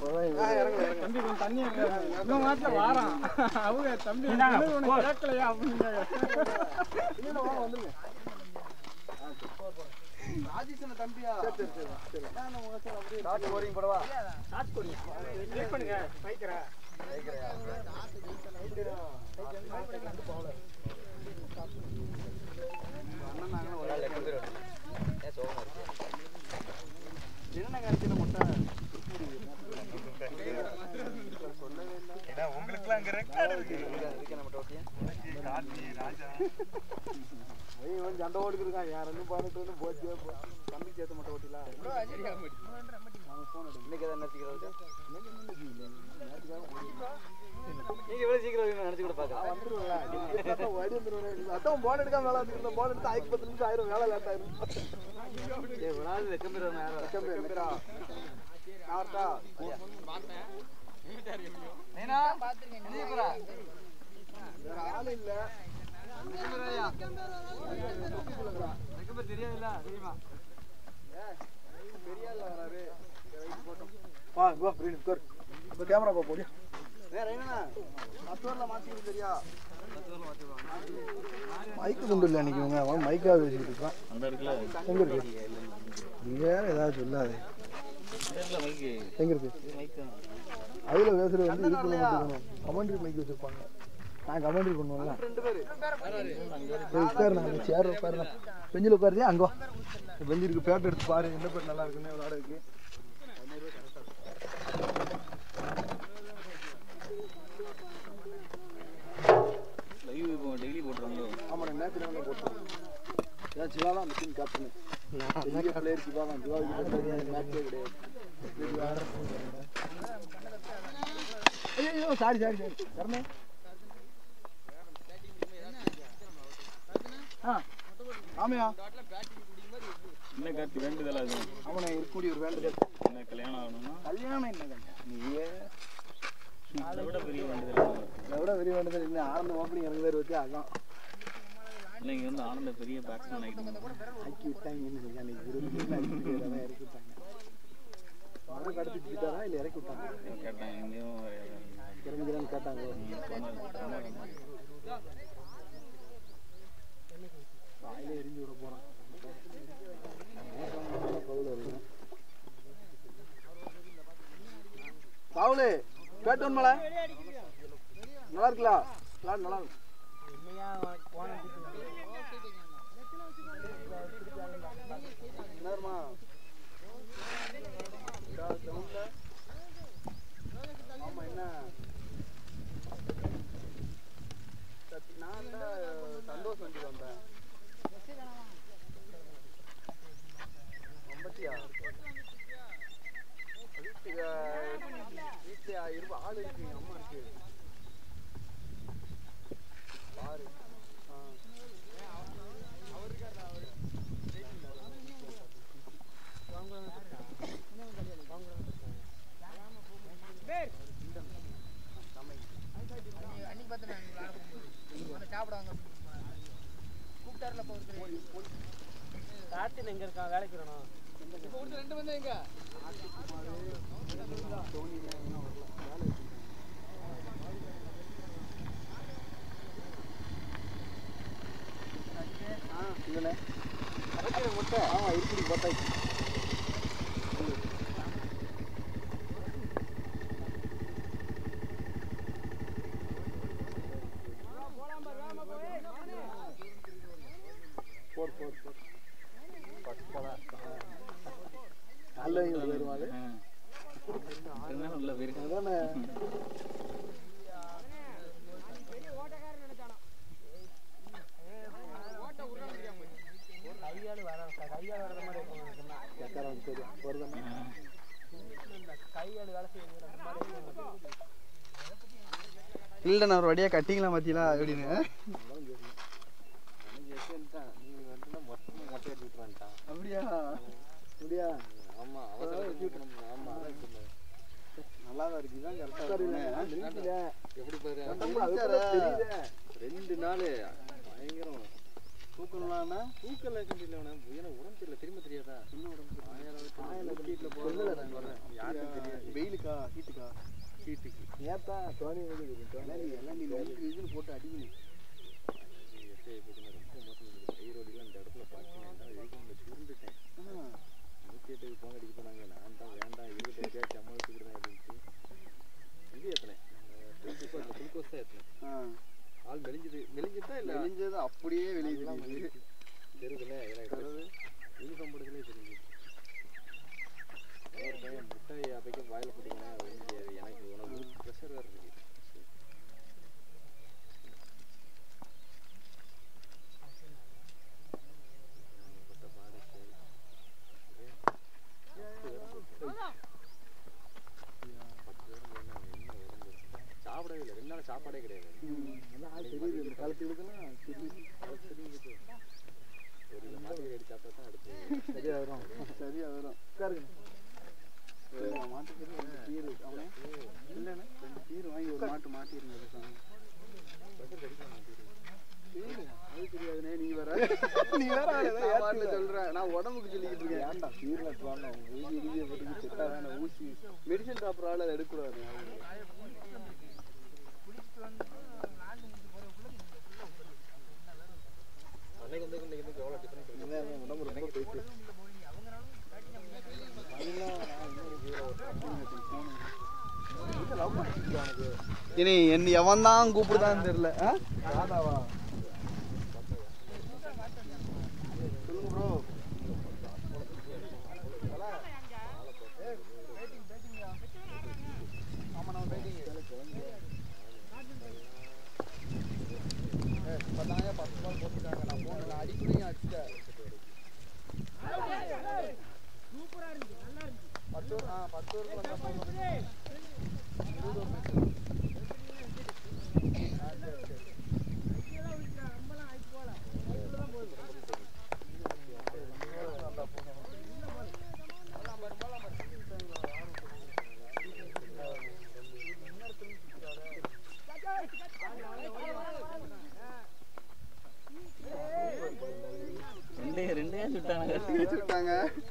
தம்பி கொஞ்சம் தண்ணி இவன் மாட்டில வாரான் அவங்க தம்பி உனக்கு கேட்கலையா அப்படின்னு ராஜேஷன் தம்பியா சரி சரி சரி நான் உங்க சார் அப்படியே டாட் போரிங் போடவா கிளிக் பண்ணுங்க பைக்கிறா என்ன காய்ச்சல முட்டை உங்களுக்குலாம் அங்க ரெக்கார்டு இருக்கு அவன் சண்டை ஓடுக்கு இருக்கான் யார் ரெண்டும் பாத்துட்டு வந்து போச்சு தம்பி சேர்த்து மட்டும் ஓட்டிலாம் இன்னைக்கு எதாவது நினைச்சுக்கிறது நீங்க இவ்வளவு சீக்கிரம் நினைச்சு கூட பாக்கலாம் வந்துருவா வடி வந்துருவேன் அதான் போன் எடுக்காம வேலை வந்துருந்தேன் போன் எடுத்து ஆயிரத்தி பத்து நிமிஷம் ஆயிரம் வேலை லேட் ஆயிரும் ஏய் விடாது வெக்கம் பேர் யாரும் வெக்கம் பேர் வெக்கரா நான் வரட்டா நீனா நீங்களா வேற ஆள் இல்ல வெக்கம் பேர் தெரியாதுல்ல தெரியுமா பெரிய ஆள் வராரு வா வா பிரீன் உட்கார் இப்போ கேமரா பா போடி வேற என்னண்ணா பத்து வரல மாற்றிக்கிட்டு தெரியா மைக்கு கொண்டு இல்லை அன்னைக்கு இவங்க அவன் மைக்காக பேசிக்கிட்டு இருக்கான் அந்த இருக்குல்ல எங்க இருக்கு நீ வேற ஏதாவது சொல்லாது எங்க இருக்கு அதுல பேசுறது வந்து இதுக்குள்ள மட்டும் கமெண்ட்ரி மைக் வச்சிருப்பாங்க நான் கமெண்ட்ரி பண்ணுவேன்ல போய் உட்காரு நான் சேர் உட்காரு பெஞ்சில் உட்காருதே அங்க வா பெஞ்சு இருக்கு பேட்டர் எடுத்து பாரு என்ன பேர் நல்லா இருக்குன்னு விளையாட இருக்கு லைவ் இப்போ டெய்லி போட்டுறாங்களோ ஆமாண்ணே மேட்ச் நல்லா போட்டோம் ஏன் சிவா தான் மிஷின் கேப்டன் பெரிய பிளேயர் சிவா தான் சிவா மேட்சே கிடையாது ஐயோ சாரி சாரி சாரி கரணே ஆ ஆமையா என்ன கார்த்தி வேண்டுதல் அது அவனை இருக்கக்கூடிய ஒரு வேண்டுதல் என்ன கல்யாணம் ஆகணும்னா கல்யாணம் என்ன கல்யாணம் நீயே அதை விட பெரிய வேண்டுதல் இதை விட பெரிய வேண்டுதல் என்ன ஆனந்த ஓப்பனிங் எனக்கு பேர் வச்சு அதான் இல்லை இங்கே வந்து ஆனந்த பெரிய பேட்ஸ்மேன் ஆகிட்டு ஆக்கி விட்டாங்க என்ன சொல்லி அன்னைக்கு இருபது பேர்ல அஞ்சு பேர் தான் இறக்கி விட்டாங்க அவனுக்கு அடுத்து விட்டாரா இல்லை இறக்கி விட்டாங்க கேட்டேன் எங்கேயும் இறங்குகிறான்னு கேட்டாங்க வாயில எரிஞ்சு விட போறான் பாவுலு பேட்டோன் மலை நல்லா இருக்குல்ல நல்லா நல்லா இருக்கு என்னம்மா ஆமா என்ன சத்தி- நான் தான் சந்தோஷ் வண்டி வந்தேன் ஐம்பத்தியா வீட்டுக்கு வீட்டு இருபது ஆள் இருக்கு எங்க அம்மா இருக்கு பாரு ஆ அன்னைக்கு பார்த்தேன் நான் விளாட சாப்பிடுவாங்க கூப்பிட்டாருல இப்போ ஒருத்தர் கார்த்தின் எங்க இருக்கான் வேலைக்கு வரணும் இப்போ ஒருத்தர் ரெண்டு வந்து எங்க ஆ இல்லைண்ணே கரைக்கிற முட்டை ஆமாம் இருக்குது பத்தாச்சு போர் போர் போர் நல்ல வருமா அது நல்ல பேர் அதானே கையாளு வர கையாளு வர்ற மாதிரி இருக்கும் கேட்கறான் சரி வருதானே கையாளு வேலை செய்யணும் அந்த மாதிரி இருக்கும் இல்லை நான் ஒரு வழியாக கட்டிங்களா பார்த்தீங்களா அப்படின்னு அப்படியா அப்படியா ஆமா நல்லா தான் இருக்கு இதான் கரெக்டா எப்படி தெரியுதே ரெண்டு நாள் பயங்கரம் தூக்கணும்னா தூக்கல இல்லை உடம்பு தெரியல திரும்ப தெரியாதா வீட்டில் போகிறது யாருக்கும் தெரியாது வெயில் இதுக்கா ஹீட்டுக்கா ஹீட்டுக்கு நேத்தா சோனி வந்து எல்லாம் நீ எல்லாம் நீ நைட்டு இதுன்னு போட்டு அடிக்கணும் ரொம்ப மோசம் ஈரோடிலாம் இந்த இடத்துல பார்த்தீங்கன்னா இந்த சுருண்டுட்டேன் நூற்றி எட்டுக்கு ஃபோன் அடிக்க போனாங்க நான் தான் வேண்டாம் இருபத்தி எட்டாயிரத்தி அம்மா வச்சுக்கிறேன் அப்படின்ட்டு இது ஏற்றினேன் குளுக்கோஸ் தான் ஏற்றினேன் ஆள் மெலிஞ்சது மெலிஞ்சதா இல்லை மெலிஞ்சது அப்படியே வெளியே தெரியுது தெரியுதுல்ல எனக்கு யூனிஃபார்ம் போடுறதுலே தெரியுது ஒரு பையன் முட்டை அப்பைக்கு வாயில் போட்டுக்கணும் அது ஒண்ணும் தெரியாது எனக்கு உனக்கு ப்ரெஷர் வேறு இருக்கு பட்ட பாடு சாப்பிடவே இல்லை ரெண்டு நாள் சாப்பாடே கிடையாது தெரியுது இந்த காலத்து இதுக்கெல்லாம் ஒரு இந்த மாட்டு கறி சாப்பிட்டா தான் அடுத்து சரியா வரும் சரியா வரும் உட்காருங்க மாட்டுக்கு ரெண்டு பீர் அவனே இல்லைண்ணே ரெண்டு பீர் வாங்கி ஒரு மாட்டு மாட்டிருங்க பேசாம அது தெரியாதுண்ணே நீ வேற நீ வேற ஏற்கனவே சொல்றேன் நான் உடம்புக்கு சொல்லிக்கிட்டு இருக்கேன் ஏன்டா பீர்ல வேண்டாம் ஊசி இறுதியை போட்டு செட்டா வேணாம் ஊசி மெடிசன் சாப்பிட்ற ஆள் அதை எடுக்கக்கூடாது அன்னைக்கு வந்து இன்னைக்கு வந்து எவ்வளோ டிஃபரெண்ட் இருக்கு என்ன என் உடம்பு ரொம்ப போயிட்டு இனி என்ன எவன் தான் கூப்பிடுதான்னு தெரியல ராதாவா சொல்லுங்க ப்ரோ பத்தாயிரம் பத்து பால் போட்டுருக்காங்க நான் போன அடிக்கடி அடிச்சிட்டேன் பத்து ஆ பத்து ஊருக்கு வந்தா போதும் ரெண்டே ரெண்டே சுட்டானுங்க விட்டாங்க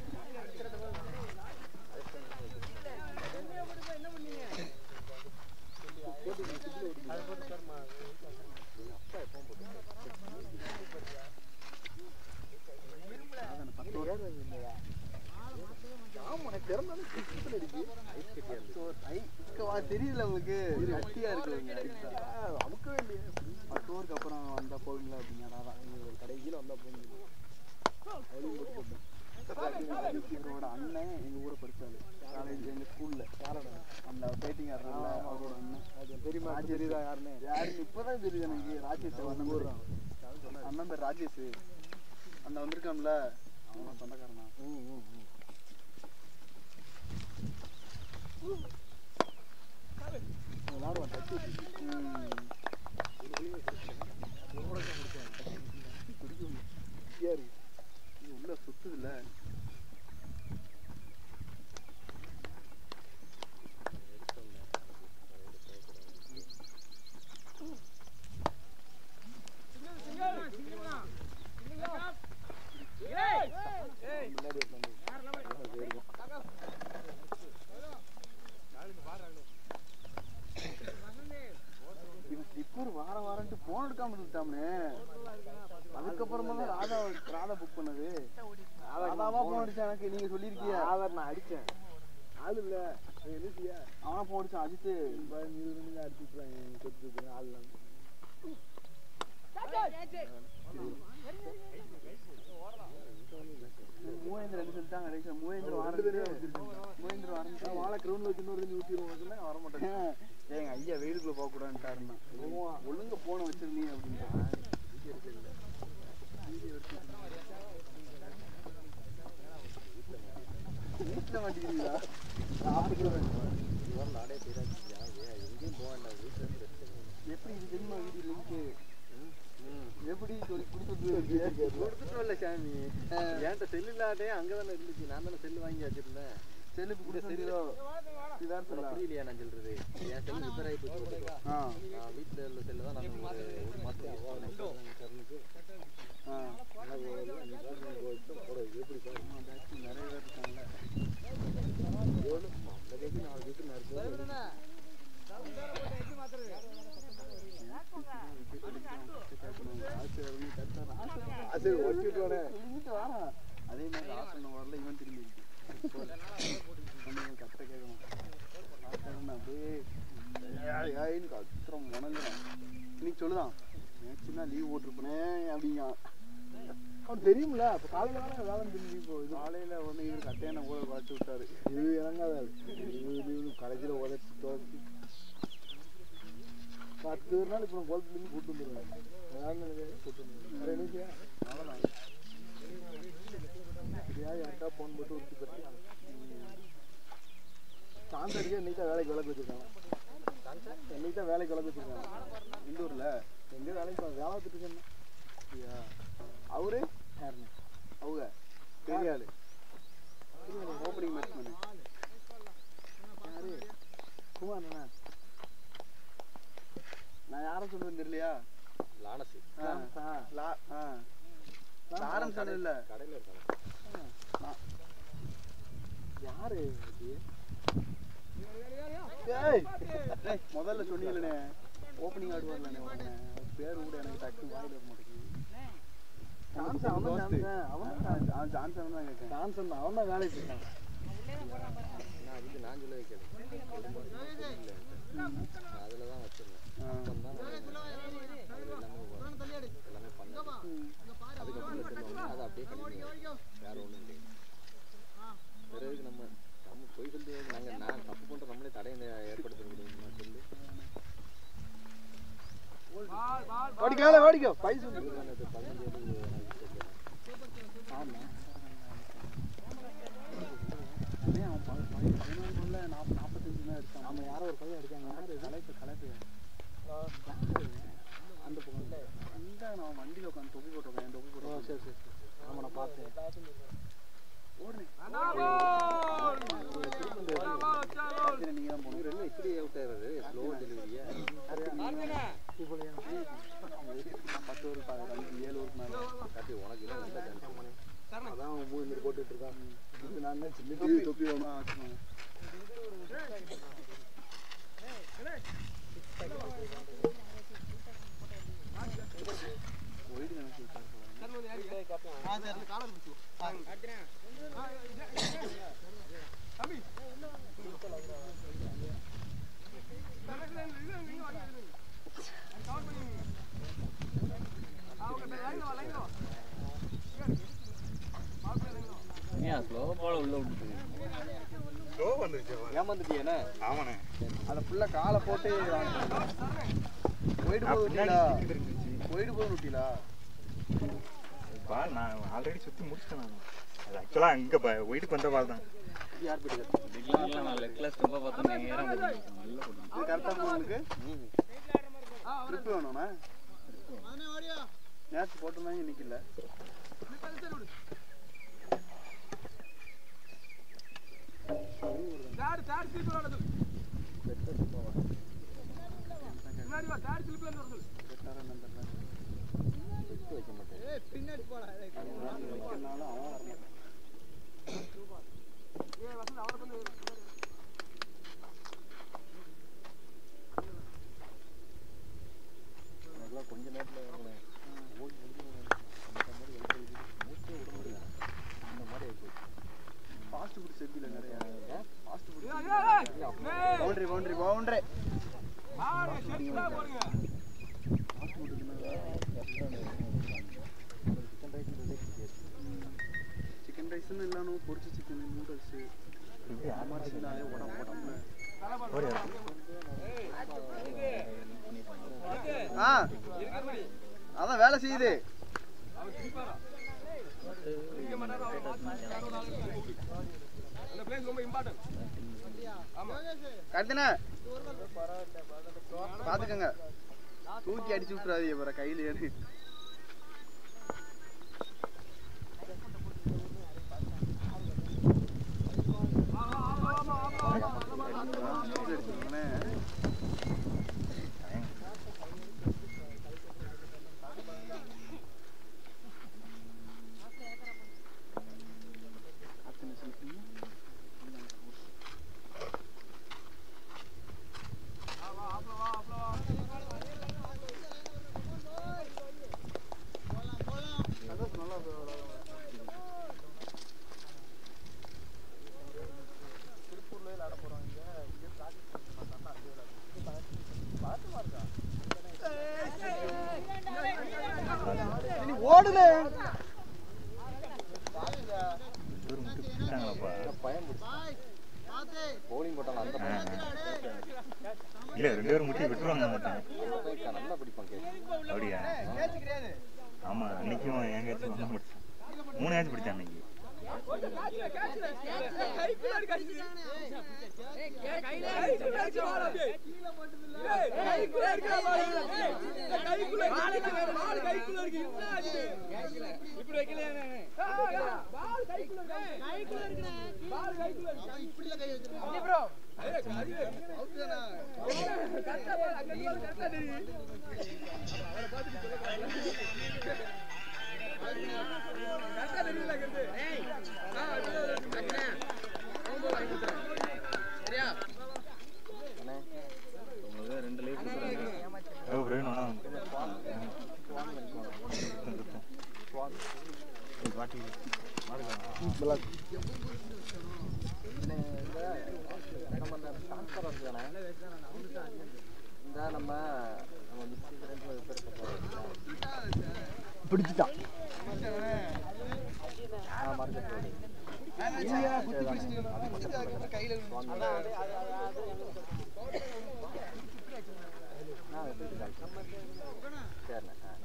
தெரியல உங்களுக்கு கட்டியா இருக்கு அமுக்க வேண்டிய பத்து ஊருக்கு அப்புறம் வந்தா போவீங்களா அப்படிங்க அதான் எங்க கடைசியில் வந்தா போவீங்க இவரோட அண்ணன் எங்க ஊரை படிச்சாரு காலேஜ் எங்க ஸ்கூல்ல அந்த பேட்டிங் ஆடுறதுல அவரோட அண்ணன் தெரியுமா தெரியுதா யாருன்னு யாருன்னு இப்பதான் தெரியுது எனக்கு ராஜேஷ் அண்ணன் பேரு அண்ணன் பேர் ராஜேஷ் அந்த வந்திருக்கான்ல அவன் சொந்தக்காரனா உள்ள சுத்துதுல்ல இவன் ஸ்லிப்பர் வார வாரன்ட்டு போன் எடுக்காம இருந்துட்டாமே அதுக்கப்புறமா தான் ராதா ராதா புக் பண்ணது ராதாவா போன் அடிச்சா எனக்கு நீங்க சொல்லியிருக்கியா ஆதார் நான் அடிச்சேன் ஆள் இல்ல எழுதியா அவனா போன் அடிச்சான் அஜித்து அடிச்சுக்கலாம் கொடுத்துருக்கு ஆள் இல்லாம மூவேந்திர ரெண்டு சொல்லிட்டாங்க கடைசியா மூவேந்திர வாரந்து மூவேந்திர வாரந்து வாழை கிரவுண்ட்ல வச்சு இன்னொரு தண்ணி ஊற்றிடுவோம் நான் வர மாட்டேன் எங்க ஐயா வெயிலுக்குள்ள போக கூடாதுட்டாருன்னா ஒழுங்கா போன வச்சிருந்தீங்க அப்படின்னு வீட்டுல மாட்டேங்கிறீங்களா எப்படி இது தெரியுமா வீடியோ லிங்க் எப்படி சொல்லி கொடுத்துட்டு கொடுத்துட்டோம் இல்ல சாமி என்கிட்ட செல்லு இல்லாதே அங்கதானே இருந்துச்சு நான் தானே செல்லு வாங்கி வச்சிருந்தேன் செல்லு கூட தெரியுதோ சிதார்த்தம் புரியலையா நான் சொல்றது என் செல்லு ரிப்பேர் ஆகி போச்சு ஆ நான் வீட்டில் உள்ள செல்லு தான் நான் ஒரு ஒரு மாதம் யூஸ் பண்ணேன் கரனுக்கு ஆ எப்படி பாருங்க நிறைய பேர் இருக்காங்கல்ல எவ்வளோ நாலு பேருக்கு நாலு பேருக்கு நான் அது ஓட்டிட்டு அதே மாதிரி ஆசனம் வரல இவன் திரும்பி கத்த கேட்கணும் ஆசனம் அப்படியே ஏய், ஏய்ன்னு கத்துறோம் உணங்குறான் இன்னைக்கு சொல்லுதான் சின்ன லீவ் போட்டிருப்பனே அப்படிங்க அவன் தெரியும்ல அப்போ காலையில் தானே வேலை தெரிஞ்சு இப்போ இது காலையில் ஒன்று இவர் கட்டையான கூட வளர்த்து விட்டாரு இது இறங்காத இது கடைசியில் உதச்சி துவச்சி பத்து ஒரு நாள் இப்போ குளத்துலேருந்து கூட்டு வந்துடுவேன் கூட்டு வந்துடுவேன் வேறு என்னைக்கு அவ்வளோதான் சரியா யார்ட்டா ஃபோன் போட்டு உறுத்தி பற்றி சான்ஸ் அடிக்க இன்னைக்கு தான் வேலைக்கு விளக்கு வச்சிருக்காங்க இன்னைக்கு தான் வேலைக்கு விளக்கு வச்சிருக்காங்க இந்த ஊரில் எங்கே வேலைக்கு போ- வேலை பார்த்துட்டு இருக்கேன் ஐயா அவரு யாருண்ணே அவங்க பெரிய ஆளு ஓப்பனிங் மேட்ச்மேனு யாரு குமார் அண்ணா நான் யாரை சொல்றேன்னு தெரியலையா லானசி ஆ, லா ஆ லாரன்ஸ் அண்ணன் இல்ல கடையில் இருக்காங்க யாரு இது ஏய் ஏய், முதல்ல சொன்னீங்களே ஓப்பனிங் ஆடுவார்லண்ணே உடனே அவர் பேர் கூட எனக்கு டக்குனு வாயில வர மாட்டேங்குது ஜான்சன் அவன் ஜான்சன் அவன் ஜான்சன் தான் கேட்கேன் ஜான்சன் தான் அவன் தான் வேலைக்கு இருக்கான் நான் அதுக்கு நான் சொல்ல வைக்கிறேன் ஒரு மாதம் இல்லை அதில் தான் வச்சிருந்தேன் அப்போ தான் அதில் எல்லாமே எல்லாமே பண்ணேன் அதுக்கப்புறம் சொல்லுவாங்க அதை அப்படியே கண்டினியூ வேற ஒன்றும் கிடையாது வேற எதுக்கு நம்ம நம்ம போய் சொல்லி நாங்கள் நான் தப்பு பண்ணுற நம்மளே தடையை ஏற்படுத்த முடியுமா சொல்லி ஓடிக்கல ஓடிக்கோ பைசு இது பதினஞ்சு ஏழு எனக்கு தெரியல ஆமா யாரோ ஒரு பையன் இருக்காங்க யாரு கலைப்பு கலைப்பு அந்த பக்கம் இந்த நான் வண்டியில் உட்காந்து தொப்பி போட்டிருக்கேன் தொப்பி போட்டு சரி சரி சரி ஆமா நான் பார்த்தேன் ஓடுனே நீங்க தான் போகணும் என்ன இப்படி அவுட் ஆயிடுறது ஸ்லோ டெலிவரியா பத்து ஒரு பதினஞ்சு ஏழு ஒரு மேலே காட்டி உனக்கு இல்லை நல்ல சான்ஸ் அதான் அவன் மூணு மாதிரி போட்டுட்டு இருக்கான் இது நான் தான் சின்ன தொப்பி தொப்பி வேணும் வச்சுக்கோங்க ஒயிட் நினைச்சு ஏன் ஸ்லோ பால் உள்ள விட்டு ஏமாந்துட்டியானே ஆமாண்ணே அதை ஃபுல்லாக காலை போட்டு ஒயிட் போது விட்டீங்களா ஒயிட் போது விட்டீங்களா பால் நான் ஆல்ரெடி சுற்றி முடிச்சிட்டேன் நான் அது ஆக்சுவலாக அங்கே வீட்டுக்கு வந்த பால் தான் யார் பிடிக்கிறது பிகிலர்லாம் நான் லெக்ல ஸ்டெப்பா பார்த்தா நேரம் போட்டுருக்கேன். நல்ல போட்டு இது கரெக்டாக உங்களுக்கு ட்ரிப் வேணும்ண்ணா நேற்று போட்டிருந்தாங்க இன்னைக்கு இல்லை வைக்க மாட்டேன் பின்னாடி போடா வைக்கிறனாலும் அவன் வரணும் அதெல்லாம் கொஞ்ச நேரத்தில் ஓடி முடிஞ்சு அந்த மாதிரி வெளியே இருக்குது மூச்சே விட முடியல அந்த மாதிரி ஆயிப்போச்சு ஃபாஸ்ட் ஃபுட் செட்டில் நிறையா fast food boundary boundary boundary chicken ரைஸ்ன்றதே தெரியாது சிக்கன் ரைஸ்னு இல்லாமல் பொரிச்ச சிக்கன் நூடுல்ஸு அமர்ச்சினாலே உடம்பு உடம்புல ஆ அதான் வேலை செய்யுது கட்டுனே பாத்துக்கங்க தூக்கி அடிச்சு விட்டுறாதீங்க பிற கையில ஏறு அடிச்சுக்கோங்களேன். விளையாட போறோம் இங்க இங்க practice பண்ண மாட்டாங்க அங்கே விளையாடுறோம் பார்த்து இருக்கா நீ ஓடுல பயம் பவுலிங் போட்டாங்க அந்த பையன் இல்ல ரெண்டு பேரும் முட்டி விட்டுருவாங்க மாட்டேன் அந்த பையன் நல்லா பிடிப்பான் கேட்க அப்படியா ஆமா அன்னைக்கும் என் கேட்ச் ஒன்று பிடிச்சான் மூணு கேட்ச் பிடிச்சான் அன்னைக்கு உங்களுக்கு ரெண்டு லைஃப் கொடுக்குறாங்க ஓ பிரவீன் வேணா பாட்டி நம்ம இந்த ட்ரான்ஸ்ஃபர் வந்துதானே இந்த நம்ம நம்ம மிக்சி ரெண்டு பேர் பிடிச்சிட்டான் ஆ மார்க்கெட் ரோடு ஆ எடுத்துக்கிட்டாங்க சரிண்ணே ஆ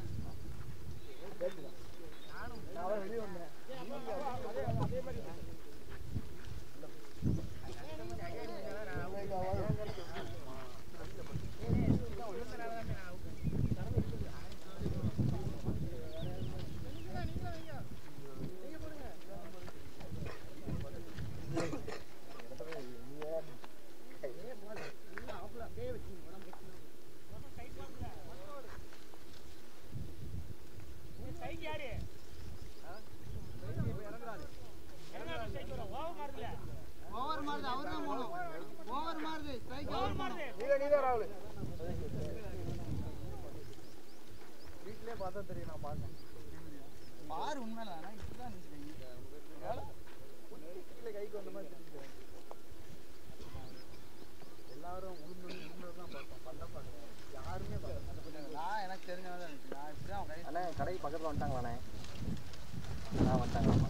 ஓவர் மாறுது அவர்தான் போகணும் ஓவர் மாறுது ஸ்ட்ரைக் ஓவர் மாறுது நீதான் நீதான் ராகுல் வீட்லயே பார்த்தா தெரியும் நான் பார்த்தேன் பாரு உண்மையில ஆனா இப்பதான் வீட்டில் கைக்கு வந்த மாதிரி தெரியுது எல்லாரும் உளுந்து உளுந்து தான் பார்த்தோம் பண்ண பாருங்க யாருமே பார்க்கல நான் எனக்கு தெரிஞ்சவன் தான் நான் இப்படிதான் கை அண்ணே கடை பக்கத்தில் வந்துட்டாங்களாண்ணே ஆ வந்துட்டாங்களாம்மா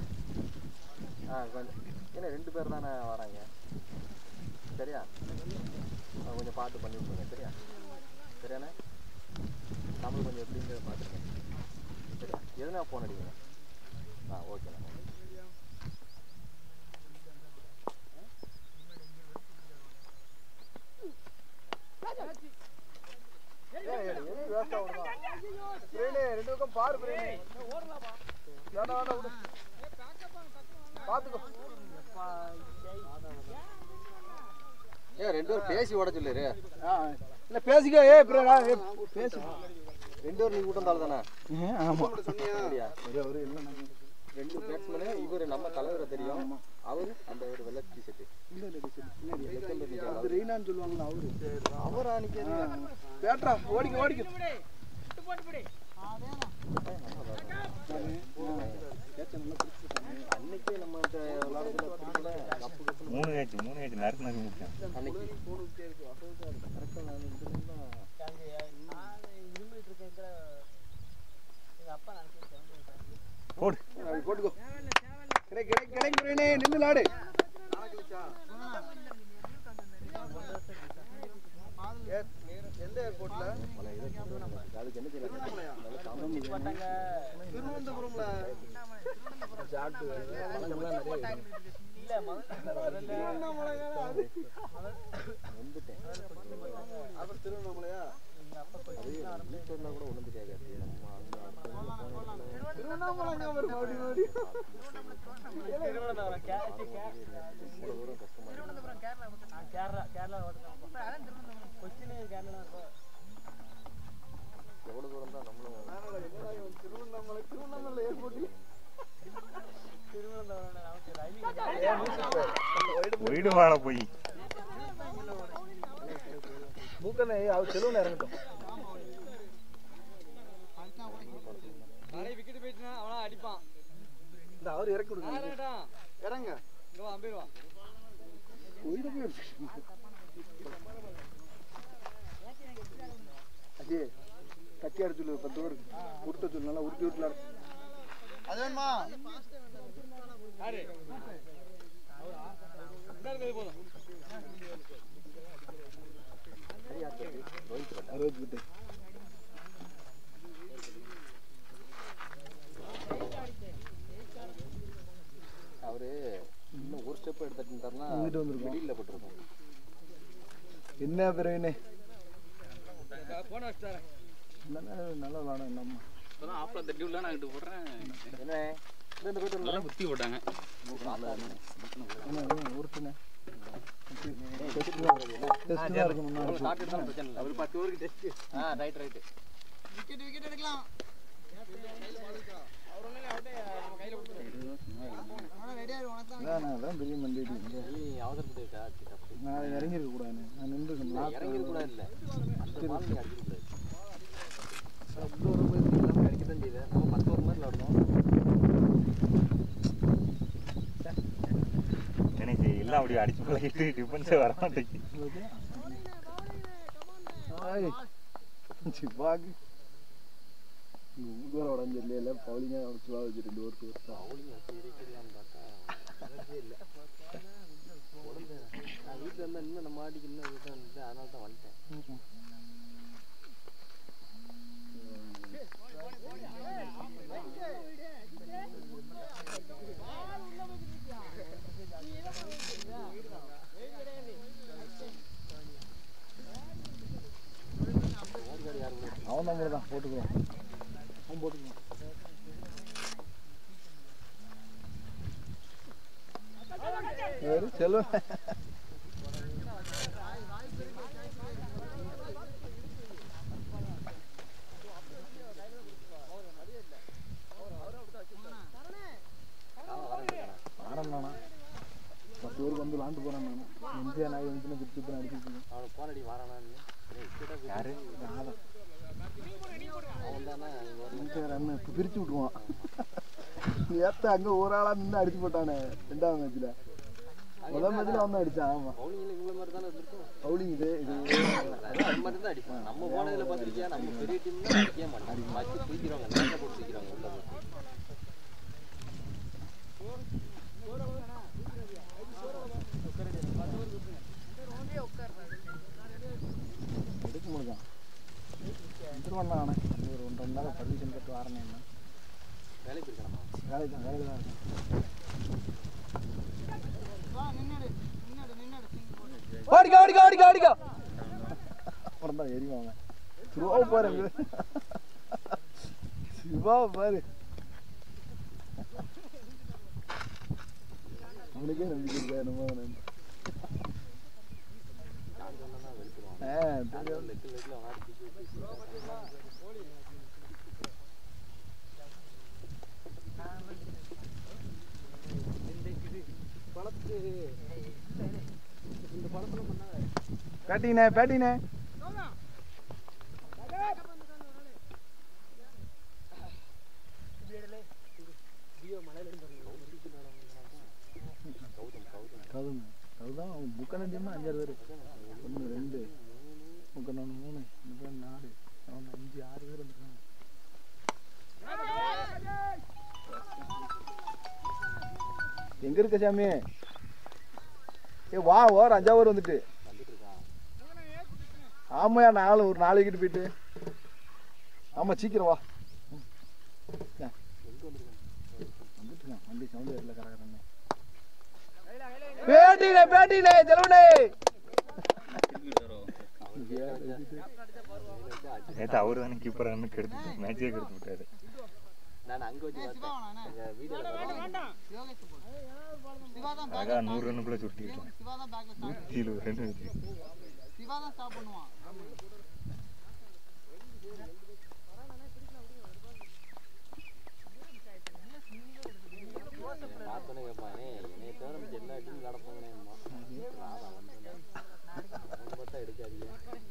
ஆ கொஞ்சம் என்ன ரெண்டு பேர் தானே வராங்க சரியா ஆ, கொஞ்சம் பார்த்து பண்ணி விட்ருங்க சரியா சரியாண்ணே தமிழ் கொஞ்சம் எப்படிங்கிறத பார்த்துருங்க சரியா எதுனா ஃபோன் அடிங்க ஆ ஓகேண்ணே வேஸ்டா ஓடுதான் பிரேனே ரெண்டு பக்கம் பாரு பிரேனே வேண்டாம் வேண்டாம் விடு பார்த்துக்கோ ஏன் ரெண்டு பேரும் பேசி ஓட சொல்லிரு இல்ல பேசிக்கோ ஏ பிரேடா ஏ பேசி ரெண்டு பேரும் நீ கூட்டம் தானே ஆமா அப்படியா அவரு இல்லை ரெண்டு பேட்ஸ்மேனு இவர் நம்ம தலைவரை தெரியும் அவரு அந்த ஒரு வெள்ளை டி ஷர்ட் அது ரெய்னான்னு சொல்லுவாங்கல்ல அவரு அவர் அன்னைக்கு பேட்ரா ஓடிக்க ஓடிக்க அன்னைக்கே நம்ம இந்த விளையாடுறதுல பிடிக்கல கப்பு கப்பு மூணு கேட்ச் மூணு கேட்ச் நறுக்கு நறுக்கு முடிச்சான் அன்னைக்கு கரெக்டாக நான் இந்த room தான் போடு அப்படி போட்டுக்கோ கிடை கிடை கிடைக்கு பிரேனே நின்று நாடு எந்த ஏர்போர்ட்ல அதுக்கு என்ன திருவனந்தபுரம்ல சாப்பிட்டு வந்துட்டேன் அப்புறம் திருவண்ணாமலையா அது வீட்டில் இருந்தால் கூட ஒன்றும் தெரியாது நம்ம அங்கே திருவண்ணாமலைங்க ஒரு மறுபடி மறுபடி இவ்வளோ தூரம் கஷ்டமா எவ்வளோ தூரம் தான் நம்மளும் திருவண்ணாமலை திருவண்ணாமலை ஏர்போர்ட் ஒயிடு வாழ போய் மூக்கனை அவர் செலவுல இறங்கட்டும் விக்கெட் போயிட்டுனா அவனா அடிப்பான் இந்த அவர் இறக்கி விடுங்க இறங்க உயிரை போயிடுச்சு அஜி கட்டி அடிச்சு சொல்லு பத்து பேர் உருட்ட சொல்லு நல்லா உருட்டி விட்டுலாம் அது வேணுமா அறுபத்தி விட்டு அவரு இன்னும் ஒரு ஸ்டெப் எடுத்துட்டாருன்னா இங்கிட்டு வந்திருக்கோம். வெளியில போட்டிருக்கோம் என்ன பிரவீனே நல்லா நல்லா விளாடும் என்னம்மா இப்பதான் ஆஃப்ல தட்டி விடல நான் இங்கிட்டு போடுறேன் என்ன இந்த போயிட்டு இப்பதான் குத்தி போட்டாங்க என்ன உருட்டுனே டெஸ்ட் தான் இருக்கணும்னா பிரச்சனை இல்லை ஒரு பத்து ஓவருக்கு டெஸ்ட் ஆ ரைட் ரைட் விக்கெட் விக்கெட் எடுக்கலாம் ஆனால் ரெடியாக இருக்கும் உனக்கு தான் அதான் அதான் பெரிய மண்டிட்டு நீ அவசரப்பட்டு இருக்கா தப்பு நான் இறங்கியிருக்க கூடாது நான் நின்று இறங்கி கூட இல்ல அந்த பால் நீ அடிக்க கூடாது அவ்வளோ ஒரு போய் எல்லாமே அடிக்கத்தான் செய்யுது நம்ம பத்து ஓவர் மாதிரி விளாடணும் எனக்கு எல்லாம் அப்படி அடிச்சு பழகிட்டு டிஃபன்ஸே வர மாட்டேங்குது ஆய் சிவாக்கு ஊர் உடஞ்சு இல்லை பவுலிங்க உடச்சுவா வச்சு ரெண்டு ஓட்டு வருஷம் பவுலிங் வச்சு இருக்கலாம்னு பார்த்தா எனர்ஜியே இல்லை உடம்பு நான் வீட்டில் இருந்தால் இன்னும் நம்ம ஆடிக்கு இன்னும் வீட்டில் இருந்துட்டு அதனால தான் வந்துட்டேன் அவன் நம்பர் தான் போட்டுக்குவான் அவன் போட்டுக்குவான் யாரு செல்வன் ஆரம் நானா பத்து பேருக்கு வந்து விளாண்டு போறேன் நான் இந்தியா நாய் வந்து குத்து குத்து அடிச்சுட்டு அவனுக்கு போன் அடி வாரானான்னு யாரு ஆதம் அவன் தானே இந்தியா ரன்னு பிரிச்சு விட்டுருவான் நேத்து அங்க ஒரு ஆளா நின்று அடிச்சு போட்டானே ரெண்டாவது மேட்ச்ல முதல் மேட்ச்ல அவன் தான் அடிச்சான் ஆமா பவுலிங்கில் இவ்வளோ மாதிரி தானே இருந்திருக்கும் பவுலிங் இது இது அதான் அது மாதிரி தான் அடிப்பான் நம்ம போனதில் பார்த்துருக்கியா நம்ம பெரிய டீம்ல அடிக்கவே மாட்டோம் வச்சு தூக்கிடுவாங்க நல்லா போட்டு தூக்கிடுவாங்க உள்ள போட்டு எடுக்க முடியும் திருவண்ணா ஆனே ஒரு ஒன்றரை மணி நேரம் பர்மிஷன் கட்டு வரேன் என்ன வேலைக்கு இருக்கணுமா வேலை தான் வேலை தான் இருக்கேன் வா நின்னுடு நின்னுடு நின்னுடு தூக்கி போடு ஓடிக்கோ ஓடிக்கோ ஓடிக்கோ ஓடிக்கோ அப்புறம் தான் எரிவாங்க சிவாவை பாரு அங்க சிவாவை பாரு அவனுக்கே நம்பிக்கை இருக்கா என்னமோ அவனு. ஆ தெரியும் லெக்கு லெக்கில் அவன் ஆடி தூக்கி விட்டு பேட்டிங்கண்ணே பேட்டிங்கண்ணே கௌதம் கௌதம் அவன் புக்கன டீம்னா அஞ்சாறு பேர் ஒன்று ரெண்டு முக்கன் ஒன்று மூணு முக்கன் நாலு அவன் அஞ்சு ஆறு பேர் வந்துருக்காங்க எங்க இருக்க சாமி ஏ வா ஓர் அஞ்சாவது ஓவர் வந்துட்டு ஆமாயா நாலு ஒரு நாலு விக்கெட் போயிட்டு ஆமா சீக்கிரம் வா ஆ. வந்துட்டுருக்கான் வண்டி சவுண்ட் வரல கரகரன்னு பேட்டினே பேட்டினே செலவுனே நேற்று அவரு தானே கீப்பரான்னு கெடுத்து மேட்சே கெடுத்து விட்டாரு நான் அங்கே வச்சு சிவா பார்த்தேன் வேணாண்ணே எங்கள் வீடியோவில் யோகேஷ் போடு சிவா தான் அழகா நூறு ரன்னுக்குள்ள சுட்டிருக்கேன் சிவா தான் பேக்ல ஸ்டார்ட் நூற்றி இருபது ரன் வச்சு சிவா தான் ஸ்டாப் பண்ணுவான் பார்த்தோன்னே கேட்பானே என்னைய தவிர மிச்சம் எல்லா டீம் விளாட போங்கண்ணேம்மா நான் வந்தேன் அவன் பார்த்தா எடுக்காதீங்க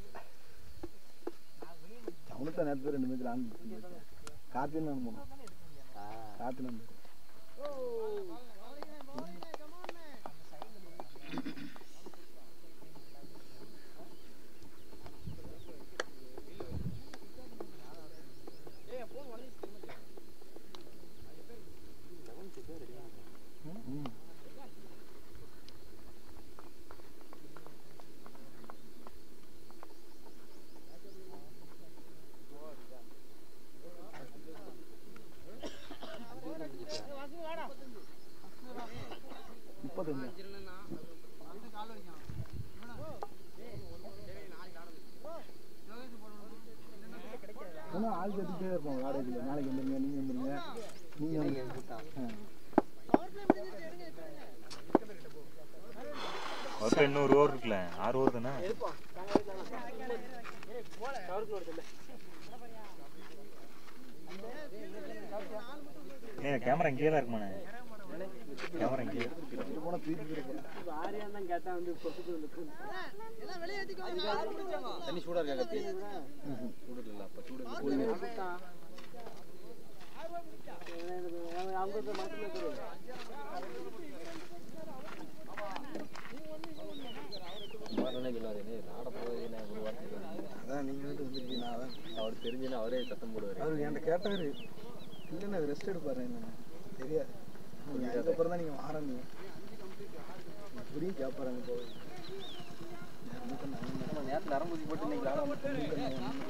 அவனுக்கு தான் நேரத்தில் ரெண்டு மேட்ச் ஆன் கார்த்தின் நான் போனோம் ஆ கார்த்தின் ஆள் கட்டிட்டே இருப்போம் வாடகைக்கு நாளைக்கு வந்துருங்க நீங்க வந்துருங்க நீங்க வந்துருங்க ஆ. ஒருத்தர் இன்னொரு ஓவர் இருக்குல்ல ஆறு ஓவர் தானே ஏன் கேமரா இங்கேயே தான் இருக்குமாண்ணே கேமரா இங்கேயே இது போனா தூக்கிட்டு போயிட போறேன். தண்ணி சூடா இருக்கா கத்தி சூடு இல்ல அப்ப சூடு நாட போய் நான் ஒரு வாரத்துக்கு அதான் நீங்க வந்து வந்துருக்கீங்க நான் அதான் அவர் தெரிஞ்சுன்னா அவரே சத்தம் போடுவாரு அவர் என்கிட்ட கேட்டாரு இல்லைண்ணா ரெஸ்ட் எடுப்பாரு என்ன தெரியாது நீங்க அதுக்கப்புறம் தான் நீங்க ஆரம்பிங்க எப்படியும் கேட்பாருங்க போய் நம்ம நேரத்தில் நரம்பூசி போட்டு இன்னைக்கு விளாட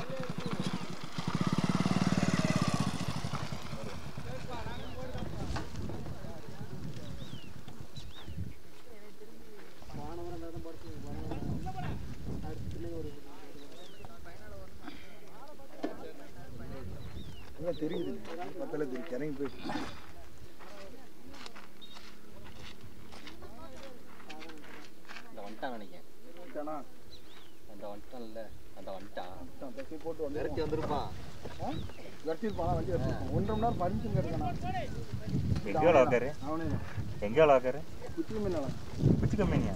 அங்கே தெரியுது பக்கத்தில் தெரியும் இறங்கி போயிட்டு அந்த வந்துட்டான் நினைக்கிறேன் வந்துட்டானா? அந்த வந்துட்டான்ல அந்த வந்துட்டான் வந்துட்டான், தப்பி போட்டு வந்து விரட்டி வந்திருப்பான் விரட்டிருப்பான் வண்டி விரட்டிருப்பான் ஒன்றரை மணி நேரம் பர்மிஷன் கேட்டுக்கானா எங்கே வாக்காரு அவனே தான் எங்கே வாக்காரு குச்சி மீன் குச்சி கம்மியா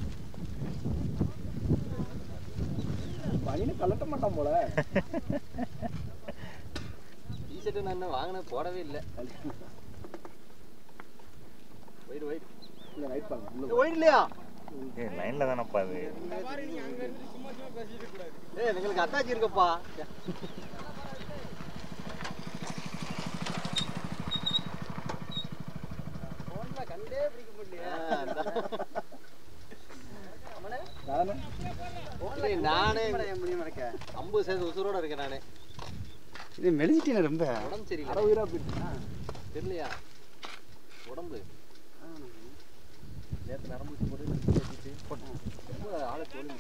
பையனை கலட்ட மாட்டான் போல டிஷர்ட்டு நான் இன்னும் வாங்கின போடவே இல்லை வயிறு வயிறு இல்லை நைட் பாருங்க ஒயிட் இல்லையா ஏ லைனில் தானப்பா அது ஏய் எங்களுக்கு அத்தாச்சி இருக்கப்பா கண்டே பிடிக்க முடியலையே நானே ஐம்பது சதவீத உசுரோட இருக்கேன் நானே இது மெலிஞ்சிட்டேன் ரொம்ப உடம்பு அரை சரியில்லை உயிரா போயிட்டு தெரியலையா உடம்பு நேற்று நரம்பு போட்டு நச்சு கட்டிட்டு ரொம்ப ஆளை தோல்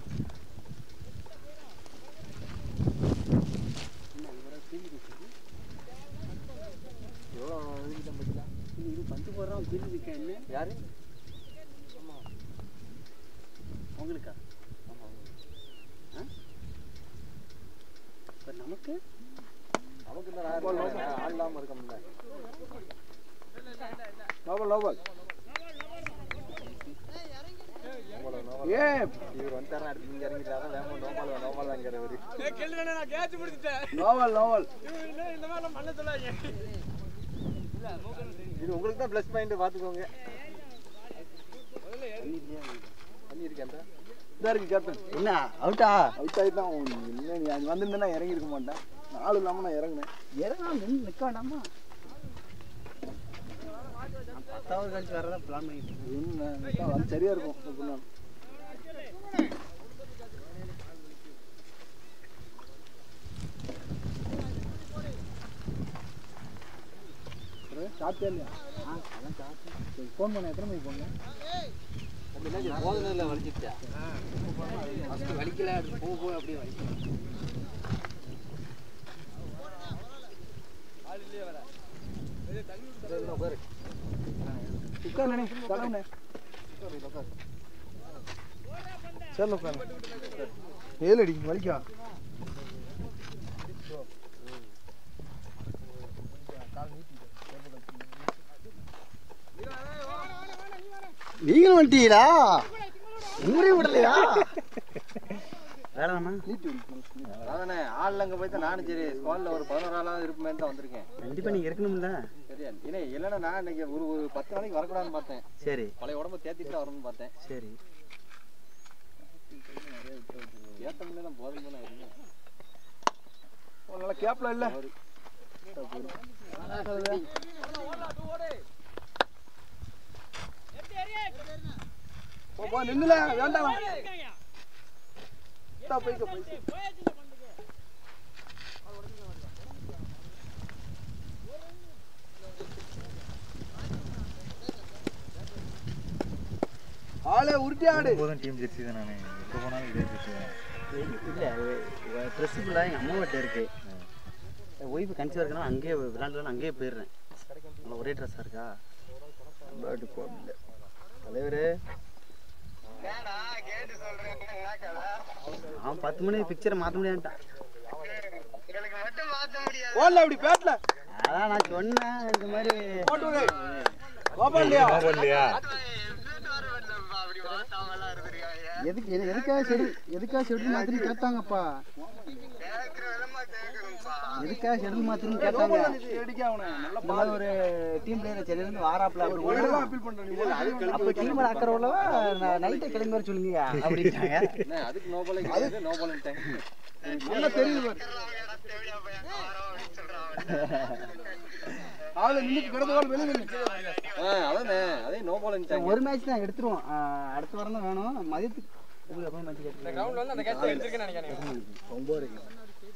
எவ்வளோ எழுதிட்டேன் பத்தியா இது பத்து போடுறோம் பிரிஞ்சு இருக்கேன் என்ன யாரு உங்களுக்கா இப்போ நமக்கு நமக்கு இந்த ஆள் ஆள் இல்லாமல் இருக்க முடியல நோபல் நோபல் ஏ இவர் வந்துட்டாரா அடுத்து இங்கே இறங்கிட்டாரா வேமா நோமால் நோமால் வாங்கிறவர் நோவல் நோவல் இது உங்களுக்கு தான் ப்ளஸ் பாயிண்ட் பார்த்துக்கோங்க தண்ணி இருக்கா இதா இருக்கு கேப்டன் என்ன அவுட்டா அவுட் ஆகிட்டான் இல்லை நீ அது வந்திருந்தா நான் இறங்கி இருக்க மாட்டேன் நாலு இல்லாமல் நான் இறங்கினேன் இறங்கா நின்று நிற்க வேண்டாமா நான் பத்தாவது கழிச்சு வரதா பிளான் பண்ணிட்டு இருக்கேன். என்ன அது சரியா இருக்கும் எப்படின்னா சாப்பிட்டே இல்லையா ஃபோன் பண்ண எத்தனை மணிக்கு போங்க போதனையில் வலிச்சிட்டா ஃபஸ்ட்டு வலிக்கல அது போக போக அப்படியே வலிக்கும் பாரு உட்காருண்ணே கடவுண்ணே சரி உட்காரு ஏழடி வலிக்கா நீங்களும் வந்துட்டீங்களா ஊரே விடலையா வேணாமா நீட்டி வலிக்கும் அதானே ஆள் அங்கே போய் தான் நானும் சரி ஸ்குவாடில் ஒரு பதினோரு ஆளாவது இருப்பேன்னு தான் வந்திருக்கேன் கண்டிப்பா நீங்க இருக்கணும்ல சரியா இல்லை இல்லைன்னா நான் இன்னைக்கு ஒரு ஒரு பத்து நாளைக்கு வரக்கூடாதுன்னு பார்த்தேன் சரி பழைய உடம்ப தேத்திட்டு வரணும்னு பார்த்தேன் சரி ஏத்த முன்னே தான் போதும் போல இருந்தேன் நல்லா கேப்ல இல்ல போ, போ நின்னுல வேண்டாம் இந்தா, போய்க்கோ, போய்க்கோ. ஆளே உருட்டி ஆடு போதும் டீம் ஜெர்சி தான் நான் எப்போ போனாலும் இதே ஜெர்சி தான் இல்ல ட்ரெஸ் ஃபுல்லாக எங்கள் அம்மா வீட்டில் இருக்கு ஒய்ஃபு கன்சீவ் இருக்கனால அங்கேயே விளாண்டுலாம் அங்கேயே போயிடுறேன் நல்லா ஒரே ட்ரெஸ்ஸாக இருக்கா பாட்டு கோவில் தலைவரே அவன் பத்து மணி பிக்சரை மாற்ற முடியான்ட்டான் ஓடல அப்படி பேட்டல அதான் நான் சொன்னேன் இந்த மாதிரி போட்டு விடு. கோபால்லையா இல்லையா எதுக்கு எது- எதுக்காக ஷெடியூல் எதுக்காக ஷெடியூல் மாத்திரம் கேட்டாங்கப்பா எதுக்காக ஷெடியூல் மாத்திரம் கேட்டாங்க அடிக்க அவனை நல்லா இந்த மாதிரி ஒரு டீம் பிளேயர் சென்னையிலேருந்து வாராப்ல ஒழுங்கா அப்படின்னு அப்பீல் பண்றேன் நீ அப்போ டீம் அக்கறை உள்ளவா நைட்டே கிளம்பி வர சொல்லுங்க அப்படின்ட்டாங்க என்ன அதுக்கு நோ பாலிங் கிடையாது நோ பாலிங் டைம் நல்லா தெரியுது பாரு ஆளு நின்று கிடந்த கால் வெளியே நின்னு. ஆ அதானே அதே நோ பாலிங் டைம் ஒரு மேட்ச் தான் எடுத்துருவோம் ஆஹ் அடுத்த வாரம் தான் வேணும் மதியத்துக்கு உங்களுக்கு எப்போ மேட்ச் கேட்டு கிரவுண்ட்ல வந்து அந்த கேட்ச் எடுத்திருக்கேன்னு நினைக்கிறேன் ஒன்பது வரைக்கும்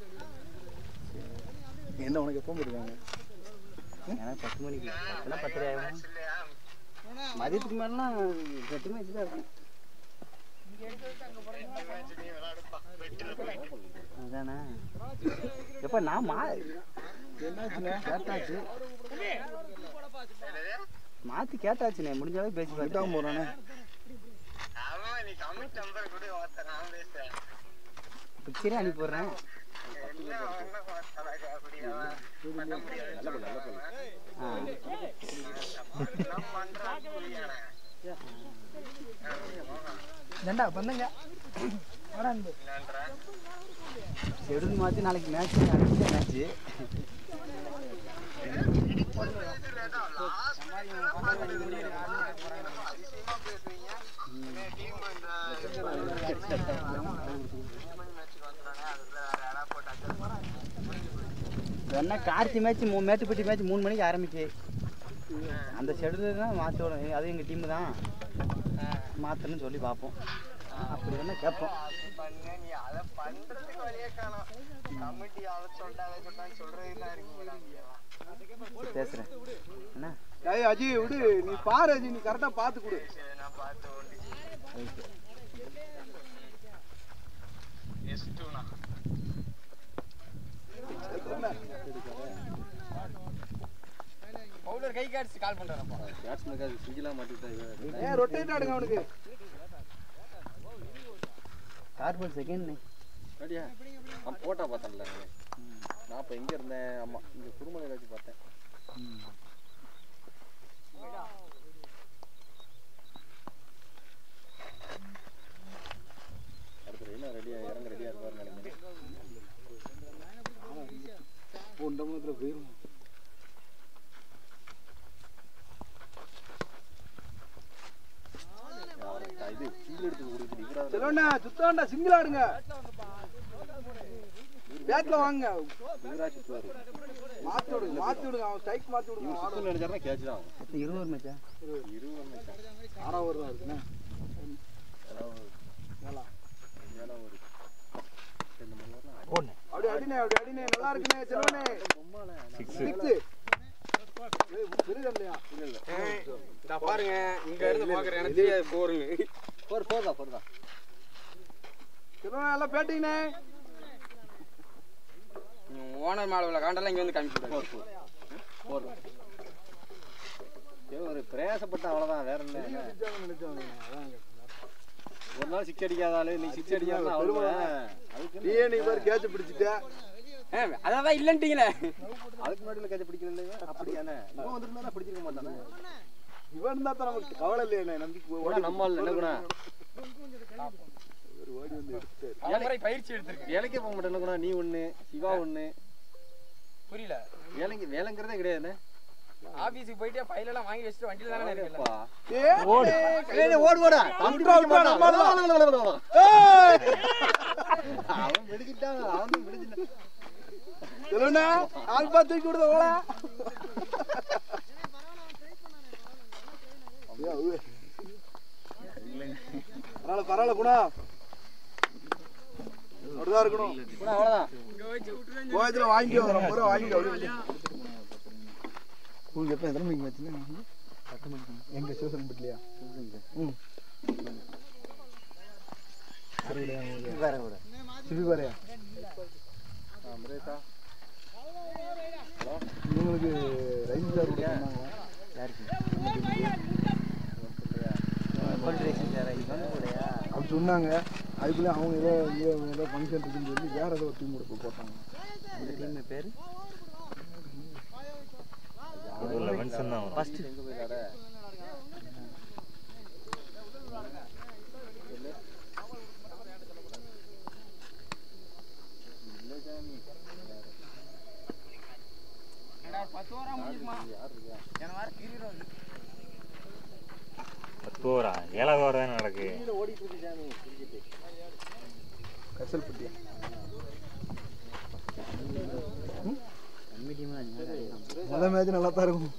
என்ன உனக்கு எப்போ இருக்காங்க எனக்கு பத்து மணிக்கு பத்துனா பத்தரை ஆகும் மதியத்துக்கு மேலாம் எட்டு மேட்ச் தான் இருக்கும் அதானே எப்ப நான் மா என்னாச்சுண்ணே கேட்டாச்சு மாத்தி கேட்டாச்சுண்ணே முடிஞ்ச அளவுக்கு பேசி விட்டாம பார்த்தேன் போறானே பிக்சரே அனுப்பி விடுறேன் ஆ ஏண்டா பண்ணுங்க வாடா அன்பு ஷெடியூல் மாற்றி நாளைக்கு மேட்ச் அடுத்த மேட்ச்சு வேணா கார்த்தி மேட்ச் மூணு மேட்டுப்பட்டி மேட்ச் மூணு மணிக்கு ஆரம்பிச்சு அந்த ஷெடியூல் தான் மாற்றணும் அது எங்கள் டீமு தான் மாற்றணும்னு சொல்லி பார்ப்போம் அப்படி வேணா கேட்போம் பேசுகிறேன் என்ன ஏய் அஜி விடு நீ பாரு அஜி நீ கரெக்டா பாத்து கொடு பவுலர் கை காட்சி கால் பண்றாரப்பா பேட்ஸ்மேனுக்கு அது சிங்கிளாக மாட்டிட்டா இவன் ஏன் ரொட்டேட் ஆடுங்க அவனுக்கு கார்போல் செகண்ட் அப்படியா அவன் போட்டா பார்த்தேன்ல நான் இப்போ எங்கே இருந்தேன் ஆமாம் இங்கே குடும்பம் ஏதாச்சும் பார்த்தேன் அடுத்து என்ன ரெடியாக இறங்க ரெடியாக இருப்பாருன்னு நினைக்கிறேன் ஒன்றரை மணி நேரத்துல போயிரும் அவருக்கு இது சிங்கிள் எடுத்து கொடுக்குது இவராக செல்வண்ணா சுத்தம்டா சிங்கிள் ஆடுங்க பேட்ல வாங்க இவராக சுற்றுவார் மாத்தி விடுங்க மாத்தி விடுங்க அவன் ஸ்ட்ரைக் மாத்தி விடுங்க இவர் சுத்தம் நினைச்சாருன்னா கேட்ச் தான் ஆகும் இருபது மேட்சா இருபது நிமிஷம் ஆறாவது ஓவர் தான் இருக்குண்ணே ஏன்னா ஒரு ரெண்டு மணி நேரம் அப்படி அடினே அப்படி அடினே நல்லா இருக்குண்ணே செல்வண்ணே சிக்ஸ் சிக்ஸ் பெரிய இல்லையா நான் பாருங்க இங்க இருந்து பாக்குறேன் எனக்கு தெரியாது போருங்க போர் போதா போதா செல்வண்ணா நல்லா பேட்டிங்கண்ணே ஓனர் மேல உள்ள காண்டெல்லாம் இங்க வந்து காமிச்சு போர் போர் போர் ஏதோ ஒரு பிரயாசப்பட்ட அவ்வளோதான் வேற என்ன நினைச்சவங்க அதான் ஒரு நாள் சிக்ஸ் அடிக்காதாலே நீ சிக்ஸ் அடிக்காத அவ்வளோ அதுக்கு நீ நீ பாரு கேட்ச் பிடிச்சிட்ட அதான் இல்லன்ட்டீங்களே அதுக்கு முன்னாடி கேட்ச் பிடிக்கல அப்படியானே இவன் வந்திருந்தா பிடிச்சிருக்க மாட்டானே இவன் இருந்தா தான் நமக்கு கவலை இல்லையாண்ணே நம்பிக்கை ஓட நம்ம ஆள் என்ன குணா ஒரு ஓடி வந்து எடுத்துட்டாரு பலமுறை பயிற்சி எடுத்திருக்கு வேலைக்கே போக மாட்டேன் என்ன குணா நீ ஒண்ணு சிவா ஒண்ணு புரியல வேலைக்கு வேலைங்கிறதே கிடையாதுண்ணே ஆபீஸுக்கு போயிட்டு ஃபைல் எல்லாம் வாங்கி வச்சுட்டு வண்டியில தானே இருக்கல அப்பா. ஏய், ஓடு ஏய், ஓடு ஓடு தம்பி விட்றா, விட்றா, பிடிக்க நம்ம மாட்டான். ஏய்! அவன் பிடிக்கிட்டான் அவன் பிடிச்சிட்டான் செல்வண்ணா ஆள் பார்த்து தூக்கி விடுத ஓட பரவாயில்ல பரவாயில்ல குணா அப்படிதான் இருக்கணும் குணா, அவ்வளவுதான் கோயத்துல வாங்கிக்கோ ரொம்ப ரூபா வாங்கிக்கோ அப்படியே உங்களுக்கு எப்போ எத்தனை மணிக்கு மேட்ச்சுங்க பத்து மணிக்கு எங்க சிவசன் பட்லியா ம் வேற கூட சிபி பாரியா அமிர்தா இவங்களுக்கு ரைஸ் சார் கொடுத்தாங்க யாருக்கு கோல்ட் ரேசிங் சார் இது வந்து கூடயா அப்படி சொன்னாங்க அதுக்குள்ளே அவங்க ஏதோ இங்கே ஏதோ ஃபங்க்ஷன் இருக்குன்னு சொல்லி வேற ஏதோ டீம் கூட போய் போட்டாங்க அந்த டீம் பேர் ஒரு லெவன்ஸ் தான் ஃபர்ஸ்ட் பத்து ஓவரா முடிஞ்சுக்குமா என வாரம் கிரிரோம் பத்து ஓவரா ஏழாவது ஓவர் தான் நடக்கு கசல்பட்டி கம்மி டீம் தான் நல்ல மேட்ச் நல்லா தான் இருக்கும்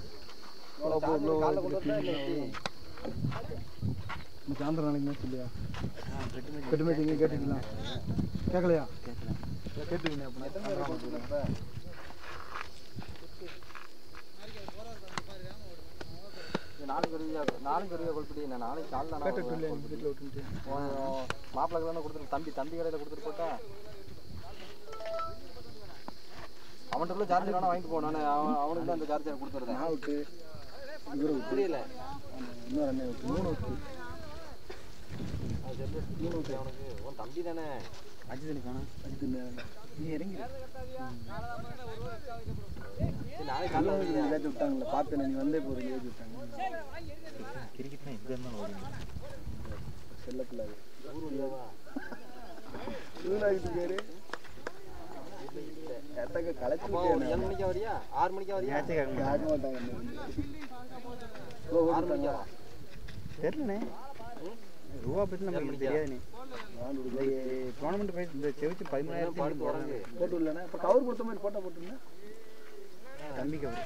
சாயந்தரம் நாளைக்கு மேட்ச் இல்லையா கெட்டு மேட்ச் இங்கே கேட்டுக்கலாம் கேட்கலையா கேட்டுக்கீங்க அப்படின்னா நாளைக்கு வருவியா நாளைக்கு வருவியா கொல்படி நான் நாளைக்கு காலைல நான் கேட்டுட்டு இல்லையா வீட்டில் விட்டுட்டு மாப்பிள்ளை தானே கொடுத்துரு தம்பி தம்பி கடையில் கொடுத்துட்டு போட்டா அவன்கிட்ட சார்ஜர் வேணா வாங்கிட்டு போ நான் அவன் அவனுக்கு தான் அந்த சார்ஜர் கொடுத்துருந்தேன் நான் விட்டு இவரை விட்டு புரியல இன்னும் ரெண்டு விட்டு மூணு விட்டு அது சொல்லு மூணு விட்டு அவனுக்கு உன் தம்பி தானே அஜித் காணும் அடுத்து இந்த- நீ இறங்கி சரி நாளைக்கு காலைல வருவியா விளையாட்டு விட்டாங்கல்ல பார்த்தேன் நீ வந்தே போகிற விளையாட்டு விட்டாங்க கிரிக்கெட் தான் எங்க இருந்தாலும் ஓடிங்க செல்ல பிள்ளை ஊர் வழியாவா சூடாகிட்டு பேரு எட்டக்க களைச்சு அப்போ ஒரு ஏழு மணிக்கா வரியா ஆறு மணிக்கா வரியா மேட்சே கேட்க மாட்டாங்க கேட்க மாட்டாங்க ஆறு மணிக்காவா தெரியலண்ணே ரூபா பற்றி நமக்கு தெரியாதுண்ணே இந்த டோர்னமெண்ட் போய் இந்த செவிச்சு பதிமூணாயிரத்தி பாடு தொடங்கு போட்டு இல்லைண்ணா இப்போ கவர் கொடுத்த மாதிரி போட்டோ போட்டுருந்தேன் கம்மி கவர்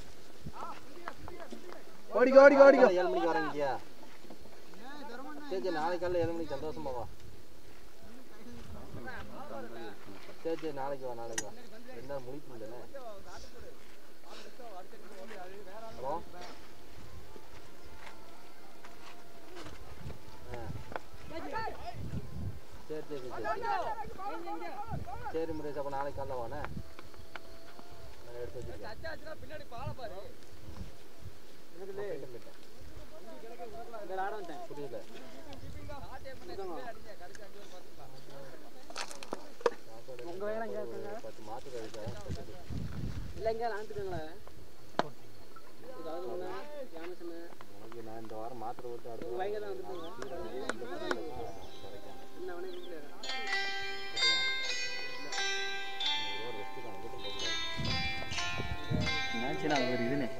ஓடிக்கோ ஓடிக்கோ ஓடிக்கோ ஏழு மணிக்கு வரேங்கிட்டியா சரி சரி நாளைக்கு காலைல ஏழு மணிக்கு சந்தோஷமா வா சரி சரி நாளைக்கு வா நாளைக்கு வா என்ன முடிப்பு இல்லைண்ணே ஹலோ ஆ. சரி சரி சரி சரி சரி முரேஷ் அப்போ நாளைக்கு காலைல வாண்ணே நான் எடுத்து வச்சிருக்கேன் பின்னாடி பால பாரு போயிட்டேன், போயிட்டேன். புரியல உங்க வேலை எங்க இருக்குங்க பத்து மாத்து கழிச்சா இல்ல எங்க ஆண்டுக்குங்களா ஏதாவது ஒண்ணு யாமசன உனக்கு நான் இந்த வாரம் மாத்திரை போட்டு அடுத்த வைங்க தான் வந்துருங்க என்ன வேணா வீட்டுல மேட்ச்னா அது ஒரு இதுண்ணே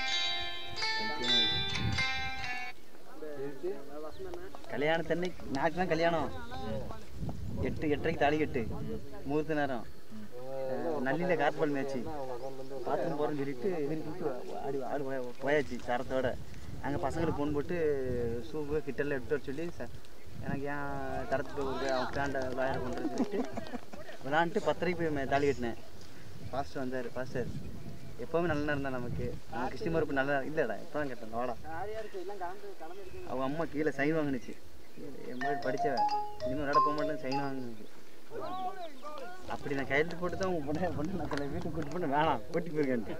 கல்யாணத்தன்னைக்கு நாக்கு தான் கல்யாணம் எட்டு எட்டரைக்கு தாலி கட்டு முகூர்த்த நேரம் அஹ் நல்லில கார்பால் மேட்ச்சு பாத்ரூம் போகிறேன்னு சொல்லிட்டு இதுக்கு ஆடி ஆடு போய- போயாச்சு சரத்தோட அங்கே பசங்களுக்கு ஃபோன் போட்டு சூப்பு கிட்டெல்லாம் எடுத்து வர சொல்லி ச- எனக்கு ஏன் கடத்துட்டு ஒரு அவன் ஃப்ரெண்டை விளையாட பண்ணுறேன்னு சொல்லிட்டு விளாண்டுட்டு பத்தரைக்கு போய் மே- தாலி கட்டினேன் பாஸ்டர் வந்தார் பாஸ்டர் எப்போவுமே நல்லா இருந்தா நமக்கு நம்ம கிறிஸ்டி மறுப்பு நல்லா இல்லைடா எப்போ தான் கேட்டேன் வாடா யார் யாருக்கு எல்லாம் கலந்து கலந்து இருக்கு அவங்க அம்மா கீழே சைன் வாங்கினுச்சு என் மாதிரி படித்தவ இனிமேல் விளையாட போக மாட்டேன் சைன் வாங்கினுச்சு அப்படி நான் கையெழுத்து போட்டு தான் உன் பொண்ணை பொண்ணு நான் சில வீட்டுக்கு கூட்டு பண்ண வேணாம் கூட்டி போயிருக்கேன்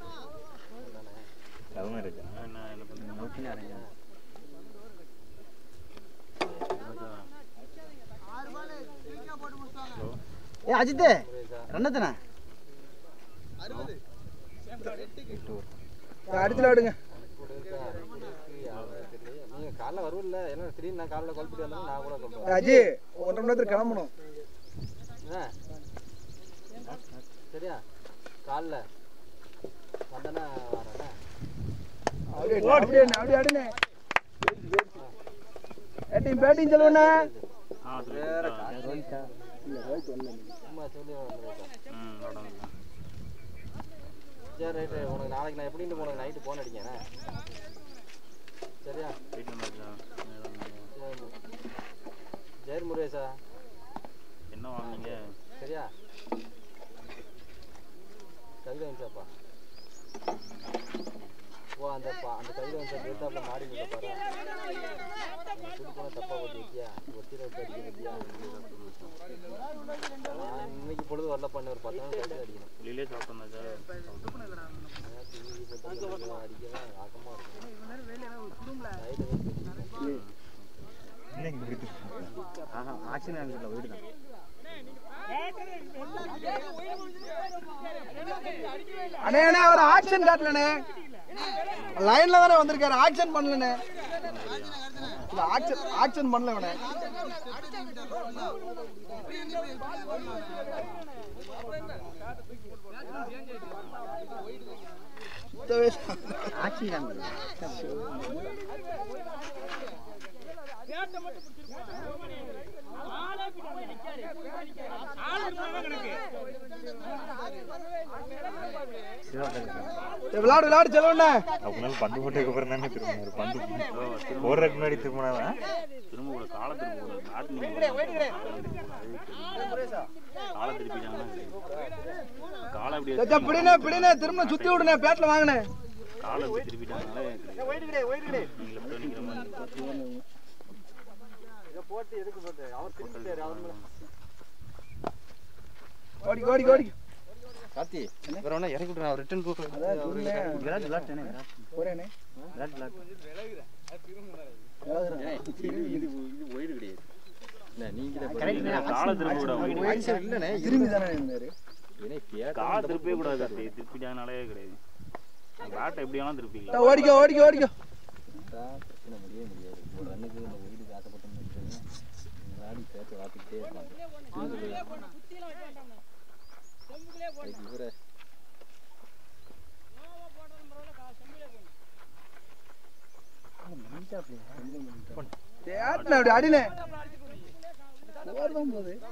லவ் மேரேஜ் என்ன என்ன பண்ணுங்க நோக்கினே அடைஞ்சேன் ஏ அஜித் ரன்னத்தனா அடுத்து விளையாடுங்க நீங்க காலைல வருவில்ல ஏன்னா திடீர்னு நான் காலைல கால் பண்ணி வந்தாலும் நான் கூட சொல்றேன் அஜி ஒன்றரை மணி நேரத்துக்கு கிளம்பணும் என்ன சரியா காலைல வந்தேன்னா வரேன் அப்படியே அப்படியே அப்படியே ஆடுனே பேட்டிங் பேட்டிங் சொல்லுவேண்ணா ஆ வேற ரோஹிதா இல்லை ரைட் வரல சும்மா சொல்லி வந்துருக்கேன் ம் உடம்பு சரி ரைட்டு உனக்கு நாளைக்கு நான் எப்படின்னு உனக்கு நைட்டு ஃபோன் அடிக்கேன் சரியா வீட்டில் மேட்சா சரி ஜெயர் முருகேஷா என்ன வாங்குனீங்க சரியா கவிதை வந்துச்சாப்பா ஓ அந்த பா- அந்த கையில வந்து டேட்டாப்ல மாடி உள்ள பாரு சுடு போன தப்பா போட்டு வைக்கியா ஒத்திர விட்டு அடிக்க வைக்கியா நான் இன்னைக்கு பொழுது வரல பண்ண ஒரு பத்து நாள் கழிச்சு அடிக்கணும் வெளியிலே சாப்பிட்டோம் சார் நேத்து இன்னைக்கு போட்டு வந்து அடிக்கலாம் ஆக்கமா இருக்கும் நைட்டு இன்னைக்கு முடித்து ஆஹா ஆக்ஷன் ஆங்கிள் வீடு தான் அண்ணே அண்ணே அவர் ஆக்ஷன் காட்டலண்ணே லைன்ல தானே வந்திருக்காரு ஆக்ஷன் பண்ணலண்ணே இல்ல ஆக்ஷன் ஆக்ஷன் பண்ணல அவனே ஆக்ஷன் ஆங்கிள் விளையாடு விளையாடு செல்வண்ணே அப்படினாலும் பந்து போட்டதுக்கு அப்புறம் தானே திரும்பினாரு பந்து போடுறதுக்கு முன்னாடி திரும்பினாவா திரும்ப கூட காலை திரும்ப கூட நாட்டு காலை திருப்பிட்டாங்கன்னா காலை அப்படி சச்சா பிடினே பிடினே திரும்ப சுத்தி விடுனே பேட்ல வாங்கினே காலை அப்படி திருப்பிட்டாங்கனாலே நீங்க லெஃப்ட் நிக்கிற மாதிரி போட்டு எதுக்கு போட்டு அவர் திருப்பிட்டாரு அவர் ஓடி ஓடி ஓடி கார்த்தி வேற ஒன்றா இறக்கி விட்றேன் அவர் ரிட்டர்ன் கூப்பிட்டு விராட் விளாட்டேனே விராட் போறேனே விராட் விளாட் இது இது இது ஒயிடு கிடையாது இல்ல நீங்களே கரெக்ட் காலை திரும்ப விட இல்லைண்ணே திரும்பி தானே இருந்தாரு ஏன்னா கேட்டா காலை திருப்பவே கூடாது கார்த்தி திருப்பிட்டாங்கனாலே கிடையாது பேட்டை எப்படி வேணாலும் திருப்பிக்கலாம் ஓடிக்கோ ஓடிக்கோ ஓடிக்கோ பிரச்சனை முடியவே முடியாது ஒரு ரன்னுக்கு இந்த ஒயிடுக்கு ஆசைப்பட்டோம்னு வச்சுக்கோங்க விளையாடி சேர்த்து வாத்திக்கிட்டே இருப்பாங்க அதுக்கு இவரை பேட்ல அப்படி அடினே ஓடுதான் போகுது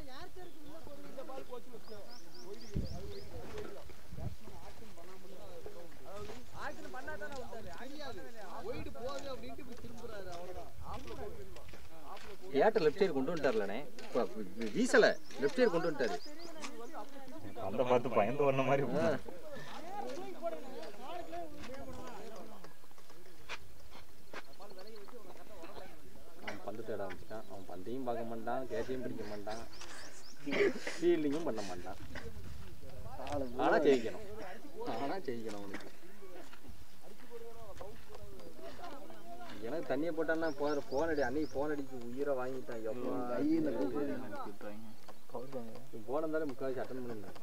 ஏட்ட லெஃப்ட் சைடு கொண்டு வந்துட்டார்லண்ணே இப்போ வீசல லெஃப்ட் சைடு கொண்டு வந்துட்டாரு பந்தை பார்த்து பயந்து வந்த மாதிரி போனாரு. அவன் பந்து தேட ஆரம்பிச்சிட்டான் அவன் பந்தையும் பார்க்க மாட்டான் கேட்டையும் பிடிக்க மாட்டான் ஃபீல்டிங்கும் பண்ண மாட்டான் ஆனா ஜெயிக்கணும் ஆனா ஜெயிக்கணும் அவனுக்கு எனக்கு தண்ணியை போட்டான்னா போற போன் அடி அன்னைக்கு போன் அடிக்கு உயிரை வாங்கிட்டான் எவ்வளோ போன இருந்தாலும் முக்கால்வாசி அட்டன் பண்ணிருந்தேன்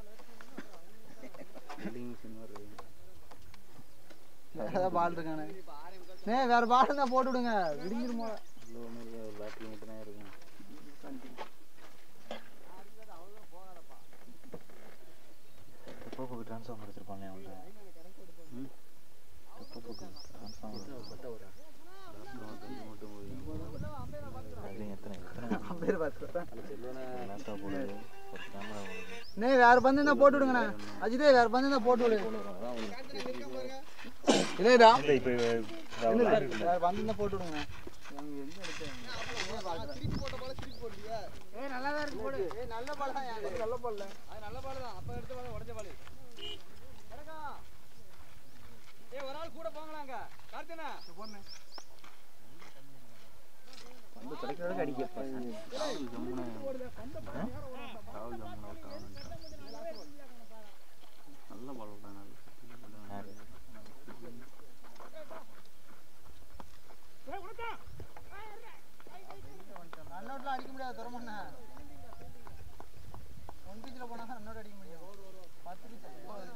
வேற பால் இருக்கானே நே வேற பால் இருந்தா போட்டு விடுங்க விடிஞ்சிருமா ஒரு பேட்டரி மட்டும் தான் இருக்கும் டொப்போக்கு ட்ரான்ஸ்ஃபார்மர் வச்சிருப்பாங்க அவங்க டொப்போக்கு ட்ரான்ஸ்ஃபார்மர் அதுலேயும் எத்தனை எத்தனை பேர் பார்த்துக்கிறேன் லேப்டாப் போடுது ஒரு கேமரா போடுது நே வேற பந்து இருந்தா போட்டு விடுங்கண்ணே அஜிதே வேற பந்து இருந்தா போட்டு விடு இல்லடா இல்லை இப்போ வேற பந்து இருந்தா போட்டு விடுங்கண்ணே ஏய் நல்லா தான் இருக்கு போடு ஏய் நல்ல பால் தான் நல்ல பால் அது நல்ல பால் தான் அப்ப எடுத்த பால் உடைஞ்ச பால் கிடக்கா ஏய் ஒரு ஆள் கூட போங்களாங்க கார்த்தினா வந்து கிடைக்கிறதுக்கு அடிக்க ராகுல் ஜம்முன்னு ராகுல் ஜம்முன்னு அவுட் ஆகணுன்ட்டான் நல்ல பால் விட்டாங்க ரன்னவுட்லாம் அடிக்க முடியாது துறமண்ணா ஒன் பிச்சில் போனா தான் ரன்னவுட் அடிக்க முடியும் பத்து பிச்சு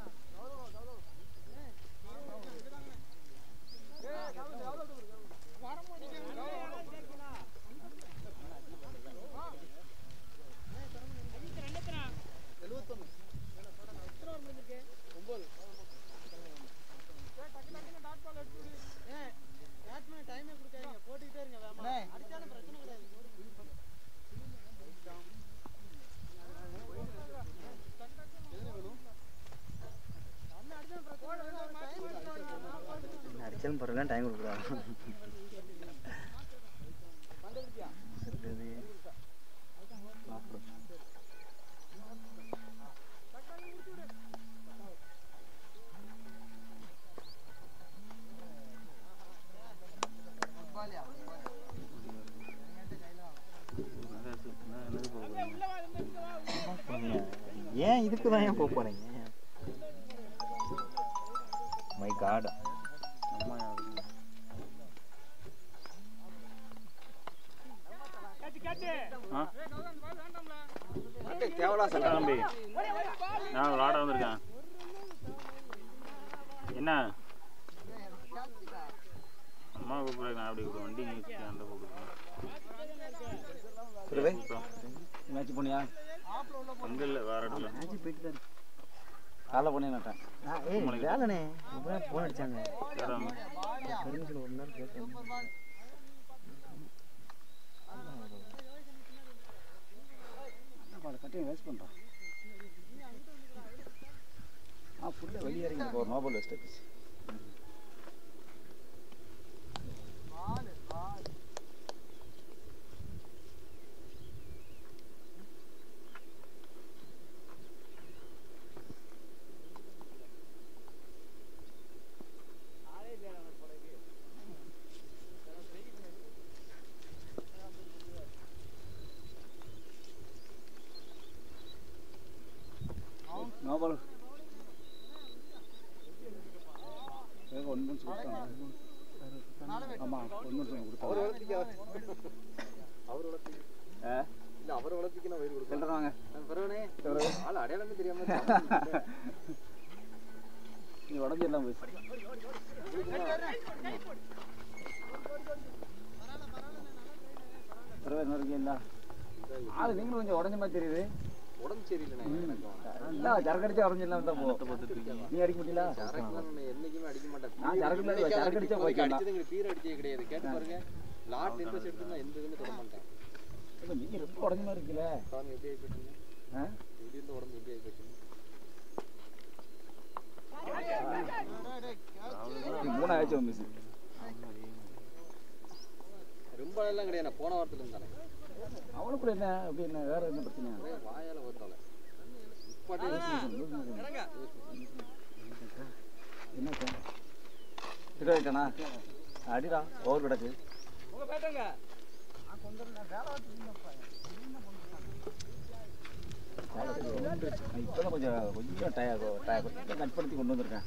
அடிச்சாலும் பரவாயில்ல டைம் கொடுக்குறாங்க ஏன் இதுக்கு தான் ஏன் போக போறீங்க மை காட் தம்பி நான் விளாட வந்திருக்கேன் என்ன அம்மா கூப்பிடுறேன் நான் அப்படி கூப்பிடுறேன் வண்டி நிறுத்தி அந்த கூப்பிடுறேன் மேட்ச் போனியா அங்கே இல்லை வேற இடத்துல மேட்ச் போயிட்டு தான் காலைல போனேன் நட்டேன் ஏய் வேலைண்ணே இப்போ ஃபோன் அடிச்சாங்க வேற ஒண்ணு. பெர்மிஷன் ஒரு நேரம் கேட்டேன் கட்டியும் வேஸ்ட் பண்ணுறான் ஆ ஃபுல்லாக வெளியே இறங்கி ஒரு நோபல் வேஸ்ட் ஆச்சு நோபல் ஒன் மந்த்ஸ் கொடுத்தாங்க ஆமாம் ஒன் மந்த்ஸ் கொடுத்தாங்க அவர் வளர்த்தி ஆ இல்ல அவர் வளர்த்திக்கு நான் வயிறு கொடுக்கல சொல்கிறாங்க பரவானே ஆள் அடையாளமே தெரியாம நீ உடம்பு எல்லாம் போய் பரவாயில்ல இன்னும் இருக்கீங்களா ஆளு நீங்களும் கொஞ்சம் உடஞ்ச மாதிரி தெரியுது உடம்பு சரியில்லைண்ணே எனக்கு இல்லை சரக்கு அடிச்சா உடஞ்சிடலாம் தான் போ நீ அடிக்க முடியல சரக்குலாம் நான் என்னைக்குமே அடிக்க மாட்டேன் நான் சரக்கு இல்லை, இன்னைக்கு சரக்கு அடிச்சா இப்போதைக்கு போய்க்கலாம். அடிச்சது எங்களுக்கு பீர் அடிச்சே கிடையாது கேட்டு பாருங்க லாட் இன்ட்ரெஸ்ட் எடுத்து எந்த இதுவுமே தொட மாட்டேன் இல்லை, நீங்க ரொம்ப உடஞ்ச மாதிரி இருக்குல்ல பாருங்க எப்படி ஆகி போயிட்டீங்க ஆ எப்படி இருந்த உடம்பு எப்படி ஆகி போயிட்டீங்க நீ மூணாயிரச்சு மிஸ் ரொம்ப எல்லாம் கிடையாது நான் போன வாரத்துல இருந்தானே அவனுக்கு கூட என்ன அப்படி என்ன வேற என்ன பிரச்சனை ஒரே வாயால ஓத்தால இப்பாட்டே என்ன திட்டானா அடிடா ஓவர் கிடக்கு உங்க பேட்டங்க இப்போதான் கொஞ்சம் கொஞ்சம் டய டய கொஞ்சம் கட் பண்ணி கொண்டு வந்திருக்கேன்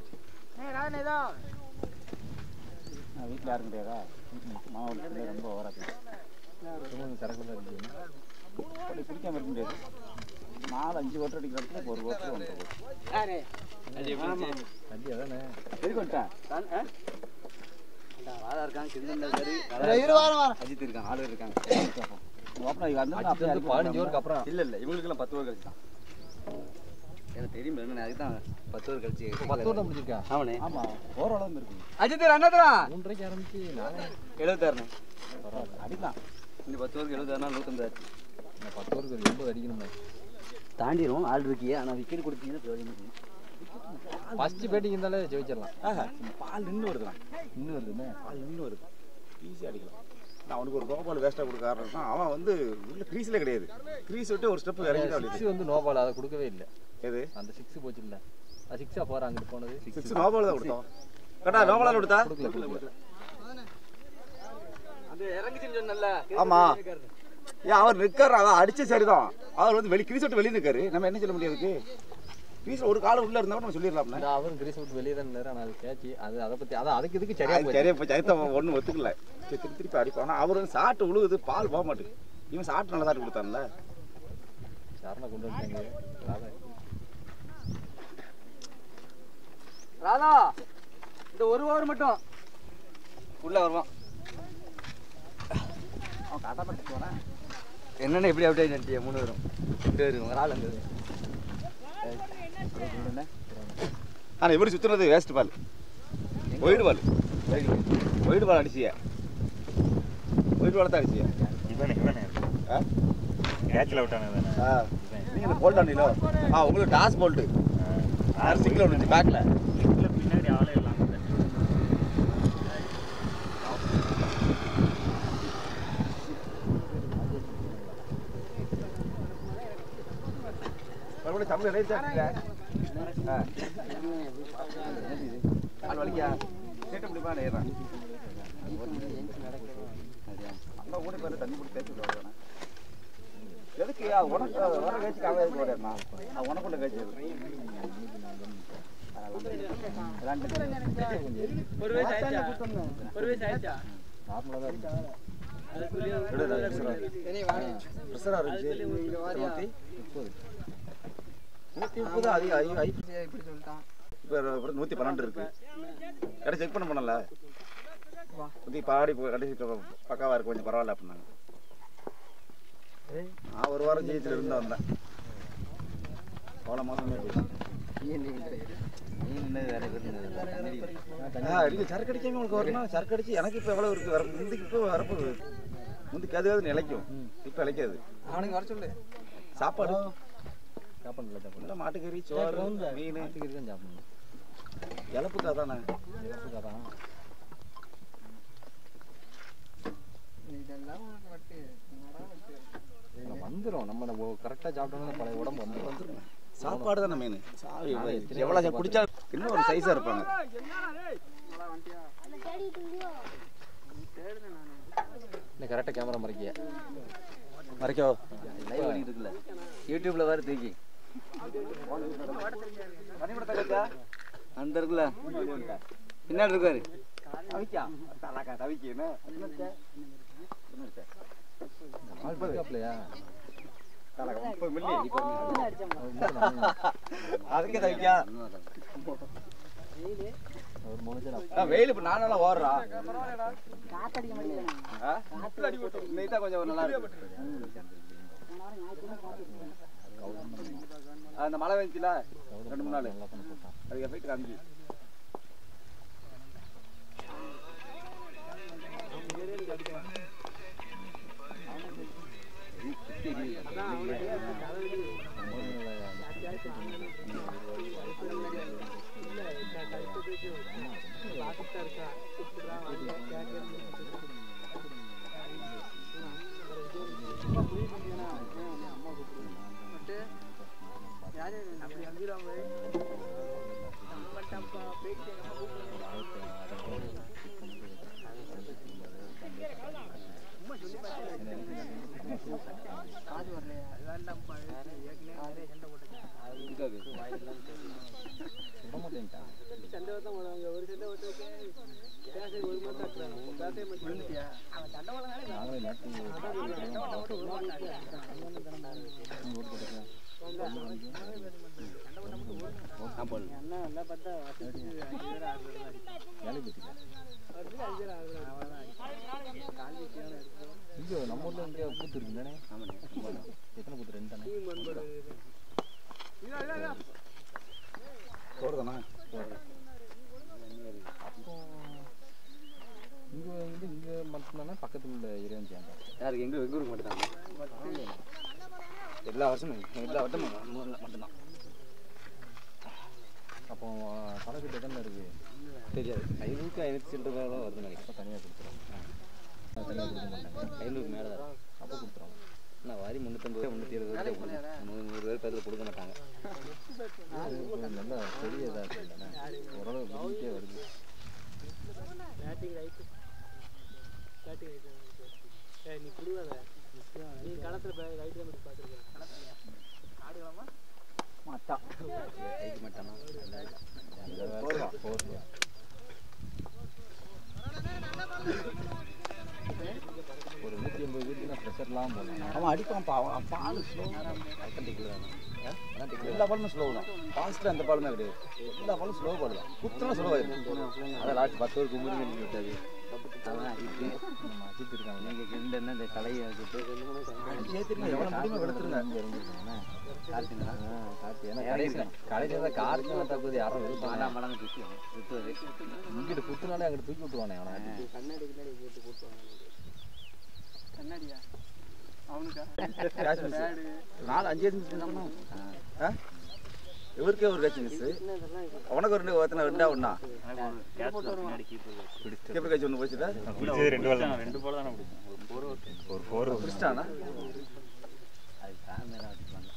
நான் வீட்டில் யாரும் கிடையாதா மாவட்டத்தில் ரொம்ப ஓராக்கு சரக்கு அப்படி குடிக்காம இருக்க முடியாது நாலு அஞ்சு ஓட்டர் அடிக்கிற இடத்துல இப்போ ஒரு ஓட்டர் ஒன்றரை அஞ்சு அதானே எதுக்கு வந்துட்டேன் ராதா இருக்கான் கிருந்தன் அஜித் இருக்காங்க ஆளு இருக்காங்க பதினஞ்சு ஊருக்கு அப்புறம் இல்ல இல்ல இவங்களுக்குலாம் பத்து ரூபா கழிச்சு தான் எனக்கு தெரியும் என்ன அதுக்கு தான் பத்து ரூபா கழிச்சு பத்து வருடம் முடிச்சிருக்கா ஆமாண்ணே ஆமா ஓரளவு இருக்கு அஜித் அண்ணாதரா மூன்றரைக்கு ஆரம்பிச்சு நானே எழுபத்தாறுண்ணே பரவாயில்ல அடிக்கலாம் இந்த பத்து ரூபாய்க்கு எழுபத்தாறுனா நூற்றம்பது நான் பத்து வருஷம் எண்பது அடிக்கணுமே தாண்டிடும் ஆள் இருக்கியே ஆனால் விக்கெட் கொடுத்தீங்கன்னா பிரயோஜனம் ஃபர்ஸ்ட் பேட்டிங் இருந்தாலே ஜெயிச்சிடலாம் பால் நின்று வருதுலாம் இன்னும் வருதுன்னு பால் நின்று வருது ஈஸியாக அடிக்கலாம் நான் அவனுக்கு ஒரு நோ பால் வேஸ்ட்டாக கொடுக்க காரணம் தான் அவன் வந்து உள்ள க்ரீஸில் கிடையாது க்ரீஸ் விட்டு ஒரு ஸ்டெப் இறங்கி தான் சிக்ஸ் வந்து நோ பால் அதை கொடுக்கவே இல்லை எது அந்த சிக்ஸ் போச்சு இல்லை அது சிக்ஸா போற அங்கிட்டு போனது சிக்ஸ் நோ பால் தான் கொடுத்தோம் கரெக்டா நோ பால் கொடுத்தா கொடுக்கல கொடுக்கல அந்த இறங்குச்சுன்னு சொன்னல ஆமா ஏன் அவர் நிற்கார் அவன் அடிச்ச சரிதான் அவர் வந்து வெளி கிரீஸ் விட்டு வெளியே நிற்காரு நம்ம என்ன சொல்ல முடியாது கிரீஸில் ஒரு காலம் உள்ள இருந்தா நம்ம சொல்லிடலாம்ல அந்த அவரும் கிரீஸ் விட்டு வெளியே தான் இருந்தாரு ஆனால் அது கேட்சி அது அதை பத்தி அதான் அதுக்கு இதுக்கு சரியா அது போச்சு சரியா போச்சு அதுதான் ஒன்றும் ஒத்துக்கல சரி, திருப்பி திருப்பி அடிப்பான் ஆனா அவர் வந்து சாட்டு உழுகுது பால் போக மாட்டேங்குது இவன் சாட்டு நல்லா சாட்டு கொடுத்தான்ல சரணை கொண்டு வந்துட்டாங்க ராதா ராதா இந்த ஒரு ஓவர் மட்டும் உள்ள வருவான் அவன் காட்டா பட்டு போறான் என்னென்ன எப்படி அப்படியே நட்டியா மூணு வரும் ரெண்டு பேரும் ஒரு ஆள் அங்கே ஆனா இவரு சுத்துறது waste ball wide ball wide ball அடிச்சிய ஒயிடு பால் தான் அடிச்சிய இவனே இவனே ஆ? கேட்சில் விட்டானே தானே ஆ. நீங்க இந்த போல்ட் ஆனீங்களோ ஆ உங்களுக்கு டாஸ் போல்ட்டு சிங்கிள் ஒன்று இருந்துச்சு பேக்கில் இதுல பின்னாடி ஆளே இல்லாம மறுபடியும் தமிழ் ரைட் ஆ கால் வலிக்கா சேட்டை பிடிப்பா ஏறான் அங்கே ஓடி போய் தண்ணி பிடிச்சி தேய்ச்சி விடுவாங்க எதுக்கு உனக்கு வர கட்சி கவலை போறேம்மா உனக்கு உள்ள கட்சி ஒரு வயசு ஆயிடுச்சா ஒரு வயசு ஆயிடுச்சா பிரஷரா இருந்துச்சு நூத்தி முப்பது அதிகம் அதிகம் அதிகம் இப்படி சொல்லிட்டான் இப்போ நூற்றி பன்னெண்டு இருக்கு கடைசி செக் பண்ண பண்ணல நூற்றி பாடி போ- கடைசி க- பக்காவா இருக்கு கொஞ்சம் பரவாயில்ல அப்படின்னாங்க நான் ஒரு வாரம் ஜெயிச்சில் இருந்து வந்தேன் போன மாதமே போயிட்டேன் ஆ இல்லை சரக்கு அடிக்காம உங்களுக்கு வரணும் சரக்கு அடிச்சு எனக்கு இப்போ எவ்வளோ இருக்கு வர முந்திக்கு இப்போ வரப்போகுது முந்திக்கு அதுவாது நிலைக்கும் இப்போ நிலைக்காது அவனுக்கு வர சொல்லு சாப்பாடு சாப்பாடு இல்லை சாப்பாடு இல்லை மாட்டுக்கறி சோறு மீன் மாட்டுக்கறி தான் சாப்பிடணும் இழப்புக்கா தானே இறப்புக்காக தான் இதெல்லாம் உனக்கு வட்டு என்னடா வட்டு வந்துடும் நம்ம கரெக்டாக சாப்பிட்டோம்னா பழைய உடம்பு வந்துடும் சாப்பாடு தானே மெயின் எவ்வளோ குடிச்சா இன்னும் ஒரு சைஸாக இருப்பாங்க இன்னும் கரெக்டாக கேமரா மறைக்கிய மறைக்கோ லைவ் ஓடிட்டு இருக்குல்ல யூடியூப்ல வேறு தூக்கி அந்த இருக்குல்ல பின்னாடி இருக்காரு தவிக்கா தலக்கா தவிக்கணும் இருக்காப்லையா தலக்கா முப்பது மில்லி அதுக்கே தவிக்கா ஒரு மூணு சேர் ஆ, வெயில் இப்போ நானெல்லாம் ஓடுறா ஆ? இன்னைக்கு தான் கொஞ்சம் நல்லா இருக்கு ஆ, அந்த மழை வந்துச்சுல ரெண்டு மூணு நாள் நல்லா பண்ண போட்டான் அதுக்கு எஃபெக்ட் காமிச்சு விட மாட்டேன்ட்டான் நாங்களே நேற்று வேலைக்கு இங்கே நம்ம ஊர்ல இங்கே பூத்து இருக்கு தானே எத்தனை பூத்து ரெண்டு தானே போடுதானா அப்போ இங்கே வந்து இங்கே மட்டும்தானே பக்கத்தில் உள்ள ஏரியான்னு சேர்ந்தேன் யாருக்கு எங்க எங்க ஊருக்கு மட்டும்தான் எல்லா வருஷமும் எல்லா வருஷமும் மூணுல மட்டும்தான் அப்போ கணக்கு எத்தனை இருக்கு தெரியாது ஐநூறுக்கு ஐநூற்றி சில்லற தான் வருது நினைக்கிறேன் அப்போ தனியாக கொடுத்துருவோம் தனியாக கொடுக்க மாட்டாங்க ஐநூறுக்கு மேலே தான் அப்போ கொடுத்துருவோம் நான் வாரி முந்நூற்றம்பது முந்நூற்றி இருபது நூறு நூறு பேர் பேரில் கொடுக்க மாட்டாங்க இது நல்லா பெரிய இதாக இருக்கு தானே ஓரளவு விரும்பிட்டே வருது நீ புடுவாத நீ களத்துல ரைட் தான் பாத்துருக்க கைக்கு மாட்டானா அந்த வேலை போதும் ஒரு நூற்றி ஐம்பது வீட்டுக்கு நான் ப்ரெஷர்லாம் போனேன் அவன் அடிப்பான் பாவம் பால் ஸ்லோ எல்லா பாலுமே ஸ்லோ தான் ஃபாஸ்ட்டாக அந்த பாலுமே கிடையாது எல்லா பாலும் ஸ்லோ பால் தான் குத்தனா ஸ்லோ ஆயிடும் அதான் லாஸ்ட் பத்து ஒரு கும்புறி பண்ணி விட்டாது நம்ம அஜித் இருக்காங்க நீங்கள் ரெண்டு என்ன இந்த கலையை வச்சுட்டு ஏற்றிருங்க எவ்வளோ முடியுமோ எடுத்துருங்க இங்கே இறங்கிருக்காங்க கார்த்திங்களா கார்த்தி ஏன்னா கடைசி கடைசியில் தான் கார்த்தி வந்தா போது யாரும் விருப்பாங்க மாடா மடங்கு சுற்றி சுற்றுவது இங்கிட்டு குத்துனாலே அங்கிட்டு தூக்கி விட்டுருவானே அவனை கண்ணாடி கண்ணாடி போட்டு போட்டுவாங்க கண்ணாடியா அவனுக்கா கேஷ் மிஸ் நாலு அஞ்சு மிஸ் பண்ணணும் ஆ இவருக்கே ஒரு கேட்ச் மிஸ் உனக்கு ஒரு ரெண்டு ஒருத்தனை ரெண்டா ஒண்ணா கீப்பர் கேட்ச் ஒன்று போச்சுட்டா பிடிச்சது ரெண்டு பால் தான் ரெண்டு பால் தானே பிடிச்சேன் ஒரு ஃபோர் பிடிச்சிட்டானா அது ஃபேமிலியாக வச்சுப்பாங்க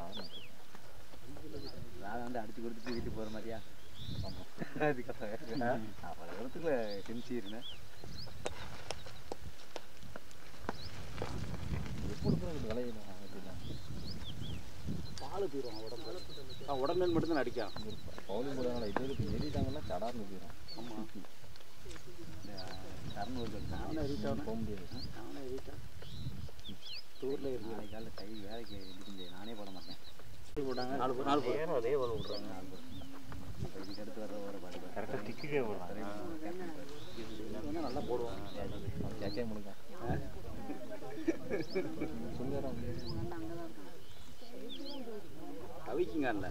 நான் வந்து அடிச்சு கொடுத்துட்டு வீட்டுக்கு போகிற மாதிரியா அதுக்காக அவ்வளோ தூரத்துக்குள்ள செஞ்சிருந்தேன் எப்படி விளையிடும் அப்படின்னா ஆளு போயிடும் உடம்பு அவன் உடம்பு மட்டும் தான் அடிக்கான் பவுலிங் போடுவாங்களா இது இருக்கு ஏறிட்டாங்கன்னா சடார்னு போயிடும் ஆமா கர்னூர் நானே எரிட்டானே போக முடியாது நானே எரிட்டேன் டூர்ல இருக்கு நாளைக்கு காலையில் கை வேலைக்கு எடுக்க முடியாது நானே போட மாட்டேன் போட்டாங்க நாலு பேர் நாலு பேர் அதே போல விட்றாங்க நாலு பேர் அப்ப இதுக்கு அடுத்து வர வர பாடி கரெக்டாக டிக்கெட்டே போடுறாங்க நல்லா போடுவான் கேட்கவே முடியுங்க கவிக்குங்கல்ல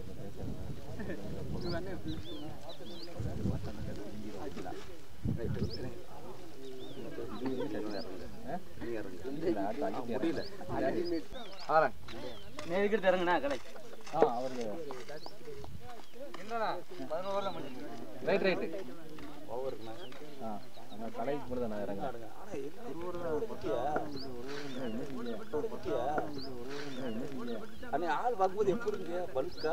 முடியல நேருக்கு இறங்குண்ணா கடை ஆ அவருக்கு என்னடா பதினோரு வரல முடிஞ்சு ரைட் ரைட்டு ஓவருக்குண்ணா ஆ அந்த கடைக்கு மட்டும் தான் நான் இறங்குறேன் அன்னை ஆள் பார்க்கும்போது எப்படி இருந்துச்சு பல்கா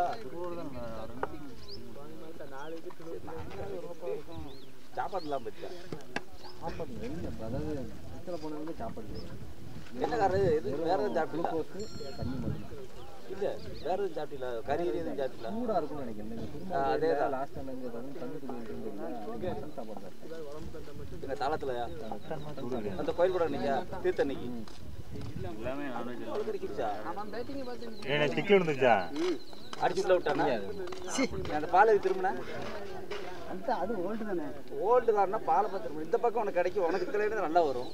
சாப்பாடு இல்லாம போச்சா சாப்பாடு வெளியில் அதாவது சுற்றுலா போனதுலேருந்து சாப்பாடு கிடையாது. என்ன காரணம் இது வேற எதுவும் சாப்பிட்டீங்களா குளுக்கோஸு தண்ணி மட்டும் இல்ல வேற எதுவும் சாப்பிட்டீங்களா கறி கறி எதுவும் சாப்பிட்டீங்களா சூடாக இருக்கும்னு நினைக்கிறேன் ஆ, நீங்கள் அதேதான். லாஸ்ட் டைம் இங்கே வந்து தண்ணி குடி இருக்குங்களா மட்டன் சாப்பாடு சாப்பிட்டேன் எங்க தாளத்துலயா அந்த கோயில் கூட நீங்க தீர்த்தன்னைக்கு எல்லாமே நான்வெஜ் அவளுக்கு கிடைச்சிருச்சா ஏன்னா டிக்கெட் விழுந்துச்சா அடிச்சு உள்ள விட்டானா அந்த பாலை திரும்பினேன் அந்த அது ஓல்டு தானே ஓல்டு காரனா பாலை பார்த்து இந்த பக்கம் உனக்கு கிடைக்கும் உனக்கு இதுல நல்லா வரும்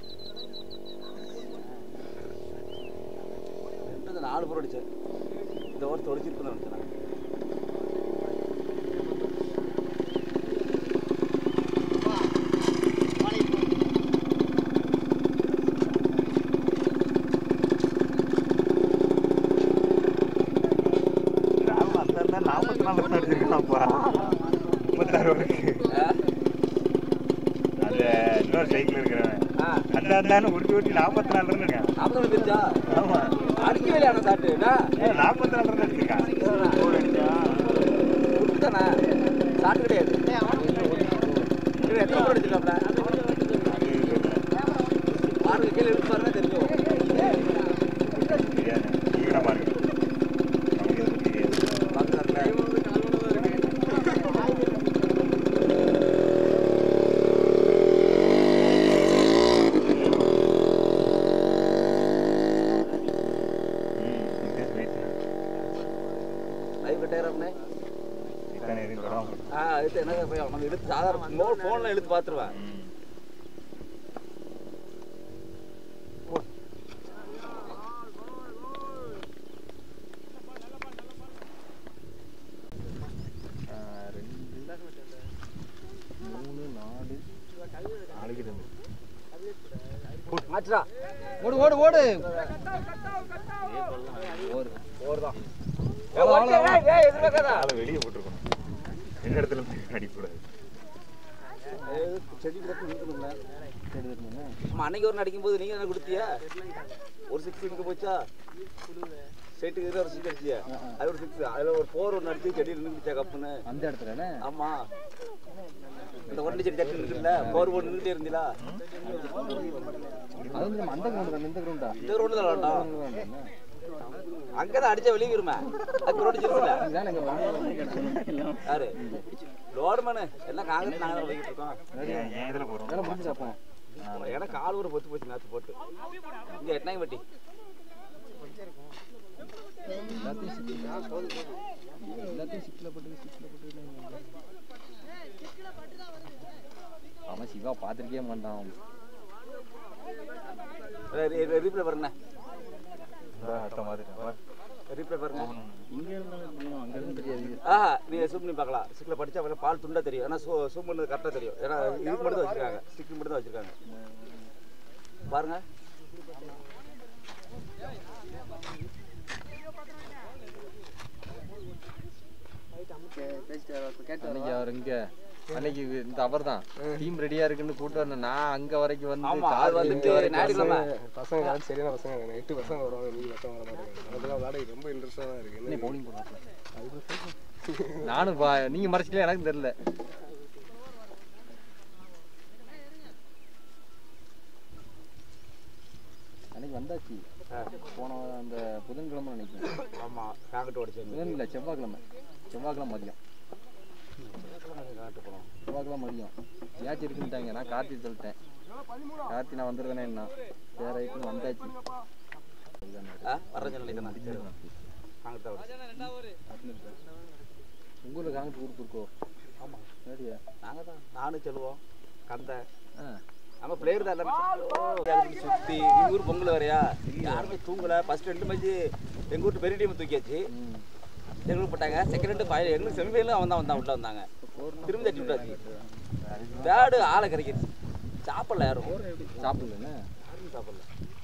ரெண்டு நாலு பேர் அடிச்சேன் இந்த ஒரு தொலைச்சிருக்குன்னு நினைச்சேன் ராமன் அந்த இருந்தால் நாற்பத்தி நாலு ரன் அடிச்சிருக்கான்ப்பா முப்பத்தாறு ஓவருக்கு அந்த இன்னொரு சைக்கிள் இருக்கிறவன் ஆ அந்த அந்தானு உருட்டி உருட்டி நாற்பத்தி நாலு ரன் இருக்கான் நாற்பது பிரிச்சா ஆமா அடிக்கவே இல்லையா அந்த சாட்டு என்ன நாற்பத்தி நாலு ரன் அடிச்சிருக்கான் தானே சாட்டு கிடையாது இவன் எத்தனை பேர் அடிச்சிருக்காப்ல பாருங்க கீழே எடுத்து பாருங்க தெரியும் தெரியாது நீங்க பாருங்க நமக்கு எதுவும் தெரியாது பார்க்குறாருல லைவ் கட்டாயிரம்னே இத்தனை எதுவும் தொடாம ஆ எடுத்து என்ன போய் நம்ம எடுத்து சாதாரண ஃபோனில் எடுத்து பார்த்துருவேன் ம். ஆ, ரெண்டு மூணு நாலு நாலு கிட்ட இருந்து ஆச்சுடா ஓடு ஓடு ஓடு ஓடுதான் எதிர்பார்க்காதா காலை வெளியே போட்டிருக்கணும் எந்த இடத்துல இருந்து அடிக்கூடாது செடி கிடக்கு நிற்கணும்ல எடுத்துருந்தேங்க ஆமா அன்னைக்கு ஒரு அடிக்கும்போது நீங்க என்ன கொடுத்தியா ஒரு சிக்ஸ் இங்க போச்சா ஸ்ட்ரைட்டுக்கு ஒரு சிக்ஸ் அடிச்சியா அது ஒரு சிக்ஸ் அதுல ஒரு ஃபோர் ஒன்று அடிச்சு செடியில் நின்றுச்சா கப்புன்னு அந்த இடத்துல ஆமா இந்த ஒரண்டி செடி தட்டு இருக்குல்ல ஃபோர் ஒன்று நின்றுட்டே இருந்தீங்களா அது வந்து நம்ம அந்த கிரவுண்ட் தானே இந்த கிரவுண்டா இந்த ரோடு தான் விளாண்டோம் அங்கதான் அடிச்சா வெளியே வருமே அது ரோடு சிரிக்கல இதுதான் எங்க யாரு லோடு மனு எல்லாம் காங்கிரஸ் நாங்க தான் விளையிட்டு இருக்கோம் ஏன் ஏன் இதில் போகிறோம் வேலை முடிஞ்சு அப்போ ஏன்னா கால் ஒரு பொத்து போச்சு நாத்து போட்டு இங்க எட்டாங்க பட்டி எல்லாத்தையும் சிக்கில் எல்லாத்தையும் சிக்கில் போட்டு சிக்கில் போட்டு அவன் சிவா பார்த்துருக்கே மாட்டான் ரீப்ளே பாருங்க அத்தை மாதிரி ரீப்ளே பாருங்க இங்கே இருந்தாலும் அங்கே இருந்து தெரியாது ஆஹா நீங்க ஜூம் பண்ணி பார்க்கலாம் ஸ்டிக்ல படிச்சா வேணா பால் துண்டா தெரியும் ஆனா ஜூம் பண்ணது கரெக்டா தெரியும் ஏன்னா இதுக்கு மட்டும் தான் வச்சிருக்காங்க ஸ்டிக் மட்டும் தான் வச்சிருக்காங்க பாருங்க அன்னைக்கு அவர் இங்க அன்னைக்கு இந்த அவர் தான் டீம் ரெடியா இருக்குன்னு கூட்டு வரணும் நான் அங்க வரைக்கும் வந்து ஆமா கார் அது வந்துட்டு ஞாயிற்றுக்கிழமை பசங்க யாரும் சரியான பசங்க இருக்காங்க. எட்டு பசங்க வருவாங்க மீதி பசங்க வர மாட்டாங்க அதெல்லாம் விளையாட ரொம்ப இன்ட்ரெஸ்டாக தான் இருக்கு என்ன பவுலிங் போடுறாங்க நானும் பா- நீங்க மறைச்சிக்கல எனக்கு தெரியல அன்னைக்கு வந்தாச்சு போன அந்த புதன்கிழமை நினைக்கிறேன் ஆமா காங்கிட்டு உடச்சு புதன் இல்லை செவ்வாய்க்கிழமை செவ்வாய்க்கிழமை மதியம் காட்டு போனோம் செவ்வாய்க்கிழமை மதியம் ஏச்சு இருக்குன்ட்டாங்க நான் கார்த்தி சொல்லிட்டேன் கார்த்தி நான் வந்துருவேனே என்ன வேற ஆயிட்டு வந்தாச்சு வர சொல்லி காங்கிட்டு உடச்சு உங்க ஊரில் காங்கிட்டு ஊருக்கு இருக்கோ ஆமா சரியா நாங்க தான் நானும் சொல்லுவோம் கந்த ஆ நம்ம பிளேயர் தான் எல்லாமே சுத்தி எங்க ஊர் பொங்கல் வேறையா யாருமே தூங்கல ஃபர்ஸ்ட் ரெண்டு மேட்ச் எங்க ஊர் பெரிய டீம் தூக்கியாச்சு ம் எங்களுக்கு போட்டாங்க செகண்ட் ஃபைனல் எங்களுக்கு செமிஃபைனலும் அவன் தான் வந்தான் உள்ள வந்தாங்க திரும்பி தட்டி விட்டாச்சு தேர்டு ஆளை கிடைக்கிடுச்சு சாப்பிடல யாரும் சாப்பிடலண்ணே யாரும் சாப்பிடல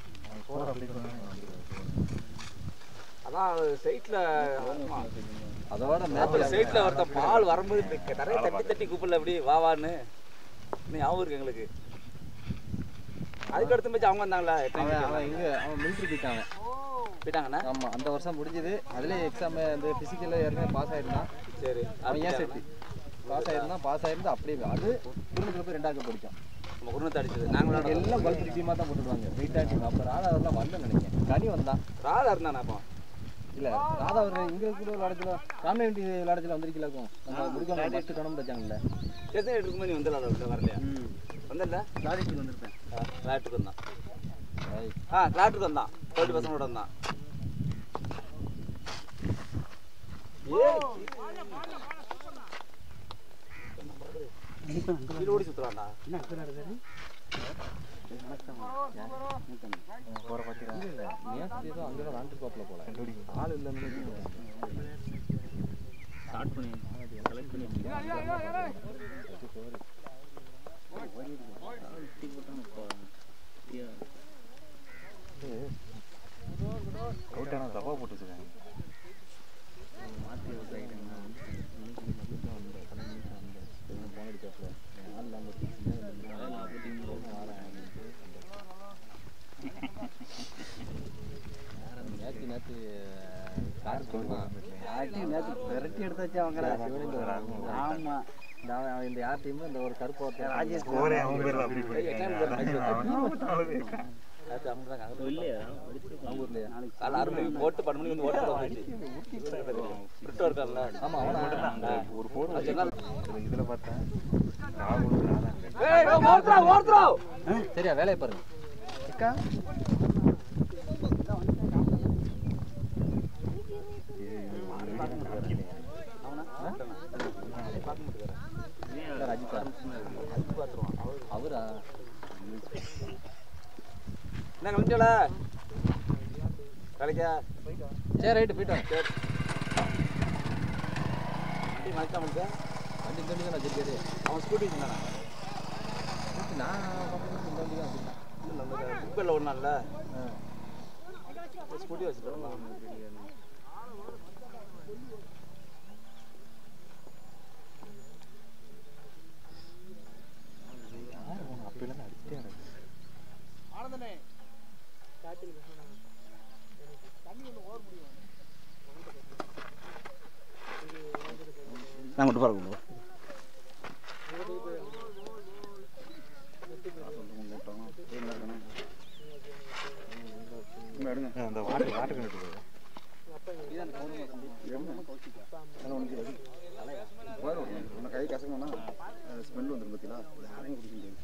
அதான் சைட்ல அதோட அப்புறம் மேட்ச் சைட்ல ஒருத்தன் பால் வரும்போது இந்த நிறைய தட்டி தட்டி கூப்பிடல அப்படி வா வான்னு இன்னும் ஞாபகம் இருக்கு எங்களுக்கு அதுக்கு அடுத்த மேட்ச் அவங்க வந்தாங்களா அவன் அவன் இங்க அவன் மிலிட்ரி போயிட்டாங்க போயிட்டாங்கண்ணா ஆமா அந்த வருஷம் முடிஞ்சது அதுலயே எக்ஸாம் இந்த பிசிக்கல்ல ஏற்கனவே பாஸ் ஆயிருந்தான் சரி அவன் ஏன் செட்டு பாஸ் ஆயிருந்தான் பாஸ் ஆயிருந்து அப்படியே அது குடும்பத்தில் போய் ரெண்டாவது படித்தோம் நம்ம குருணத்தை அடிச்சது நாங்க விளையாட எல்லாம் பல்க் டீமாக தான் போட்டுருவாங்க வெயிட்டா டீம் அப்போ ராதா அவர்லாம் வரலன்னு நினைக்கிறேன் கனி வந்தான் ராதா இருந்தானா அப்போ இல்ல ராதா அவர் இங்க கூட விளையாடத்துல கான்வென்ட் விளையாடத்துல வந்திருக்கலாக்கும் நம்ம முடிக்காம ஃபர்ஸ்ட் கணம் வச்சாங்கல்ல சென்னை இருக்கும்போது நீ வந்து வரலையா வந்தல லாரிக்கு வந்திருப்பேன் கிளாட்டுக்கு வந்தான் ஆ கிளாட்டுக்கு வந்தான் தேர்ட்டி பர்சனோட வந்தான் கீழே ஓடி சுத்துறான்டா போற பாத்தீங்களா இல்ல நேத்து ஏதோ அங்க விளாண்டு பாப்பல போல ஆள் இல்லன்னு ஸ்டார்ட் பண்ணி கலெக்ட் பண்ணி அவுட் ஆனால் தப்பா போட்டு வச்சிருக்காங்க மாற்றி விட்டாங்க போன் அடிச்சாப்ல ஆள் இல்லாம நேத்து நேத்து கார் போடுவான் நேற்று விரட்டி எடுத்தாச்சு அவங்க ஆமா நான் அவன் இந்த யார் டீம் இந்த ஒரு கருப்பு ஒருத்தன் ராஜேஷ் ஒரே அவங்க பேர் அப்படி போய் நேத்து அவங்க தான் காங்க இல்லையா அவங்க ஊர்லயா காலை ஆறு மணிக்கு போட்டு பன்னெண்டு மணிக்கு வந்து ஓட்டு ஃபிரிட்டோ இருக்கார்ல ஆமா அவனா ஒரு போடு இதுல பார்த்தேன் ராகுல் ராதான் ஏய் ஓடுறா ஓடுறா சரியா வேலையை பாருங்க யார் அஜித்தா அவரா என்ன கிளம்பிட்டல வேலைக்கா சரி ரைட்டு போயிட்டோம் சரி வண்டி மறைச்சா முடிச்சா வண்டி இந்த வண்டி தான் வச்சிருக்காரு அவன் ஸ்கூட்டி இருந்தானா நான் பார்க்கறது இந்த வண்டி தான் வச்சிருக்கேன் குப்பையில் ஒன்றாம்ல ஸ்கூட்டி வச்சுட்டு அப்பெல்லாம் அடிச்சுட்டே எனக்கு நான் மட்டும் பார்க்க அந்த வாட்டு வாட்டு கண்டுட்டு போகுது உன்னை கை கசக்கணும்னா ஸ்மெல் வந்துடும் பார்த்தீங்களா யாரையும் குடிக்க முடியாது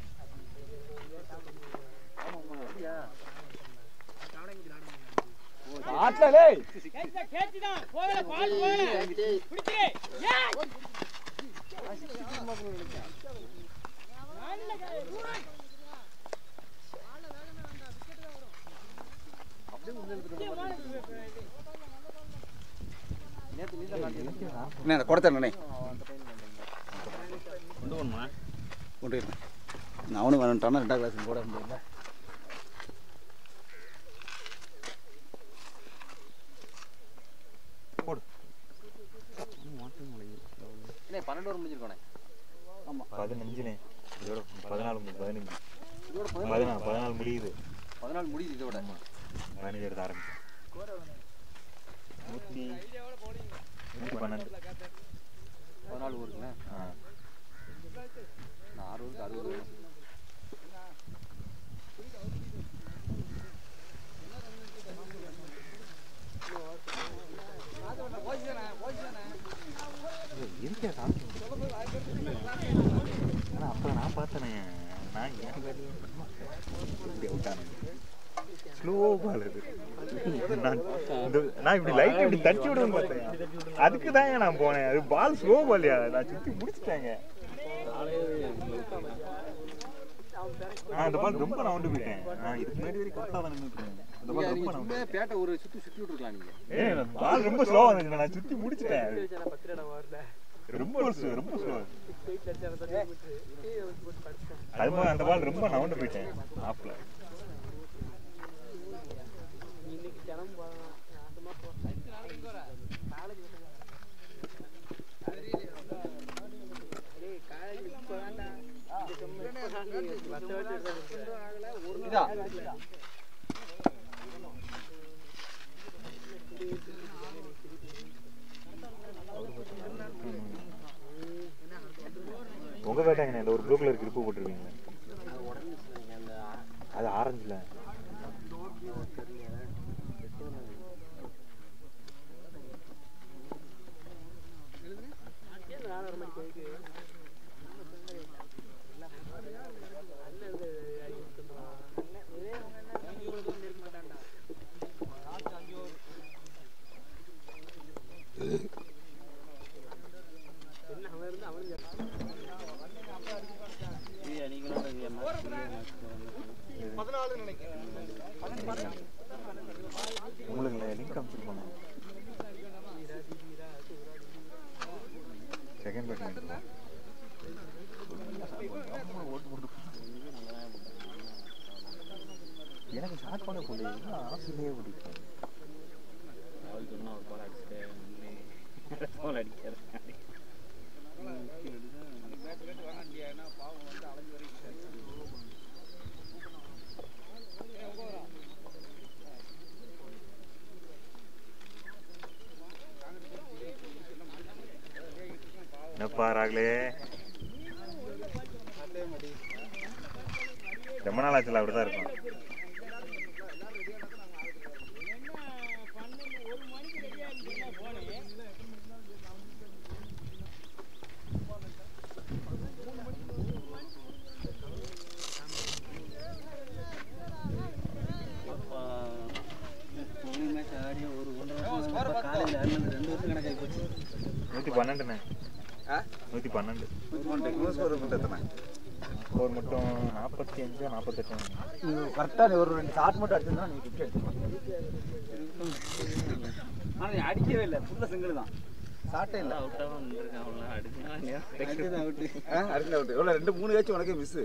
என்ன இந்த குடத்தண்ணே கொண்டு போகணுமா கொண்டு போயிருந்தேன் நான் அவனும் வேணுன்ட்டானா ரெண்டாம் கிளாஸ் போட முடியல என்ன பன்னெண்டு வரை முடிஞ்சிருக்கோனே பதினஞ்சுனே இதோட பதினாலு மு- பதினஞ்சு பதினாலு பதினாலு முடியுது பதினாலு முடியுது இதோட பதினஞ்சு எடுத்து ஆரம்பிச்சேன் நூற்றி நூற்றி பன்னெண்டு பதினாலு ஊருக்குண்ணே ஆ நான் ஆறு ஊருக்கு அறுபது வேணும் ஈஸியா சாப்பிட்டு ஆனா அப்ப நான் பார்த்தேனே நான் ஏன் இப்படி அவுட் ஆனேன் ஸ்லோ பால் அது நான் இந்த- நான் இப்படி லைட் இப்படி தட்டி விடுவேன்னு பார்த்தேன் அதுக்கு தான் நான் போனேன் அது பால் ஸ்லோ பால்யா நான் சுத்தி முடிச்சிட்டாங்க ஆ அந்த பால் ரொம்ப நான் வந்து போயிட்டேன் நான் இதுக்கு முன்னாடி வரைக்கும் கரெக்டாக தான் நின்றுட்டேன் அந்த பால் ரொம்ப நான் சும்மா பேட்டை ஒரு சுத்தி சுத்தி விட்டுருக்கலாம் நீங்க ஏய் பால் ரொம்ப ஸ்லோவா இருந்துச்சு நான் சுத்தி முடிச்சிட்டேன் அது. ரொம்ப slow, ரொம்ப ஸ்லோ அது மாதிரி அந்த பால் ரொம்ப நவுண்டு போயிட்டேன் ஆப்ல இதா உங்க வேட்டாங்க இந்த ஒரு ப்ளூ கலர் கிரிப்பு போட்டிருக்கீங்க அது ஆரஞ்சுல உங்களுக்கு லிங்க் அனுப்பிச்சிருப்பாங்க செகண்ட் பேட்டிங் எனக்கு ஷார்ட் பண்ண போல ஆசையிலேயே பிடிக்கும் அவள் சொன்னா ஒரு பால் அடிச்சுட்டு பால் அடிக்கிறேன் என்னப்பா ராகுலே ரொம்ப நாள் ஆச்சுல அப்படிதான் இருக்கும் மேட்ச் ஆடி ஒரு ஒன்றரை வருஷம் காலையில் ரெண்டு வருஷம் கணக்காகி போச்சு நூத்தி பன்னெண்டுண்ணே நூத்தி பன்னெண்டு ஸ்கோர் மட்டும் நாற்பத்தி அஞ்சு நாற்பத்தெட்டு கரெக்டாக ஒரு ரெண்டு ஷாட் மட்டும் அடிச்சிருந்தா நீ ஃபிஃப்டி அடிச்சிருக்கலாம் ஆனால் நீ அடிக்கவே இல்லை ஃபுல்லாக சிங்கிள் தான் ஷாட்டே இல்லை அவுட்டாக வந்திருக்கேன் அவ்வளோ அடிச்சுனா அடிச்சது அவுட்டு அருங்க அவுட் எவ்வளோ ரெண்டு மூணு கேட்ச் உனக்கு மிஸ்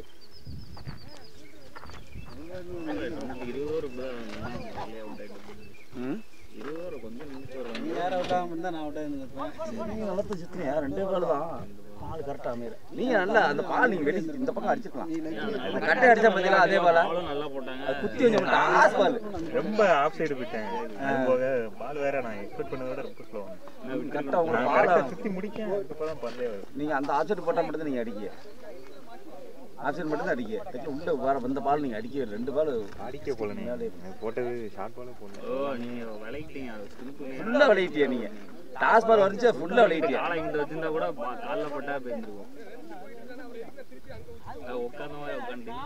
இருபது ஓவர் கூட அவுட் ஆகிட்டு இருபது ஓவர் கொஞ்சம் நிமிஷம் வரும் நீ யார் அவுட் ஆகாம இருந்தா நான் அவுட் ஆகிருந்திருப்பேன் நீ வளர்த்து சுத்தினியா ரெண்டே பால் தான் பால் கரெக்டாக அமையிற நீங்க நல்லா அந்த பால் நீங்க வெளிய இந்த பக்கம் அடிச்சிருக்கலாம் அந்த கட்டை அடிச்சா பார்த்தீங்களா அதே பால பாலும் நல்லா போட்டாங்க குத்தி வந்து லாஸ்ட் பால் ரொம்ப ஆஃப் சைடு போயிட்டேன் அது போக பால் வேற நான் எக்ஸ்பெக்ட் பண்ணதை விட ரொம்ப ஸ்லோ கரெக்டா உங்க நான் பால கரெக்டாக சுத்தி முடிக்கேன் அதுக்கப்புறம் பந்தே வருது நீங்க அந்த ஆப்செட் போட்டா மட்டும் தான் நீங்க அடிக்க ஆப்செட் மட்டும் தான் அடிக்க அதுக்கு உள்ள வர வந்த பால் நீங்க அடிக்க ரெண்டு பால் அடிக்க போல நீ போட்டது ஷார்ட் பாலே போடல ஓ நீங்க விளையிட்டீங்க அது சிம்பிள் ஃபுல்லா விளையிட்டியா நீங்க டாஸ் பால் வந்துச்சா ஃபுல்லா விளையிட்டியா காலை இங்க வச்சிருந்தா கூட பா- கால்ல பட்டா போயிருந்துருக்கும் உட்காந்த மாதிரி உட்காந்துட்டீங்க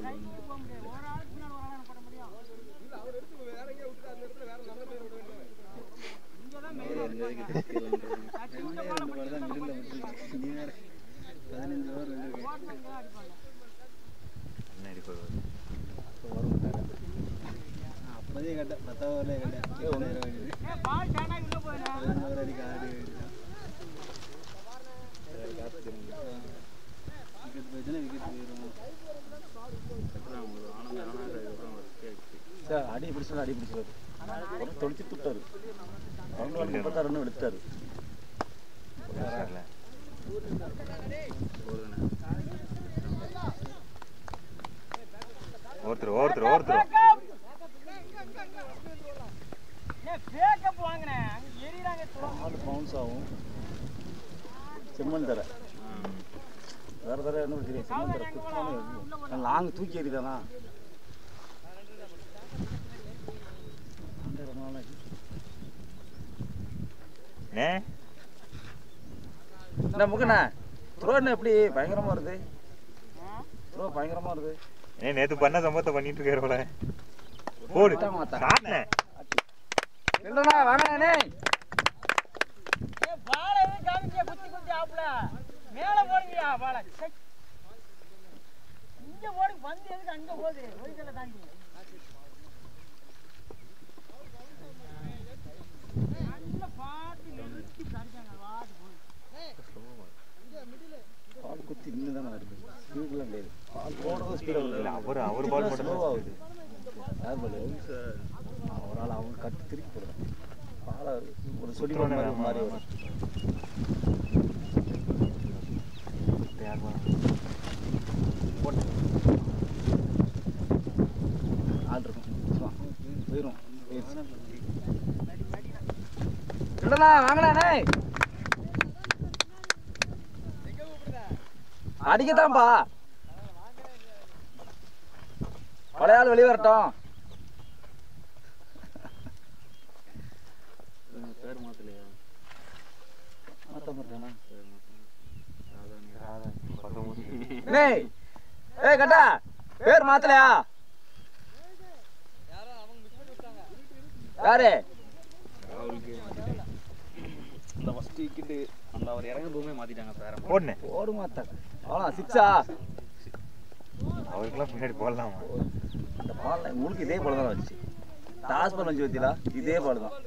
ரெண்டே ரெண்டு பால் தான் மிடில் விட்டுருக்கு நீ வேற பதினஞ்சு ஓவர் இருக்கு என்ன அடிப்பது அப்போதே கேட்டேன் பத்தாவது ஓவர்லேயே கேட்டேன் பதினஞ்சு ஓவர் அடிக்க ஆடி விக்கெட் போயிடுச்சுன்னா விக்கெட் போயிடும் சார் அடி பிடிச்சா அடி பிடிச்சாரு ஒரு தொளிச்சு துட்டாரு அவங்க வந்து முப்பத்தாறு ரன் எடுத்தாரு தெரியல ஒருத்தர் ஒருத்தர் ஒருத்தர் பால் பவுன்ஸ் ஆகும் செம்மண் தர வேற தர என்ன தெரியும் செம்மண் தர குத்தானே லாங் தூக்கி எறிதானா நே என்ன முகண்ணா த்ரோ என்ன எப்படி பயங்கரமா வருது த்ரோ பயங்கரமா வருது ஏன் நேத்து பண்ண சம்பவத்தை பண்ணிட்டு இருக்காருல போடு மாத்தா, மாத்தா. சாட்டினே இல்லைண்ணா வாங்கண்ணே ஏ வாழை எதுவும் காமிச்சியா குத்தி குத்தி ஆப்புல மேல போடுங்கயா வாழை சை. இங்க போடு வந்து எதுக்கு அங்க போகுது ஒரிஜினல் தாண்டி நல்ல பாட்டு நிறுத்தி கடிச்சாங்க வாட்டு போய் பால் குத்தி இன்னும் தானே வருது ஸ்பீட்லாம் கிடையாது பால் போடுறது ஸ்பீடாக இல்ல வருது அவர் அவர் பால் மட்டும் ஸ்லோவாக வருது யார் பால் ஒரு ஆள் அவங்க கட்டு திருப்பி போடுறான் பாலை ஒரு சொடி பால் மாதிரி மாறி வரும் ஆள் இருக்கும் வா, போயிரும் போயிருச்சு இல்லைண்ணா வாங்கண்ணே அடிக்கத்தான்ப்பா பழைய ஆள் வெளியே வரட்டும் பேர் மாத்தலையா மாத்த மாட்டானா டேய் டேய் ஏய் கட்டா பேர் மாத்தலையா யாரு இந்த ஃபர்ஸ்ட் விக்கெட்டு அந்த அவர் இறங்கும் போதுமே மாத்திட்டாங்க பேர போடுனே ஓடு மாத்தா அவ்வளோ சிக்ஸா அவருக்கெல்லாம் பின்னாடி போடலாமா அந்த பால் உங்களுக்கு இதே பால் தான் வச்சு டாஸ் பால் வச்சு வச்சிடா இதே பால் தான்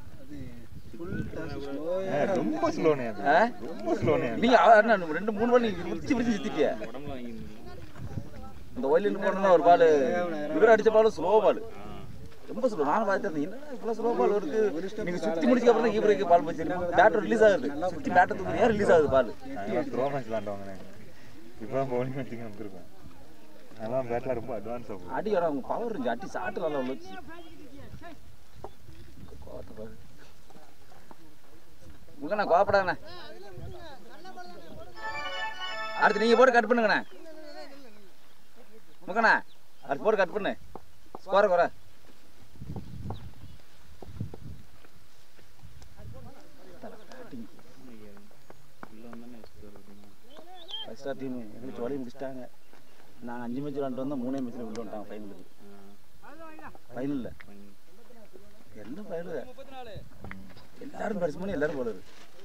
ஏ, ரொம்ப ஸ்லோனே அது ஆ? ரொம்ப ஸ்லோனே நீங்க அவ- என்ன, ரெண்டு மூணு பால் நீங்க விரிச்சு விரிச்சு சுத்திட்டிய உடம்புல வாங்கி இந்த ஒயிலின் போனோம்னா ஒரு பால் இவர் அடிச்ச பால் ஸ்லோ பால் ரொம்ப ஸ்லோ நானும் பார்த்துருந்தேன் என்ன இவ்வளோ ஸ்லோ பால் இருக்கு நீங்க சுத்தி முடிச்ச அப்புறம் தான் ஈவருக்கு பால் வச்சிருக்கீங்க பேட்டர் ரிலீஸ் ஆகுது சுத்தி பேட்டர் தூக்குறியா ரிலீஸ் ஆகுது பால் நாங்களாம் த்ரோ மேட்ச் விளாண்டவங்க இப்போ பவுலிங் மேட்ச்சுக்கு வந்திருக்கோம் அதெல்லாம் பேட்டில் ரொம்ப அட்வான்ஸாக போகும் அடி வர அவங்க பவர் இருந்துச்சு அடி சாட்டு நல்லா உள்ள வச்சு கோவத்தை பாரு முகண்ணா கோவப்படாண்ணே அடுத்து நீங்க போட்டு கட் பண்ணுங்கண்ணே முகண்ணா அடுத்து போட்டு கட் பண்ணு ஸ்கோர குறை ஃபஸ்ட்டாக டீம் எங்களுக்கு வழி முடிச்சிட்டாங்க நாங்கள் அஞ்சு மேட்ச் விளாண்டு வந்தோம் மூணே மேட்ச்சில் விட்டு வந்துட்டாங்க ஃபைனலுக்கு ஃபைனலில் என்ன ஃபைனல் எல்லாரும் பேட்ஸ்மேன் எல்லாரும் பவுலர்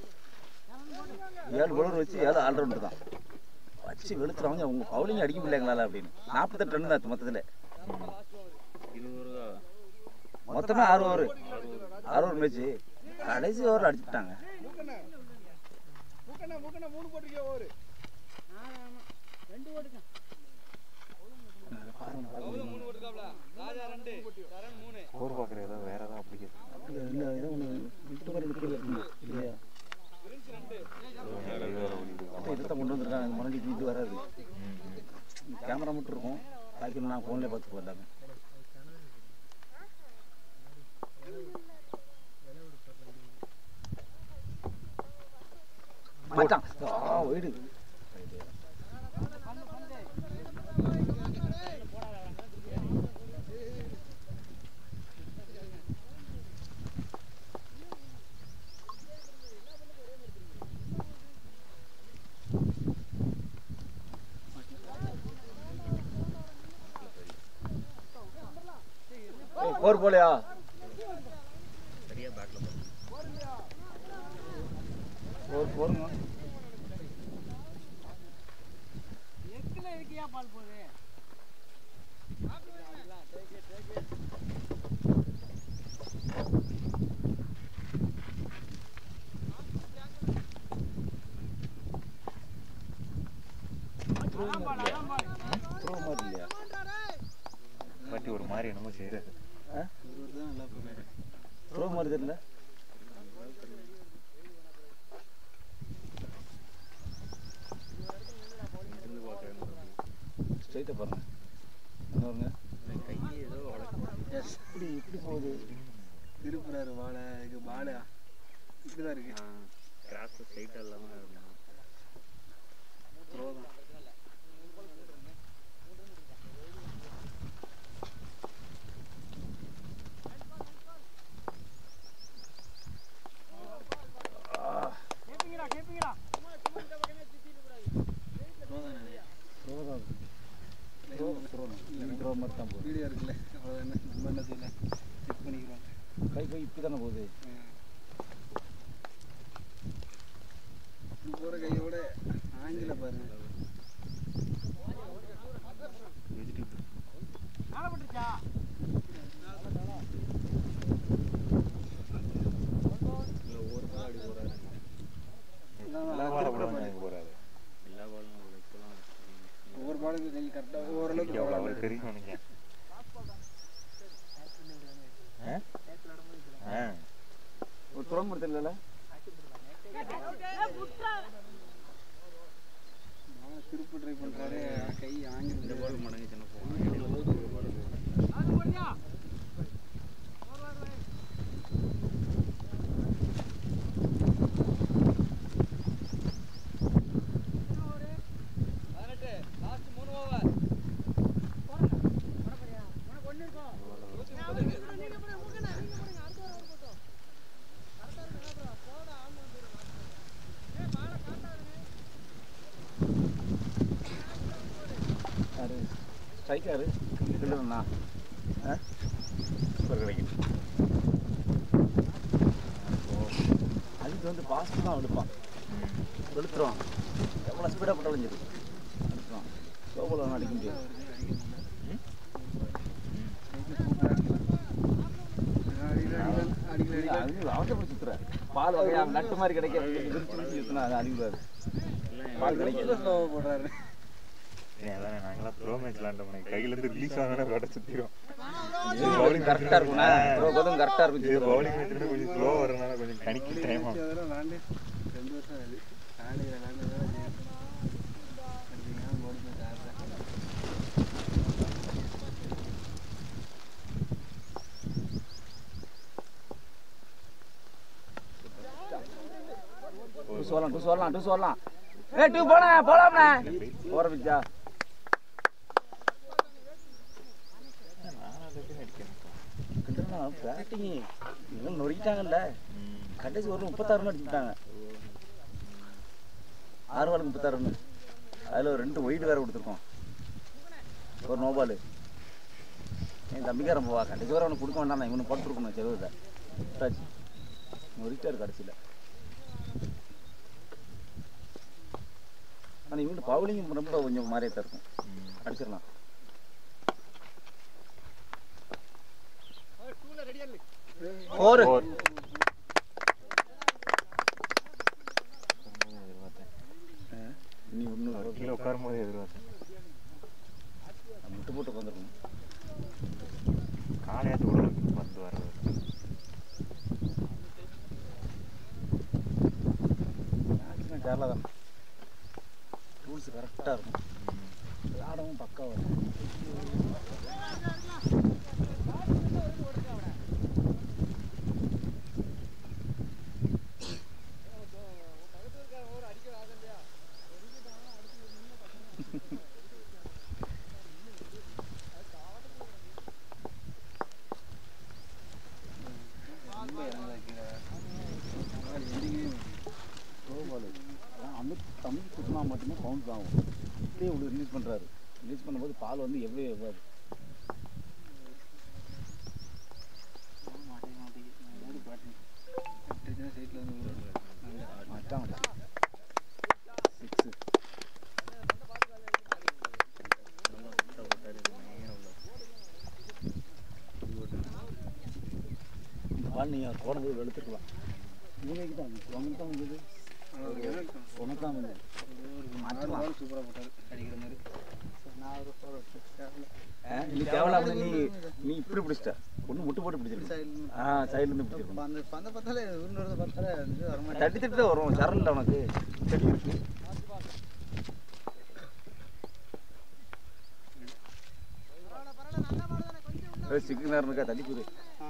ஏழு பவுலர் வச்சு ஏழு ஆல்ரவுண்டர் தான் வச்சு வெளுத்துறாங்க அவங்க பவுலிங் அடிக்க முடியலங்களா அப்படின்னு நாற்பத்தெட்டு ரன் தான் மொத்தத்தில் மொத்தமே ஆறு ஓவர் ஆறு ஓவர் மேட்ச்சு கடைசி ஓவர் அடிச்சுட்டாங்க மூக்கண்ணா மூக்கண்ணா மூணு போட்டிருக்கே ஓவர் ரெண்டு ஓட்டுங்க ஸ்கோர் பார்க்குற ஏதாவது வேற ஏதாவது அப்ளிகேஷன் இல்லை இதை ஒன்று விட்டு வர எடுக்கல இல்லையா இதை தான் கொண்டு வந்திருக்காங்க இந்த மறுபடியும் இது வராது கேமரா மட்டும் இருக்கும் பாக்கி நான் ஃபோன்லேயே பார்த்து போடலாங்க மச்சான் ஆ வீடு ஏய், போர் போலையா போர் போருங்க எக்குல இருக்கியா பால் போகுது த்ரோ மாதிரி இல்லையா பட்டி ஒரு மாதிரி என்னமோ செய்யறது த்ரோ மாதிரி தெரியல ஸ்ட்ரைட்டாக பாருங்க என்ன பாருங்க இப்படி இப்படி போகுது திருப்புறாரு வாழை இது வாழை இப்படிதான் இருக்கு கிராஸ் ஸ்ட்ரைட்டாக இல்லாமல் கேப்பீங்களா கேப்பீங்களா தானே போகுது போற கையோட ஆங்கில பாருங்க போறாரு ஒவ்வொரு பாலுக்கு கை கரெக்டா ஓரளவுக்கு எவ்வளவு அவருக்கு தெரியும் நீங்க ஆ? ஆ ஒரு துறம்பு தெரியல திருப்பு ட்ரை பண்றாரு கை ஆங்கில பால் மடங்கு சின்ன பதினெட்டு லாஸ்ட் மூணு ஓவர் யாரு ஸ்ட்ரைக் யாரு இல்லைண்ணா ஆ சூப்பர் கிடைக்கும் அதுக்கு வந்து பாஸ்ட் தான் எடுப்பான் வெளுத்துருவான் எவ்வளோ ஸ்பீடாக போட்டாலும் சரி அடிச்சிருவான் ஸ்லோவில் அடிக்க முடியாது இல்ல, அது அவசரப்பட்டு சுத்துற பால் வகையா நட்டு மாதிரி கிடைக்க விரிச்சு விரிச்சு சுத்தினா அது அடிக்கூடாது பால் கிடைக்காது போடுறாரு சரி, அதானே நாங்களாம் ப்ரோ மேட்ச் விளாண்டோம் கையில இருந்து ரிலீஸ் ஆனா விளாட சுத்திரும் பவுலிங் கரெக்டாக இருக்கும்ண்ணா கோதும் கரெக்டாக இது இருக்கும் பவுலிங் மேட்ச் கொஞ்சம் ஸ்லோ வரனால கொஞ்சம் கணிக்க டைம் ஆகும் அதெல்லாம் விளாண்டு ரெண்டு வருஷம் ஆகுது ஆடி விளாண்டு டூ சொல்லலாம் டூ சொல்லலாம் டூ சொல்லலாம் ஏ டூ போனா போலாம்ண்ணே போற பிச்சா பேட்டிங் இவங்க நொறுக்கிட்டாங்கல்ல கடைசி ஒரு முப்பத்தாறு ரன் அடிச்சுட்டாங்க ஆறு பாலுக்கு முப்பத்தாறு ரன் அதில் ஒரு ரெண்டு ஒயிட் வேற கொடுத்துருக்கோம் ஒரு நோபால் என் தம்பிக்காரன் போவா கடைசி வரை அவனுக்கு கொடுக்க வேண்டாம் இவனு போட்டுருக்கணும் செலவுல விட்டாச்சு நொறுக்கிட்டாரு கடைசியில் ஆனால் இவங்க பவுலிங் ரொம்ப கொஞ்சம் மாதிரியே தான் இருக்கும் அடிச்சிடலாம் ஒரு நீ ஒன்று கீழே உட்காரும் போது எதிர்பார்த்தேன் முட்டு போட்டு வந்துருக்கணும் காலையாச்சும் உடலுக்கு வந்து வர்றது மேக்ஸிமம் கேரளா தான் ரூல்ஸ் கரெக்டாக இருக்கும் விளாடவும் பக்காவாக இருக்கும் ரொம்ப இறங்கல த்ரோ பால் அந்த தம்பி குட்டினா மட்டுமே கவுண்ட் ஆகும் அப்படியே இவ்வளோ ரிலீஸ் பண்ணுறாரு ரிலீஸ் பண்ணும்போது பால் வந்து எவ்வளோ எவ்வாறு சைட்ல வந்து மச்சான் மச்சான் சிக்ஸு பால் நீங்கள் போடும்போது வெளுத்துக்கலாம் இவங்க தான் உனக்கு தான் வந்தது உனக்கு தான் வந்தது மாற்றலாம் சூப்பரா போட்டாரு அடிக்கிற மாதிரி நான் ஒரு ஃபோர் ஆ, நீ தேவையில்லாம நீ நீ இப்படி பிடிச்சிட்ட ஒன்று முட்டு போட்டு பிடிச்சிருக்க ஆ சைட்லேருந்து பிடிச்சிருக்கணும் அந்த பந்த பார்த்தாலே உருண்டு பார்த்தாலே இது வர மாட்டேன் தட்டி தட்டி தான் வரும் சரல் உனக்கு செடி இருக்கு சிக்கு நேரம் இருக்கா தள்ளி போகுது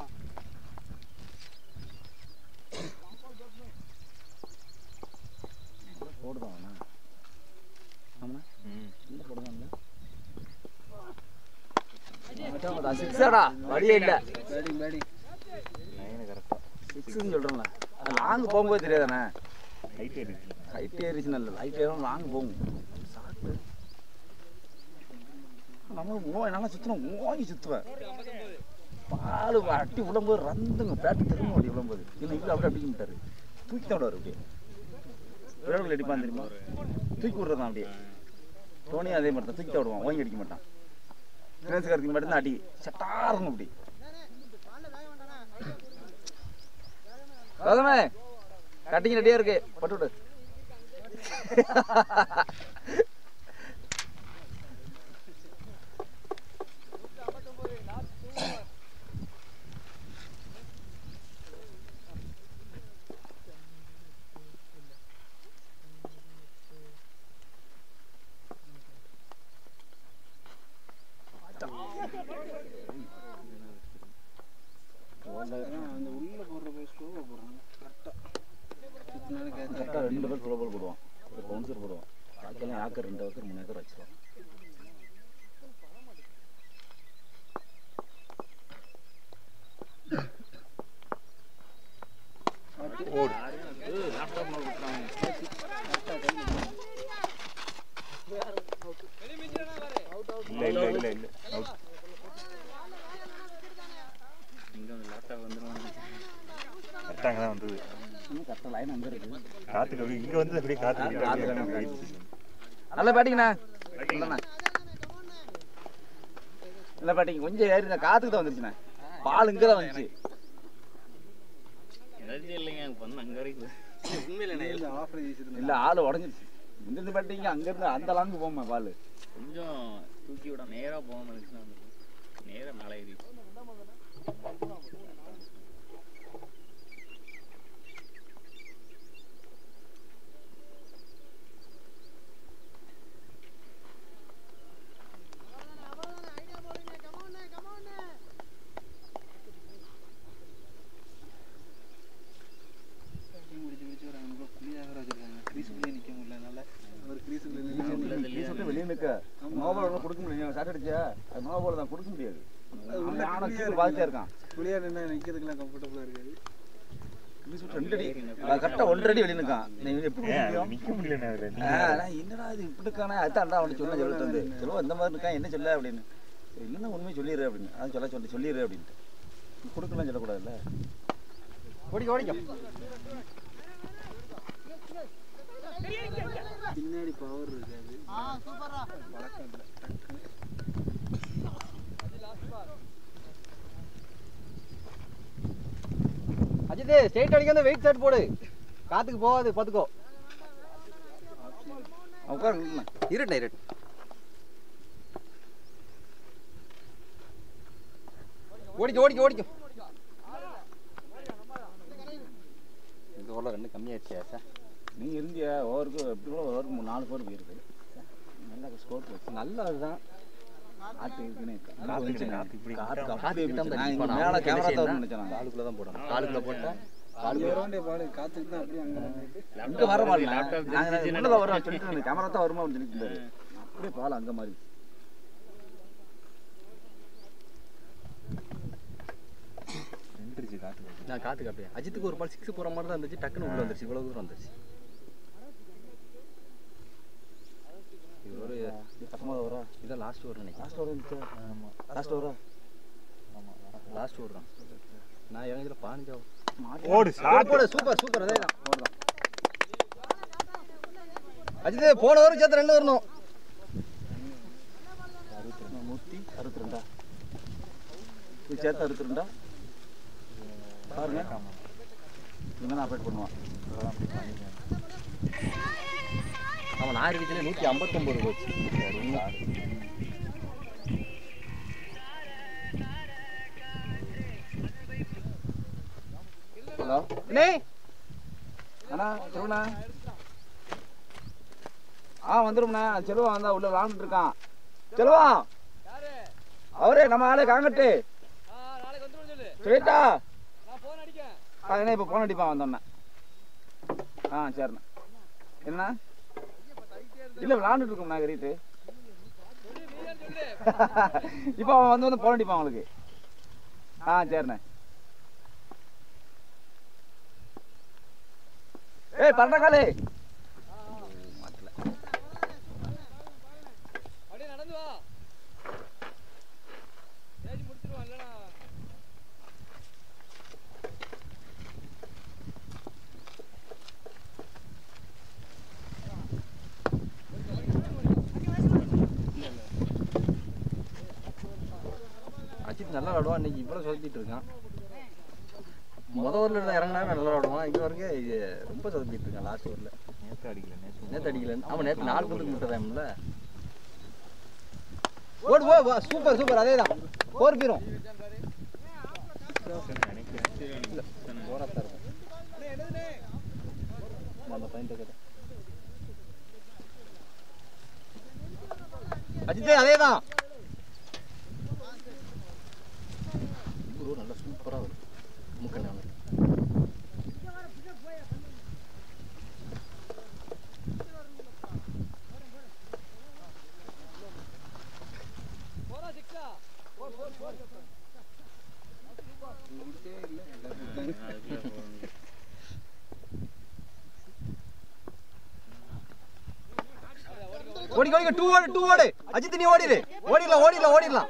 போடுதான் அவனா ஆமாண்ணா ம் இல்லை போடுதான்ல சிக்ஸாடா வழியே இல்லை பேட்டிங் பேட்டிங் லைனு கரெக்டாக சிக்ஸ்ன்னு சொல்கிறேன்ல லாங் போகும்போது தெரியாதானே ஹைட் ஏறிச்சு ஹைட் ஏறிச்சுன்னு இல்லை ஹைட் ஏறும் லாங் போகும் சாக்கு நம்ம ஓ நல்லா சுற்றுறோம் ஓங்கி சுற்றுவேன் பால் அட்டி விடும்போது ரந்துங்க பேட்டு திரும்ப அப்படி விடும்போது இல்லை இப்படி அப்படியே அடிக்க மாட்டாரு தூக்கி தான் விடுவார் அப்படியே விழாவில் அடிப்பான் தெரியுமா தூக்கி விடுறதான் அப்படியே டோனி அதே மாதிரி தான் தூக்கி தான் விடுவான் ஓங்கி அடிக்க மாட்டான் கிரேஸ்காரத்துக்கு மட்டும்தான் அடி சட்டாரணும் அப்படி கௌதமே கட்டிங் ரெடியா இருக்கு பட்டு விடு அந்த உள்ள போடுற போய் ஸ்லோவா போடுறாங்க கரெக்டா கரெக்டாக ரெண்டு பேர் ஸ்லோ பால் போடுவான் ஒரு பவுன்சர் போடுவான் பாக்கெல்லாம் ஏக்கர் ரெண்டு ஏக்கர் மூணு ஏக்கர் வச்சிருவான் இல்ல இல்ல இல்ல இல்ல Out. கரெக்டா அங்கதான் வந்தது இன்னும் கரெக்டாக லைன் அங்கே இருக்கு காத்துக்கு அப்படி இங்க வந்து அப்படியே காத்து காத்து அப்படியே காத்து அப்படியே காத்து. நல்ல பேட்டிங்கண்ணா இல்லைண்ணா நல்ல பேட்டிங் கொஞ்சம் ஏறி இந்த காத்துக்கு தான் வந்துருச்சுண்ணே பால் இங்கே தான் வந்துச்சு இந்த ஆஃபர் வீசிருந்தேன் இல்லை ஆள் உடஞ்சிருச்சு இங்கிருந்து பேட்டிங்க அங்கேருந்து அந்த லாங்கு போமா பால் கொஞ்சம் தூக்கி விட நேரா போகாம இருந்துச்சுன்னா வந்துருக்கும். நேரா மேலே ஏறி முடிச்சு முடிச்சு ஒரு அங்கே புள்ளியாக வச்சிருக்காங்க கிரீஸுக்குள்ளே நிற்க முடியல என்னால அவர் கிரீஸுக்குள்ளே ப்ளீஸ் விட்டு வெளியே நிற்க நோபால் ஒன்றும் கொடுக்க முடியும் ஷார்ட் அடிச்சா அது நோபால் தான் கொடுக்க முடியாது அவன் ஆனா கீழே பாதிச்சா இருக்கான் புள்ளியா நின்னா நிற்கிறதுக்குலாம் கம்ஃபர்டபுளாக இருக்காது ப்ளீஸ் விட்டு ரெண்டு அடி கரெக்டாக ஒன்றரை அடி வெளியே நிற்கான் நீ எப்படி ஏன் முடியும் அது நிக்க முடியலண்ணே அதுல ஆ, நான் என்னடா இது இப்படி இருக்கானே அதான் அவனுக்கு சொன்ன சொல்லிட்டு வந்து சொல்லுவா இந்த மாதிரி இருக்கான் என்ன சொல்ல அப்படின்னு சரி, இல்லைன்னா உண்மையை சொல்லிடுறேன் அப்படின்னு அதான் சொல்ல சொல்லி சொல்லிடுறேன் அப்படின்ட்டு கொடுக்கலாம் சொல்லக்கூடாதுல்ல ஓடிக்க ஓடிக்க பின்னாடி பவர் இருக்காது வழக்கம் இல்லை டக்குன்னு அஜித் ஸ்ட்ரெயிட் அடிக்க அந்த வெயிட் ஷர்ட் போடு காத்துக்கு போகாது பார்த்துக்கோ உட்காரு இருட்டு இருட்டு ஓடிக்க ஓடிக்க ஓடிக்க இந்த ஊரில் ரெண்டு கம்மியாயிருச்சா சார் நீ இருந்தியா ஓவருக்கு எப்படி கூட ஓவருக்கு மூணு நாலு பேர் போயிருக்கு நல்லா ஸ்கோர் போச்சு நல்ல அதுதான் ஆட்டு இருக்குன்னு காத்துக்கிட்ட காத்து இப்படி காத்து காத்து அப்படியே கிட்ட போச்சு. நான் இப்ப இங்க நான் மேலே அவனுக்கு என்ன கேமரா செய்யணும்? தவிர நினைச்சேன் நான். காலுக்குள்ள தான் போடணும் காலுக்குள்ள போட்டால் கால் வேண்டிய பாடு காத்துக்கு தான் அப்படியே அங்கே போயிட்டு இங்க வர மாட்டேன் நாங்கள் உள்ளதான் வரோம் சொல்லிட்டு இருந்தேன் கேமரா தான் வருமா அப்படின்னு சொல்லிட்டு இருந்தாரு அப்படியே பால் அங்கே மாதிரி நின்றுச்சு காத்து நான் காத்துக்கு அப்படியே அஜித்துக்கு ஒரு பால் சிக்ஸ் போகிற மாதிரி தான் இருந்துச்சு டக்குன்னு உள்ள வந்துருச்சு இவ்வளோ தூரம் வந்துருச்சு இது ஒரு பத்தொன்பது வரா இதான் லாஸ்ட் ஓவர் நினைக்கிறேன் லாஸ்ட் ஓவர் இருந்துச்சு ஆமா லாஸ்ட் ஓவரா லாஸ்ட் ஓவர் தான் நான் இறங்கில பதினஞ்சா ஓடு ஷாட் போடு சூப்பர் சூப்பர் அதே தான் அஜித் போன ஓவர் சேர்த்து ரெண்டு வரணும் நூற்றி அறுபத்தி ரெண்டா இது சேர்த்து அறுபத்தி ரெண்டா பாருங்க இவன் ஆப்ரேட் பண்ணுவான் அவன் ஆறு வீச்சில் நூற்றி ஐம்பத்தொம்பது போச்சு ஹலோ அண்ணே அண்ணா சொல்லுண்ணா ஆ வந்துரும்ண்ணா செல்வா வந்தா உள்ள விளாண்டுட்டு இருக்கான் செல்வா அவரே நம்ம ஆளே காங்கட்டு ஆ நாளைக்கு வந்துருவோம் சொல்லு சொல்லிட்டா நான் போன் அடிக்கேன் ஆ என்ன இப்போ போன் அடிப்பான் வந்தோன்னே ஆ சரிண்ணா என்ன இல்லை விளாண்டுட்டு இருக்கோம்ண்ணா கறிட்டு இப்போ அவன் வந்து வந்து போன் அடிப்பான் அவங்களுக்கு ஆ சரிண்ணே ஏய் பரண்டக்காலே அப்படியே நடந்து வா பேசி முடிச்சிருவோம் இல்லைனா விளாடுவான் இன்னைக்கு இவ்வளோ சொதப்பிட்டு இருக்கான் முத ஓவரில் தான் இறங்கினா நல்லா விளாடுவான் இங்கே வரைக்கும் இது ரொம்ப சொதப்பிட்டு இருக்கான் லாஸ்ட் ஓவரில் நேற்று அடிக்கல நேற்று நேற்று அடிக்கல ஆமாம் நேற்று நாலு பந்துக்கு முட்டதாம்ல ஓடு ஓ வா சூப்பர் சூப்பர் அதே தான் போர் பீரும் போராத்தான் இருக்கும் அந்த பாயிண்ட் கேட்டேன் அஜித்தே அதே தான் நல்லா சூப்பராக வரும் முக்கண்ண போடா சிக்ஸா போர் போர் போர் ஓடி ஓடி டூ ஓடு டூ ஓடு அஜித் நீ ஓடிடு ஓடிடலாம் ஓடிடலாம் ஓடிடலாம்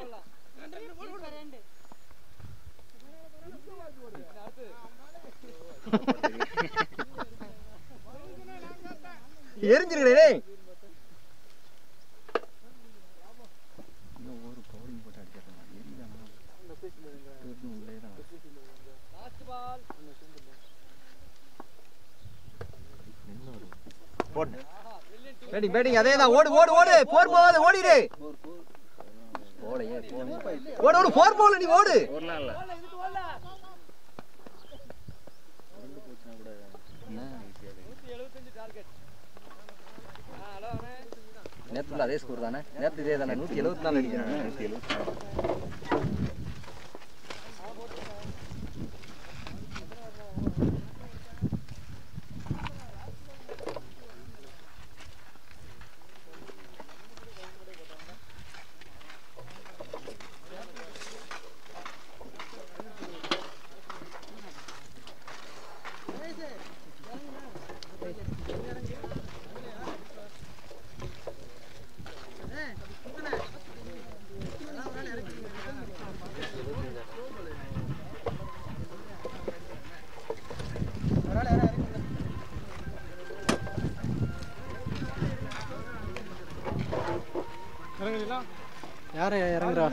எரிஞ்சிருக்கே டேய் இன்னும் ஒரு பவுலிங் போட்டு அடிச்சிடலாம் எரியானா உள்ளே தான் லாஸ்ட் பால் போட்டு பேட்டிங் பேட்டிங் அதே தான் ஓடு ஓடு ஓடு போர் போகாத ஓடிடு போலையே ஓடு ஓடு போர் போகல நீ ஓடு ஒருலாம் இல்லை நூற்றி எழுபத்தஞ்சு டார்கெட் ஆ ஹலோ அண்ணே நேற்றுல அதே ஸ்கோர் தானே நேற்று இதே தானே நூற்றி எழுபத்தி நாலு அடிக்கிறேன் நூற்றி எழுபத்தி இறங்குறீங்களா யார் இறங்குறா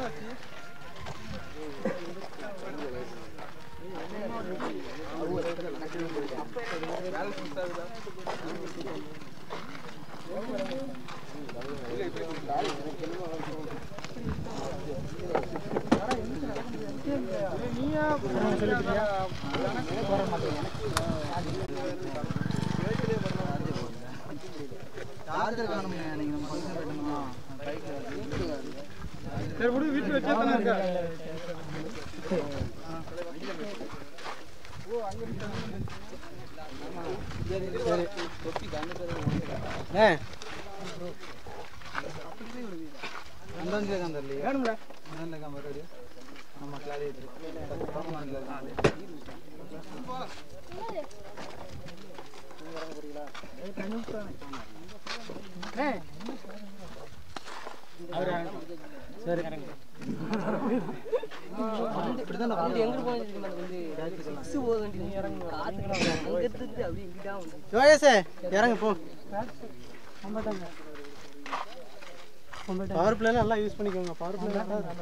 நீயா சொல்லிட்டியா சார்ஜர் காணுமே நீங்கள் நம்ம ஃபங்க்ஷன் போயிட்டோமா சரி விடு வீட்டில் வச்சே தானே இருக்கா ஏ அந்தாந்து காந்தர்லையே வேணும்ல அந்தாந்து காந்தர் ஆமாம் கிளாரி சரி யோகேஷே இறங்கு போ பவர் பிளே நல்லா யூஸ் பண்ணிக்கோங்க பவர் பிளே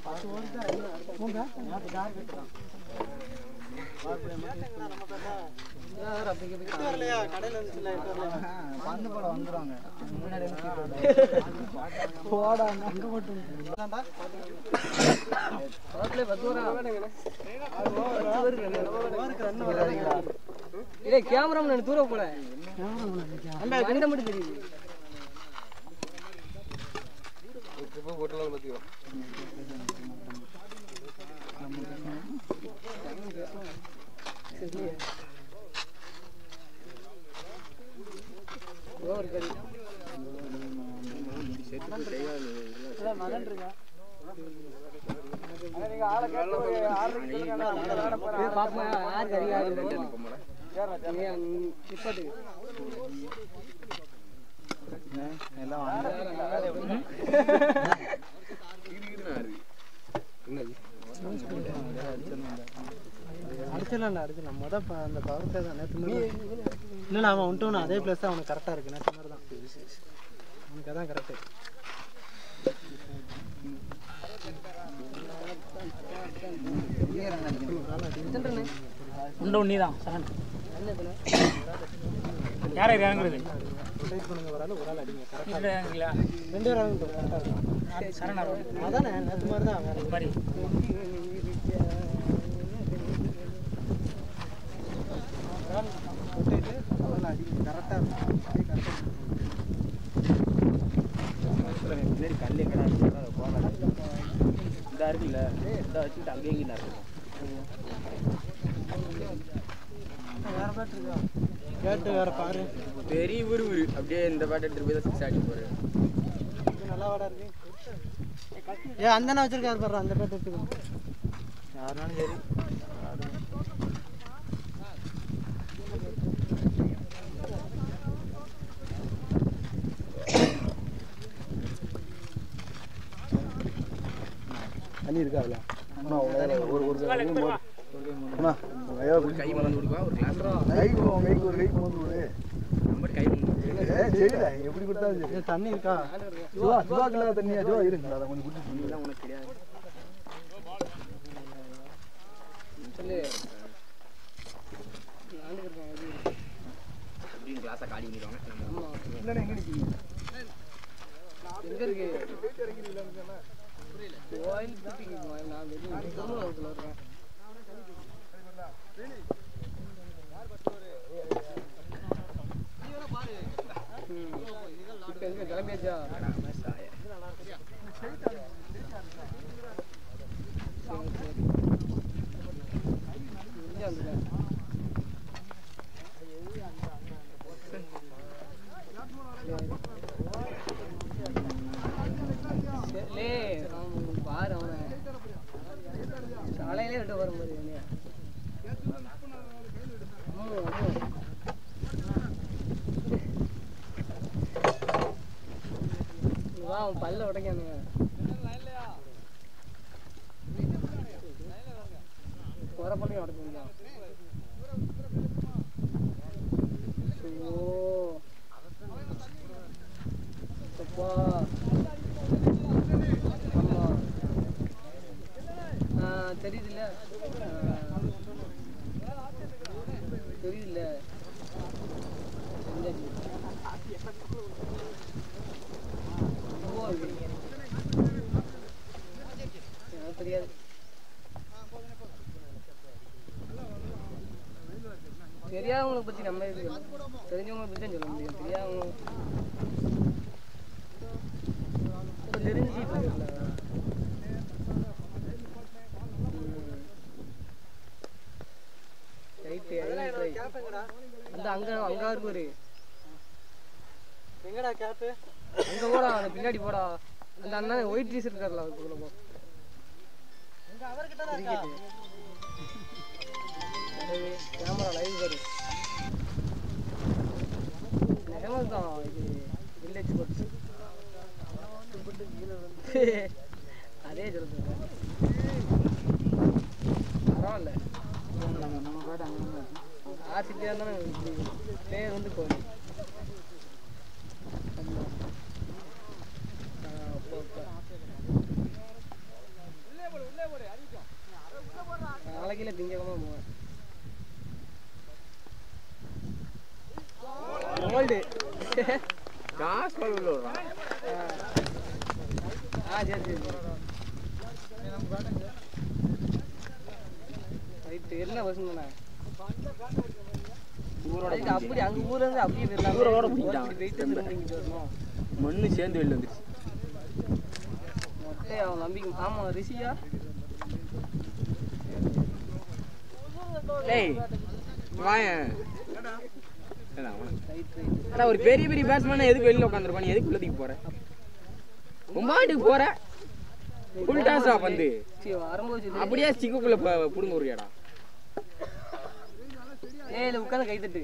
பந்து போட வந்துடுவாங்க முன்னாடி இல்லை கேமராமேன் தூரம் போல கண்ட மட்டும் தெரியுது பாப்பா யாருக்கு அதிகாரம் நிப்பாட்டு எல்லாம் வாங்க அடிச்சிடலாம்டா அடிச்சிடலாம் முத ப- அந்த பவர் பிளே தான் நேற்று மாதிரி இல்லை அவன் வந்துட்டு அதே பிளேஸ் தான் அவனுக்கு கரெக்டாக இருக்கு நேற்று மாதிரி தான் அவனுக்கு அதான் கரெக்டு உண்டை உண்ணி தான் சரண் யார் யார் இறங்குறது இதுல இறங்குறீங்களா? ரெண்டு பேரும் இறங்கட்டும், correct ஆ இருக்கும். சரணா அதானே அது மாதிரி தான் வேற மாதிரி கரெக்டாக இருக்கும் பின்னாடி கல் எங்கடா இருக்கு அதை போகாத இந்த இருக்குல்ல இந்த வச்சுக்கிட்டு அங்கேயும் இங்கே இருக்கும் வேற பேட் இருக்கா பேட்டு வேற பாரு பெரிய ஊரு ஊரு அப்படியே இந்த பாட்டு எடுத்துட்டு போய் தான் சிக்ஸ் அடிச்சு போறேன் இது நல்லா வாடா இருக்கு ஏ அந்த அண்ணா வச்சிருக்காரு பாரு அந்த பேட் எடுத்துக்கோ யாருனாலும் சரி தண்ணி இருக்கா அதுல அண்ணா, ஒரு ஒரு ஒரு கை மோர். அண்ணா, ஒரு கையால ஒரு கை மலர்ந்து கொடுப்பா ஒரு கிளாஸ் கைக்கு உன் கைக்கு ஒரு கைக்கு மோந்து விடு. நம்ம கை மலர்ந்து ஏய், சரிடா, எப்படி கொடுத்தாலும் சரி. தண்ணி இருக்கா சிவா சிவாக்கு இல்லாத தண்ணியா சிவா இருங்க அதை கொஞ்சம் குடிச்சு உனக்கு கிடையாது அப்படின்னு கிளாஸை காலி பண்ணிடுவாங்க நம்ம பாரு அவனை சாலையிலே விட்டு வரும்போது என்னைய வா அவன் பல்ல உடைக்கானுங்க குறை பண்ணி உடச்சுருந்தான் ஓ அப்பா ஆமா ஆ, தெரியுதுல்ல ஆ. தெரியுதுல்ல தெரிஞ்சாச்சு. ஓ, இது. எனக்கு தெரியாது தெரியாதவங்களை பத்தி நம்ம இது தெரிஞ்சவங்களை பத்தி தான் சொல்ல முடியும் தெரியாதவங்க இப்ப தெரிஞ்சு இப்ப தெரியல. ரைட்டு அந்த அங்க அங்க இருக்கு ஒரு எங்கடா கேப்பு அங்க போடா அந்த பின்னாடி போடா அந்த அண்ணன் ஒயிட் ட்ரீஸ் இருக்கார்ல அதுக்குள்ள போ கேமரா லைவ் பாரு ஃபேமஸ் தான் இது வில்லேஜ் கோட்ஸ் அதே சொல்லுங்க பரவாயில்ல ஆசிட்டியாக இருந்தாலும் இப்படி பேர் வந்து கோழி ஆமா. ஆ, அப்போ, அப்போ. நாளைக்கு இல்லை திங்கக்கிழமை போவேன் கோல்டு காசு உள்ள விடுறான் ஆ சரி சரி ரைட்டு என்ன பசங்க தானே ஊரோட அதுக்கு அப்படி அங்க ஊர்ல இருந்து அப்படியே போயிடலாம் ஊரோட பிடிக்கிட்டான். அப்படி போயிட்டு திரும்ப இங்கிட்டு வரணும் மண்ணு சேர்ந்து வெளில வந்துருச்சு மொட்டை அவன் நம்பிக்கை ஆமா ரிஷியா டேய் வாயன் ஏடா, அவன- ரைட் ரைட் ஏடா, ஒரு பெரிய பெரிய பேட்ஸ்மேன் எதுக்கு வெளியில உட்காந்துருப்பான் நீ எதுக்கு உள்ளதுக்கு போற உம்பாட்டுக்கு போற ஃபுல் டாஸா பந்து சரி வரும்போது சொல்லு. அப்படியே ஸ்டிக்குக்குள்ள புடுங்க விடுறியாடா ஏய் இல்ல உட்காந்து கை தட்டு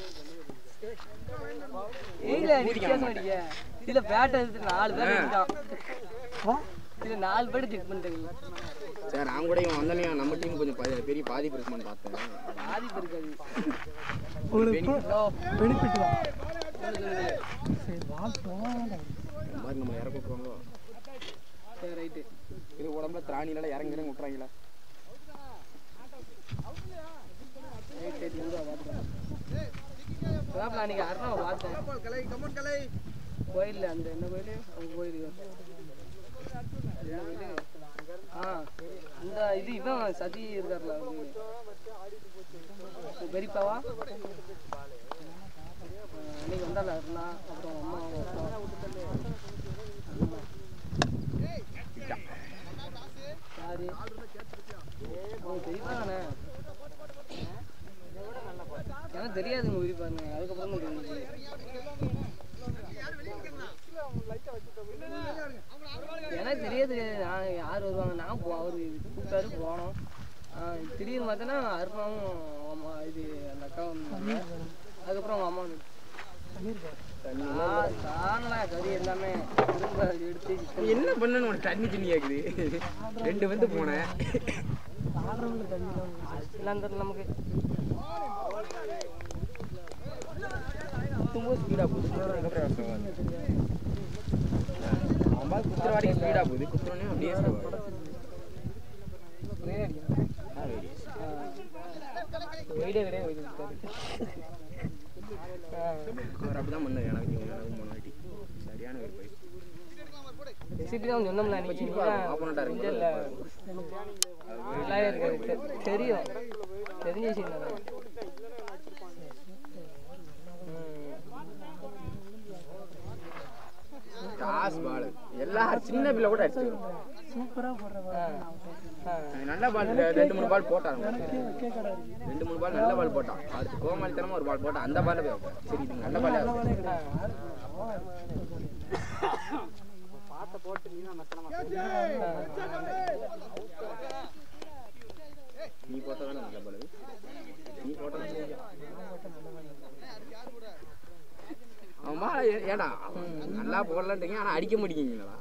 ஏய்ல நீ வித்தியாசம் அடிக்க இதுல பேட் எடுத்து நாலு பேர் எடுத்துட்டான் இதுல நாலு பேர் செக் பண்ணிட்டாங்க சார் நான் கூட இவன் வந்தாலையும் நம்ம டீம் கொஞ்சம் பா- பெரிய பாதிப்பு இருக்குமான்னு பார்த்தேன் பாதிப்பு இருக்காது உங்களுக்கு பெனிஃபிட் தான் இந்த மாதிரி நம்ம இறக்க விட்டுருவாங்களோ சரி ரைட்டு இது உடம்புல திராணினால இறங்கி இறங்கி விட்டுறாங்களா அதான் அன்னைக்கு அருணாவை பார்த்தேன் கோயில்ல அந்த என்ன கோயில் அவங்க கோயிலுக்கு என்ன கோயிலு? ஆ அந்த இது இவன் சதி இருக்கார்ல அவரு உன் பெரியப்பாவா ஆ, அன்னைக்கு வந்தால அருணா அப்புறம் அம்மா அவங்க அப்பா யாரு அவங்க பெரியப்பா தானே எனக்கு தெரியாதுங்க பெரியப்பாங்க அதுக்கப்புறம் தான் தெரிஞ்சு எனக்கு தெரியாது நான் யார் வருவாங்க நான் போ அவர் கூப்பிட்டாரு போனோம் ஆ, திடீர்னு பார்த்தோன்னா அருணாவும் அம்மா இது அந்த அக்காவும் இருந்தாங்க. அதுக்கப்புறம் அவங்க அம்மா வந்து தானடா கறி எல்லாமே திரும்ப எடுத்து chicken என்ன பண்ணனு உனக்கு தண்ணி தண்ணி கேக்குது ரெண்டு வந்து போனேன் எல்லாம் தெரியல நமக்கு குத்தும்போது ஸ்பீடாக போகுது அம்மா குத்துற வரைக்கும் ஸ்பீடா போகுது குத்துறோன்னே அப்படியே slow ஆகுது. வெயிடே கிடையாது வெயிட் இருக்காரு அவர் அப்படிதான் பண்ணாரு எனக்கு எனக்கு மூணு வாட்டி சரியான ஒரு பைசா ரெசிபி தான் சொன்னோம்ல அன்னைக்கு opponent ஆ இருக்கு. இல்லை நல்லா இருக்காது தெ- தெரியும் தெரிஞ்ச விஷயம் தானே காசு பால் எல்லாரும் சின்ன பிள்ளை கூட அடிச்சு நல்ல பால் ரெண்டு மூணு பால் போட்டாங்க ரெண்டு மூணு பால் நல்ல பால் போட்டான் அடுத்து கோமாளித்தனமா ஒரு பால் போட்டான் அந்த பால் சரி இது நல்ல பால் நீ போட்டதானே நல்ல பால் நீ போட்டதான் அவன் பால் ஏடா நல்லா போடலான்றீங்க ஆனா அடிக்க மாட்டேங்கிறீங்களா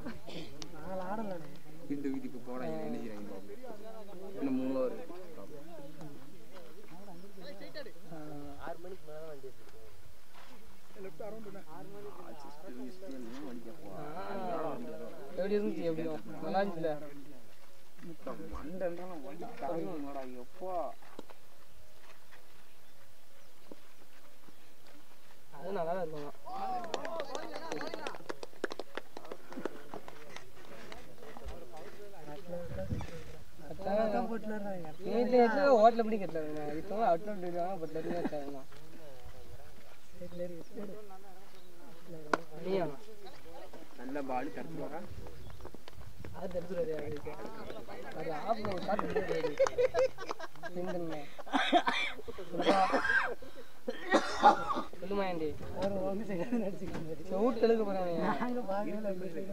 இந்த இதுக்கு போட என்ன செய்றாங்க பாப்போம். இன்னும் மூணு ஓவர் எப்படி இருந்துச்சு எப்படியும் நல்லா இருந்துச்சுல மண்டெல்லாம் வண்டி தரணும்டா எப்பா அது நல்லா தான் இருக்கும் ஹோட்டல் எப்படி கட்டல இப்போ அவுட்லெட் இருக்காங்க பட் நிறைய இருக்காங்க நீயா நல்ல பால் தடுத்து வரா அது தடுத்துறது அது ஆஃப் காட்டு சிந்தனை சொல்லுமா ஆண்டி சவுட் கழுக்க போறாங்க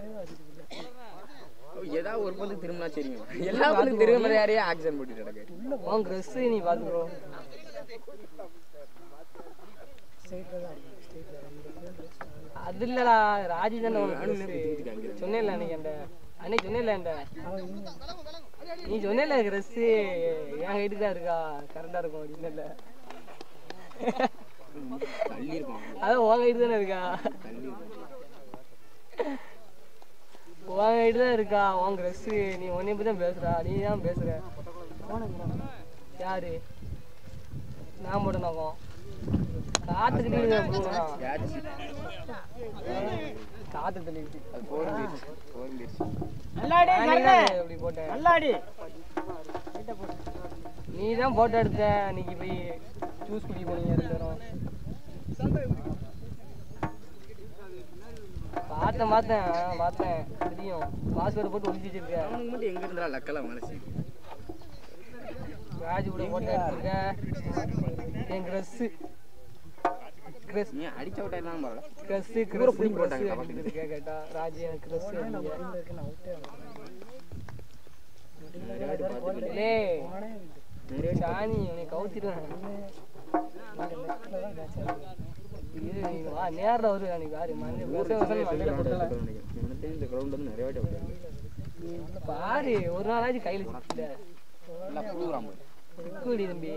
ஏதாவது ஒரு பந்து திரும்பினா சரிங்க எல்லா பந்து திரும்ப மாதிரி யாரையும் ஆக்சிடென்ட் போட்டுட்டு கிடக்கு உன் ட்ரெஸ் நீ பாத்துக்கோ அது இல்லடா ராஜி தானே உனக்கு சொன்னேன்ல அன்னைக்கு அந்த அன்னைக்கு சொன்னேன்ல அந்த நீ சொன்னேன்ல ட்ரெஸ் என் ஹைட்டு தான் இருக்கா கரெக்டா இருக்கும் அப்படின்னு தள்ளி இருப்பான் அதான் உன் ஹைட்டு தானே இருக்கா தள்ளி இருப்பான் உன் ஹைட்டு தான் இருக்கா உன் ட்ரெஸ் நீ உன்னைய பத்தி தான் பேசுறா நீ தான் பேசுற யாரு நான் மட்டும் நோக்கம் காத்துக்கிட்டு யாச்சு காத்து தள்ளிடுச்சு அது போர்ந்துருச்சு போர்ந்துருச்சு அப்படி போட்டேன் நீ தான் போட்டோ எடுத்த அன்னைக்கு போய் ஜூஸ் குடி போனீங்க ரெண்டு பேரும் பார்த்தேன் பார்த்தேன் ஆ, பார்த்தேன் தெரியும் பாஸ்வேர்டு போட்டு ஒழிச்சு வச்சிருக்க அவனுக்கு மட்டும் எங்க இருந்தா லக்கெல்லாம் மனசு ராஜ் கூட போட்டோ எடுத்திருக்கேன் என் ட்ரெஸ்ஸு ட்ரெஸ் நீ அடிச்ச விட்டா எல்லாம் பரவாயில்ல ட்ரெஸ்ஸு இவரை ட்ரெஸ் பிடிக்க போட்டாங்க அப்படின்னு இருக்கா கேட்டா ராஜ் எனக்கு ட்ரெஸ் நிறைய வாட்டி பார்த்துட்டு லே நிறைய சாணி உன்னை கவுத்திடுவேன் இரு, நீ வா நேரில் வருவேன் அன்னைக்கு பாரு மஞ்சள் விவசாய விவசாயம் மண்டையில கொட்டல இந்த கிரவுண்ட் வந்து நிறைய வாட்டி விட்டாங்க பாரு ஒரு நாளாச்சும் கையில் சிக்கல நல்லா புழுகுறான் பாரு. சிக்குடி தம்பி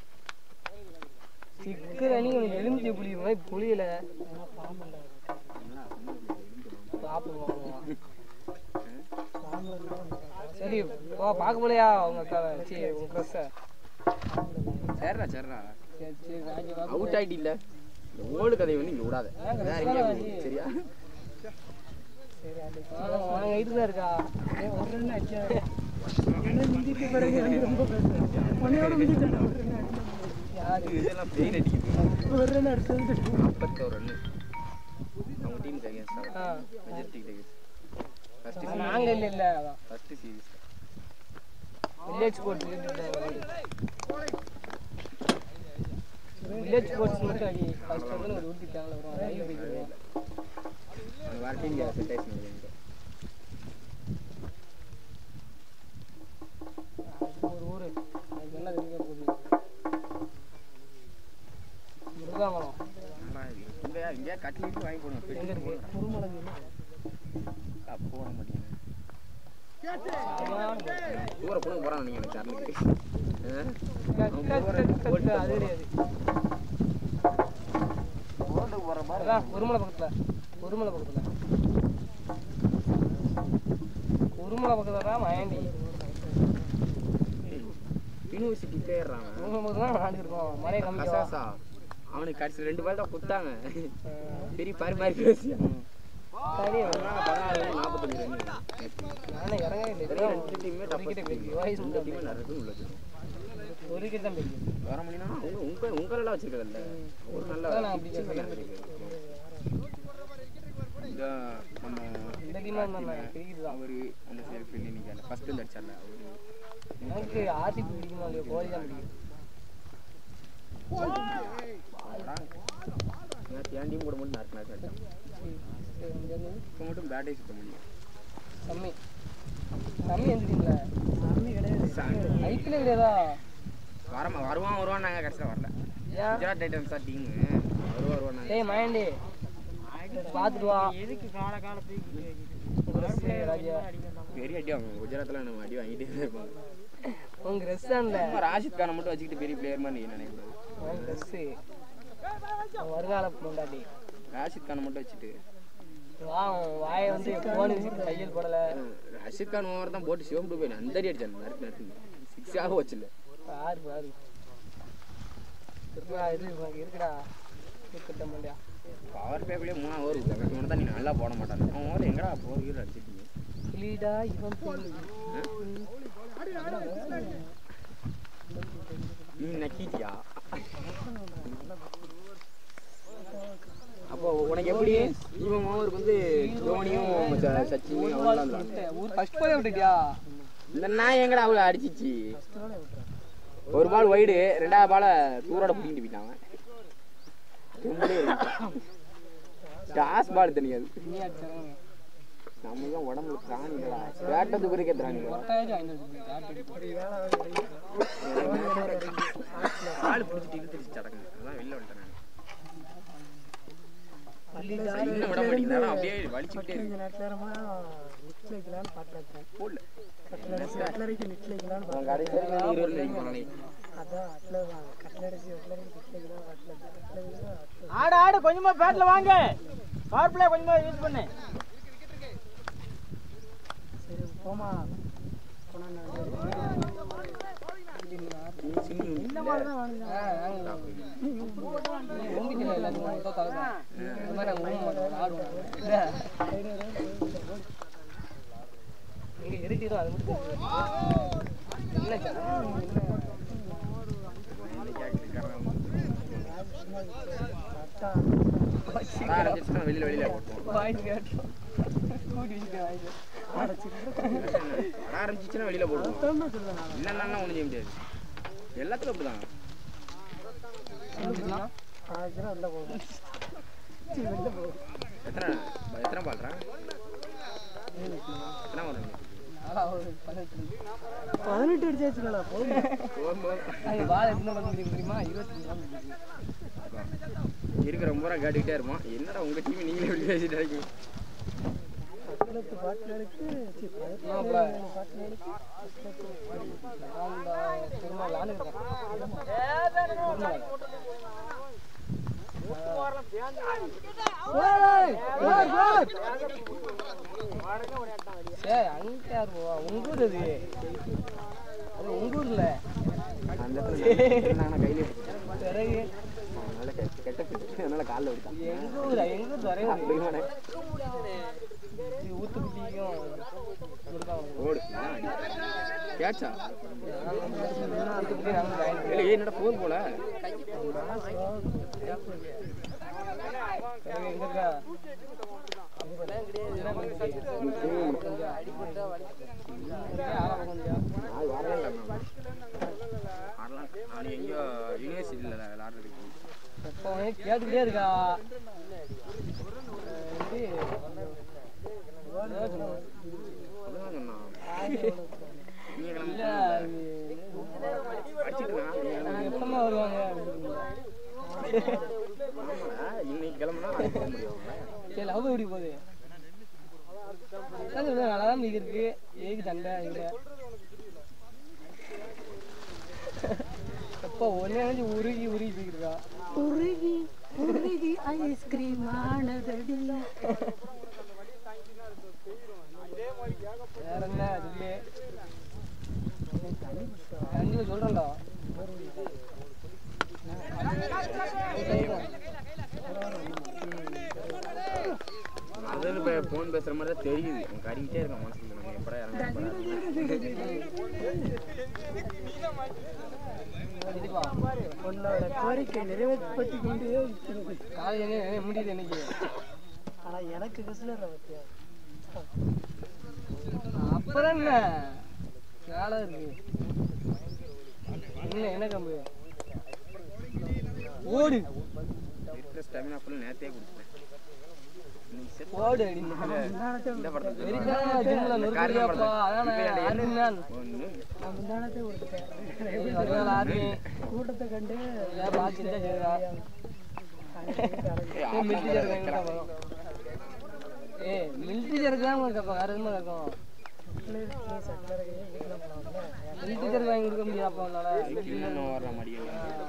சிக்குற அன்னைக்கு உனக்கு எலுமிச்சை புளிய மாதிரி புளியல பாப்போம் பாப்போம் சரி போ பார்க்க போலையா உங்க அக்காவை சரி உங்க ட்ரெஸ்ஸை சரிடா சரிடா சரி சரி ராஜி வா அவுட் ஆயிட்டு இல்ல இந்த ஓல்டு கதையை வந்து இங்க விடாத வேற எங்கேயா போய் சரியா வாங்க வீட்டுக்கு தான் இருக்கா யாரு இதெல்லாம் பெயின் அடிக்குது ஐம்பத்தோரு ரன்னு அவங்க டீமுக்கு அகேன்ஸ்டாக ஆ. மெஜஸ்டிக் ஃபர்ஸ்ட் நாங்க இல்ல இல்ல அதான் first series village sports village sports மட்டும் அடி ஃபர்ஸ்ட் வந்து ஒரு ஊட்டி சேனல் வரும் ரயில் போய்க்கிறோம் அவங்க வேற டீம் செட் ஆயிடுச்சு நினைக்கிறேன் ஒரு ஊரு அதுக்கு என்ன தெரிஞ்ச போகுது முருகாமலம் இங்க இங்கே கட்டில் இருக்கு வாங்கி போடுங்க எங்க பெட்டி இருக்கு குருமலங்க அப்போ போட மாட்டேங்க சரியான ஊரை போன போறான் நீங்க எனக்கு சேனலுக்கு அது கிடையாது அதான் ஒருமலை பக்கத்துல ஒருமலை பக்கத்துல ஒருமலை பக்கத்துல தான் மயாண்டி யூனிவர்சிட்டி பேர்றான் இவங்க பக்கத்துல தான் விளாண்டுருக்கோம் மலையை கம்மிக்கா கசாசா அவனுக்கு கடைசி ரெண்டு பால் தான் குத்தாங்க பெரிய பாரி மாதிரி பேசியா சரி பதினாலு நாற்பத்தஞ்சு ரன் நானே இறங்கவே இல்லை ரெண்டு டீமே ஒரு wicket போயிருக்கு. வாய்ஸ் இந்த மட்டும் டீமே நிறைய பேர் உள்ள வச்சிருக்கோம் ஒரு விக்கெட் தான் போயிருக்கு வர முடியும்னா உங்க உங்க உங்களெல்லாம் வச்சிருக்கதில்ல ஒரு நல்ல அதான் நான் அப்படி pitching சொல்றேன். இருக்கு. இந்த நம்ம இந்த டீம் தான் கிரிக்கெட் தான் அவரு அந்த சைடு ஃபீல்ட் இன்னைக்கு அந்த ஃபர்ஸ்ட் வந்து அடிச்சார்ல அவரு எனக்கு ஆர்சிபி பிடிக்குமா இல்லையோ கோலி தான் பிடிக்கும் அவரா நேற்று என் டீம் கூட மட்டும் நாக்கு நாக்கு அடிச்சான் சரி, சரி, இங்க இருந்து இப்போ மட்டும் பேட்டே சுத்த முடியும் கம்மி கம்மி எந்த டீம்ல ஐபிஎல் கிடையாதா வர வருவான் வருவான் நாங்கள் கடைசியில் வரல ஏன் குஜராத் டைட்டன்ஸ் தான் டீமு வருவா வருவான் நாங்கள் டேய் மயண்டி பார்த்துட்டு வா உங்க ட்ரெஸ் ராஜா பெரிய அடி வாங்குவோம் குஜராத்தில் நம்ம அடி வாங்கிட்டே தான் இருப்பாங்க உங்க ட்ரெஸ் தான்ல சும்மா ராஷித் கானை மட்டும் வச்சுக்கிட்டு பெரிய பிளேயர் மாதிரி நீ நினைக்கக்கூடாது உங்க ட்ரெஸ் வருங்கால பொண்டாட்டி ராஷித் கானை மட்டும் வச்சுட்டு வா உன் வாயை வந்து போன் வச்சுட்டு கையில் போடல ரஷித் கான் ஓவர் தான் போட்டு சிவம் போய் அந்த அடி அடிச்சான் நறுக்கு நறுக்கு சிக்ஸ் ஆக வச்சுல பாரு பாரு இருக்குடா இரு உனக்கு இருக்குடா இருக்கட்டும் மண்டியா பவர் பேக்குள்ளே மூணா ஓவர் கஷ்டமான தான் நீ நல்லா போட மாட்டாங்க அவன் ஓவர் எங்கடா போர் கீழே அடிச்சிட்டீங்க கிளீடா இவன் புள்ளி. நீ நக்கிட்டியா அப்போ உனக்கு எப்படி இவன் ஓவருக்கு வந்து தோனியும் ச- சச்சினும் அவங்க தான் விளையாடுனாங்க. ஊர் ஃபர்ஸ்ட் பாலே விட்டுட்டியா இந்த நாய் எங்கடா அவ்வளோ அடிச்சிச்சு ஒரு பால் வைடு ரெண்டாவது பாலை தூரோட பிடிக்கிட்டு போயிட்டாங்க டாஸ் பால் தெரியாது நீ அடிச்சாங்க நம்ம தான் உடம்புல திராணி இல்லடா வேட்டது குறிக்க திராணி இல்லடா. ஒட்டாயிரம் வாங்கிட்டு வந்து கால் பிடிச்சிட்டு இழுத்துருச்சு சடங்கு அதான் வெளில வந்துட்டேன் நான் இன்னும் விட மாட்டேங்கிறாரா அப்படியே வலிச்சுக்கிட்டே இருக்கு போடல அவன் கடைசி வரைக்கும் வந்து இருபது அடிக்க போனானே ஆடு ஆடு கொஞ்சமா பேட்ல வாங்க பவர் பிளே கொஞ்சமா யூஸ் பண்ணு சின்ன இல்ல. ஒம்பிக்கல எல்லாத்தையும் மொத்தம் தரதான் இந்த மாதிரி நாங்கள் ஊங்க மாட்டோம் ஆடுவோம் இங்கே எரிட்டிடும் அது மட்டும் என்ன அதான் அரைஞ்சிருச்சுன்னா வெளியில வெளியில போட்டுருவோம் வாய்ஸ் கேட்டோம் கூட்டி வச்சுட்டேன் வாய்ஸ் அட ஆரம்பிச்சிச்சுன்னா வெளியில போடுவோம் இல்லைன்னா ஒன்றும் செய்ய முடியாது எல்லாத்துக்கும் அப்படிதான் எத்தனை எத்தனை பால்றா எத்தனை வரும் பதினெட்டு அடிச்சாச்சுங்களா போதும் போகும்போது அது பால் எத்தனை பண்ண முடியும் தெரியுமா இருபத்தஞ்சு ரன் இருக்கு. இருக்கிற ரொம்ப நேரம் காட்டிக்கிட்டே இருப்பான் என்னடா உங்க டீம் நீங்களே எப்படி பேசிட்டு இருக்கீங்க மாப்பிள. நான் இந்த திரும்ப விளாண்டுருக்கேன் திரும்ப. ஏய் அங்க யார் போவா உங்க ஊர் அது அது உங்க ஊர்ல அந்த இடத்துல நான் கையில பிறகு அதனால கெட்ட கெட்ட பிடிச்சி அதனால காலில் விட்டான் எங்க ஊர் எங்க ஊர் வரையும் ஊத்துக்குட்டிக்கும் ஓடு கேட்சா ஊத்துக்குட்டி நாங்க join இல்லை ஏய் என்னடா ஃபோன் போல பிறகு எங்க இருக்கா நான் வரவே இல்லை வரலாம் அவனுக்கு எங்கேயோ யூனிவர்சிட்டியில் விளாட்றதுக்கு எப்போ கேட்டுக்கிட்டே இருக்கா சொல்லுவாங்க சொன்னான் நீங்கள் இல்ல அடிச்சுட்டு அது எப்பமா வருவாங்க இன்னைக்கு கிளம்புனா நாளைக்கு போக முடியும் சரி லவ் எப்படி போகுது அதான் சொல்றேன், நல்லா தான் மீதி இருக்கு ஏக்கு சண்டை இங்க எப்போ ஒன்னே நினைச்சு உருகி உருகி போயிருக்கா உருகி உருகி ஐஸ்கிரீம் ஆனதடி வேற என்ன சொல்லு கண்டிப்பா சொல்றேன்டா அது இப்போ ஃபோன் பேசுகிற மாதிரி தான் தெரியுது எனக்கு கறிக்கிட்டே இருக்கேன் மனசுல நம்ம எப்படா உன்னோட கோரிக்கை நிறைவேற்றப்பட்டு கொண்டே இருக்கிறது காலையில என்ன முடியுது இன்னைக்கு ஆனா எனக்கு கசுலர் பத்தியா அப்புறம் என்ன வேலை இருக்கு என்ன என்ன கம்பு ஓடு இருக்கிற ஸ்டாமினா ஃபுல்லாக நேற்றே கொடுத்துட்டேன் இன்னைக்கு செத்து ஓடு அப்படின்னு இந்த படத்தில் வெறித்தனமா ஜிம்ல நொறுக்குறியாப்பா அதான் ஆர்மியான் ஒன்று நான் முந்தானத்தை கொடுத்துட்டேன் வருவாள் ஆர்மி கூட்டத்தை கண்டு ஏன் பாத்துட்டா சரிடா ஏ மிலிட்டரி ஜருக்கு எங்க வரும் ஏ மிலிட்டரி ஜருக்கு தான் உங்களுக்கு அப்ப வேற எதுவுமே இருக்கும் மிலிட்டரி ஜருக்கு வாங்கி கொடுக்க முடியாப்பா உன்னால இன்னும் வர்ற மாதிரி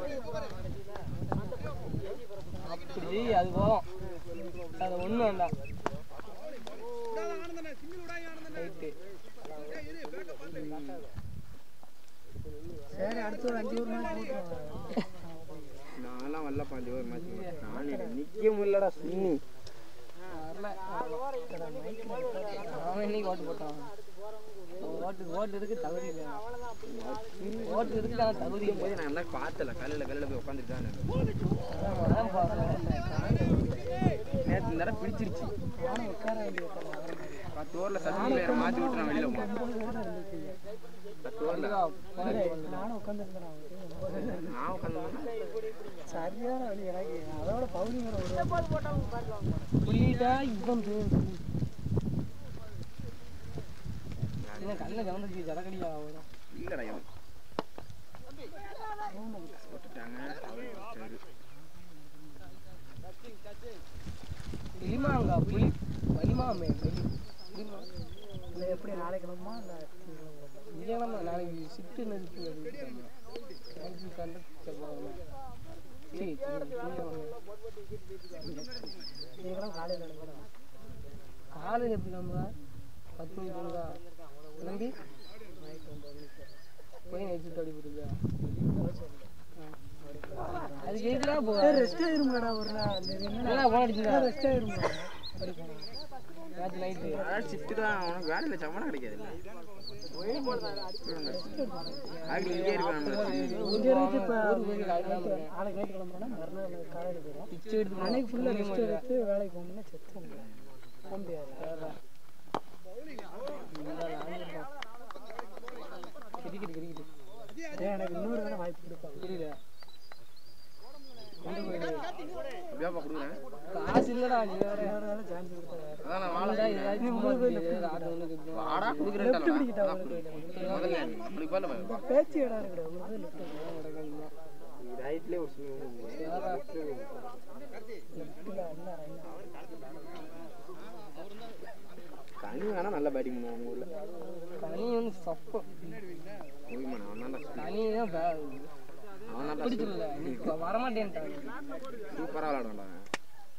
அப்படி அது போதும் அது ஒண்ணு வேண்டாம் ரைட்டு சரி அடுத்து ஒரு அஞ்சு ஒரு நாள் போட்டுருவாங்க நான்லாம் வரல பாஞ்சு ஒரு மாதிரி நான் நிற்க முடியலடா சுண்ணி வரல அவன் இன்னைக்கு ஓட்டு போட்டான் ஓட்டு ஓட்டு இருக்கு தகுதி இல்லை ஓட்டு இருக்கு ஆனா தகுதி இல்லை போய் நான் என்ன பார்த்தல கல்லில் கல்லில் போய் உட்காந்துட்டு அதான் பார்க்கறேன். நேற்று இந்த தடவை பிடிச்சிருச்சு பத்து ஓவரில் சத்தி வேற மாற்றி விட்டு நான் வெளியில் போனேன் பத்து ஓவரில் நானும் உட்காந்துருந்தேன் நான் உட்காந்து சரியான வழி எனக்கு அதோட பவுனி மேல ஒரு புரியுதா இவன் பேர் என்ன கண்ணில் கவனிச்சு ஜடக்கடியா வரும் இல்லைடா இவன் போட்டுட்டாங்க சரி புலிமாங்கா புலி வலிமாமே புலி புலிமா இல்லை எப்படி நாளைக்கு கிளம்புமா இல்லை திங்கக்கிழமை நாளைக்கு சிட்டு நெருப்பு நாளைக்கு கண்டு செவ்வாய் சரி திங்கக்கிழமை நீங்களும் காலையில் கிளம்புறோம் காலையில் எப்படி கிளம்புறா பத்து மணிக்கு போகுதா கிளம்பி போய் நைட் ஷிஃப்ட் அடி போட்டுருக்கா அது கேட்கலாம் போக ரெஸ்ட் ஆயிருமாடா ஒரு நாள் அந்த இது என்ன என்ன போன் அடிச்சுதா ரெஸ்ட் ஆயிருமா படிக்கணும் நேற்று நைட்டு அதான் ஷிஃப்ட்டு தான் அவனுக்கு வேலையில் சம்பளம் கிடைக்காது இல்லை ஆகில இங்கே இருக்கான் இங்கே இருந்து இப்போ நாளைக்கு நைட்டு கிளம்புறோம்னா மறுநாள் காலையில் போயிடும் பிச்சை எடுத்து அன்னைக்கு ஃபுல்லாக ரெஸ்ட் எடுத்து வேலைக்கு போகணும்னா செத்து போக முடியாது கிரிக்கிட்டு கிரிக்கிட்டு ஏன் எனக்கு இன்னொரு வேலை வாய்ப்பு கொடுப்பாங்க புரியல கொண்டு போயிடு எப்படியாப்பா கொடுக்குறேன் காசு இல்லடா நீ வேற இன்னொரு வேலை சான்ஸ் கொடுத்தா வேறு அதான் நான் வாழ வாழடா ஏதாச்சும் சும்மா இருக்குது, ஆடு ஒண்ணு இருக்குது. வாடா கொடுக்குறேன்டா முதல்ல நம்மளுக்கு வரல பேச்சு இடம் இருக்குடா உங்களுக்கு லெஃப்ட் ரைட்லேயே ஒரு ஸ்விமிங் லெஃப்ட்டில் என்ன ரைட் கனி வேணா நல்ல பேட்டிங் பண்ணுவான் உங்க ஊரில் கனி வந்து சப்பம் ஓய்மான் அவன் தான் கனி தான் பே- அவன் தான் பிடிச்சிடல நீ இப்ப வரமாட்டேன்ட்டாங்க சூப்பராக விளாடுவான்டா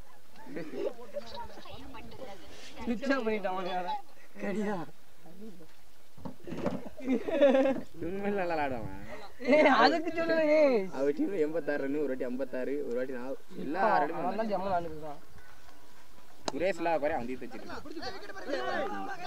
சுவிட்ச் ஆஃப் பண்ணிட்டான் அவன் வேற. கடியா உண்மையில நல்லா விளாடுவான் ஏய், அதுக்கு சொல்லுங்க அவர் டீம்ல எண்பத்தாறு ரன் ஒரு வாட்டி ஐம்பத்தாறு ஒரு வாட்டி நான் எல்லா அவன் ரன்னும் தான் ஜம்மு விளாண்டுருக்கான் சுரேஷ் எல்லாம் குறை அவன் தீர்த்து வச்சிருக்கான்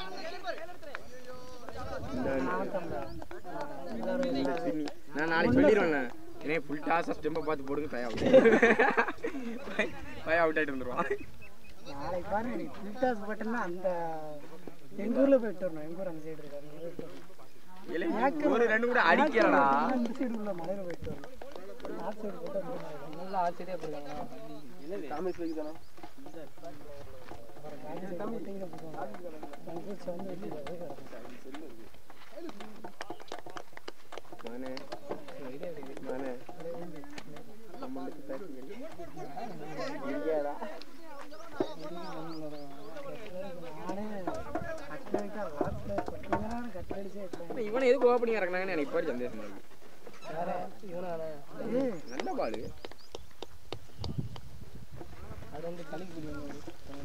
நான் நாளைக்கு சொல்லிடுவேன் ஏன்னா ஃபுல் டாஸ் ஸ்டெம்பை பார்த்து போடுங்க பையன் அவுட் பையன் அவுட் ஆகிட்டு வந்துருவான் நாளைக்கு பாருங்க நீ ஃபுல் டாஸ் போட்டேன்னா அந்த எங்க ஊர்ல போயிட்டு வரணும் எங்க ஊர் அந்த சைடு இருக்கு அங்க போயிட்டு வரணும் இல்லை, ஒரு ரெண்டு கூட அடிக்கிறடா இந்த சைடு உள்ள மலையில போயிட்டு வரணும் நார்த் சைடு போட்டா ரொம்ப நல்லா இருக்கும். நல்லா ஆச்சரியம் போயிருக்காங்க தாமஸ் வைக்கு தானே அப்புறம் காந்தி சைடு போட்டீங்கன்னா போதும். அங்க போய் சேர்ந்து வச்சு மகனே மகனே நம்மளுக்கு பேசுங்க எங்கேடா நானே அட்லா லாஸ்ட்ல பட்டிங்கன்னா கட்டடிச்சே ஆனா இவனை எதுக்கு ஓப்பனிங் இறக்குனாங்கன்னு எனக்கு இப்போ சந்தேகமா இருக்கு வேற இவனால நல்ல பாலு அது வந்து களிக்கு பிடிக்கும்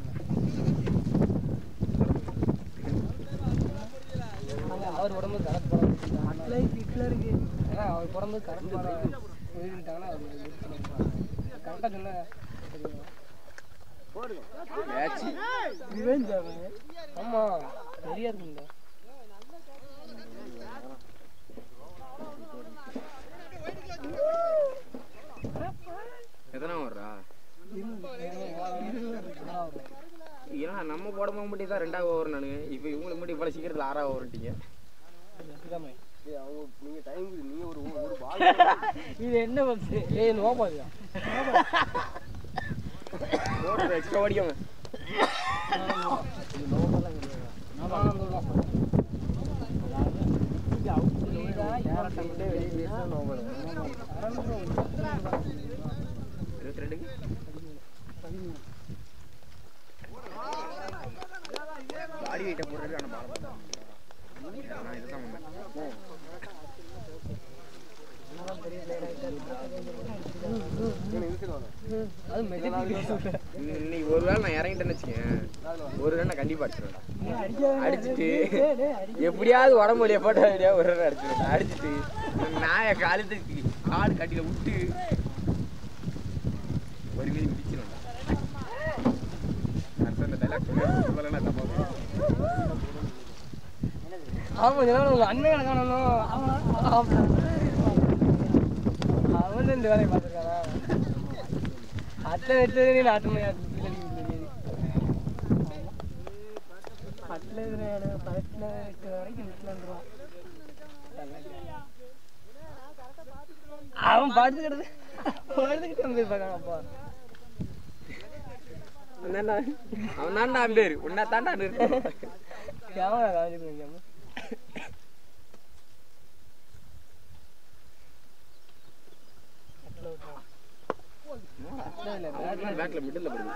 அவர் உடம்பு கரெக்ட் படம் அட்லை ஹிட்லருக்கு ஏன்னா அவர் உடம்பு கரெக்ட் படம் எழுதிட்டாங்கன்னா அவர் கரெக்டாக சொன்ன மேட்ச் ரிவெஞ்ச் அவன் ஆமா நிறைய இருக்குங்க எத்தனை வர்றா ஏன்னா நம்ம போட மட்டும் தான் ரெண்டாவது ஓவர் நானுங்க இப்போ இவங்களுக்கு மட்டும் இவ்வளோ சீக்கிரத்தில் ஆறாவது ஓவர்ட்டீங்க நீங்க டைம் நீங்க ஒரு ஒரு பால் இது என்ன பஸ் ஏய் நோபாதியா ஓடுற எக்ஸ்ட்ரா ஓடிக்கோங்க இருபத்தி ரெண்டுக்கு பாடி வெயிட்டை போடுறது ஆனால் பால நான் இதுதான் பண்ணேன் அது மெஜிக் இன்னி- இன்னைக்கு ஒரு வேளை நான் இறங்கிட்டேன்னு வச்சுக்கேன் ஒரு ரன் நான் கண்டிப்பா அடிச்சிருவேன் அடிச்சிட்டு எப்படியாவது உடம்பு வழியா போட்ட வழியா ஒரு ரன் அடிச்சிருவேன் அடிச்சிட்டு நாய காலத்துக்கு காடு கட்டில விட்டு ஒரு மீதி பிடிச்சிருவேன் நான் சொன்ன டைலாக் சொல்லலை தப்பா போயிடும். ஆமா இதெல்லாம் உங்க அண்ணன் காணணும் அவன் இந்த வேலையை பார்த்துருக்கானா அத்தனை எட்டு நீ நாட்டு அட்ல விளையாடு பதினெட்டுல எட்டு வரைக்கும் நிற்கலான்றான் அவன் படுத்துக்கிட்டு படுத்துக்கிட்டு வந்து பார்க்காங்க அப்பா அவன் தான்டா பேர் உன்னை தாண்டா நிறுத்தம் கேமரா காமிச்சிருக்கேன் பேக்ல மிடில் போடுங்க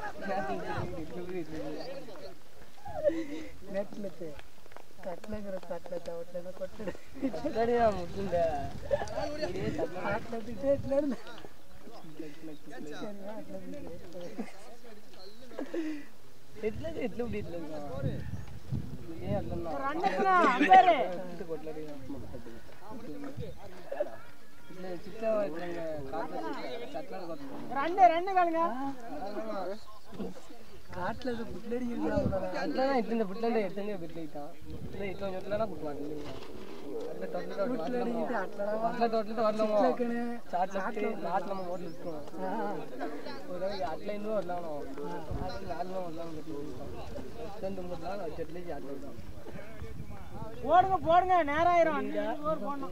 நெட்ல கட்லங்கிற கட்ல தவட்டில கொட்டு முட்டுண்ட ஆட்டில் திட்டு இருந்து சரியா எட்ல எட்ல இப்படி எட்ல இருக்கான் ஏன் அண்ணா அண்ணா, அம்பேரு. கொட்டல இல்ல சித்தா வைக்கிறாங்க காட்டுல சட்டல கொட்டல ரெண்டு ரெண்டு காலுங்க காட்டுல இது புட்லடி இருக்காங்க அதான் இட்டு இந்த பிள்ளை எட்டுங்க பிள்ளைட்டான் இல்லை இட்டு கொஞ்சம் விட்டுலாம் கொடுக்க மாட்டேன் புட்லடிக்கிட்டு அட்லடா அட்ல தோட்டத்துல வரலாமா சிட்லக்கணு. சாட் சாப்பிட்டு நாட்டில் நம்ம ஓட்டில் இருக்கோம் ஒரு தடவை அட்ல இன்னும் வரலாம் நாட்டில் நாலு வரலாம் ரெண்டு மூணு நாள் செட்லேயே சாட் வரலாம் போடுங்க போடுங்க நேரம் ஆயிரும் அஞ்சு ஓவர் போடணும்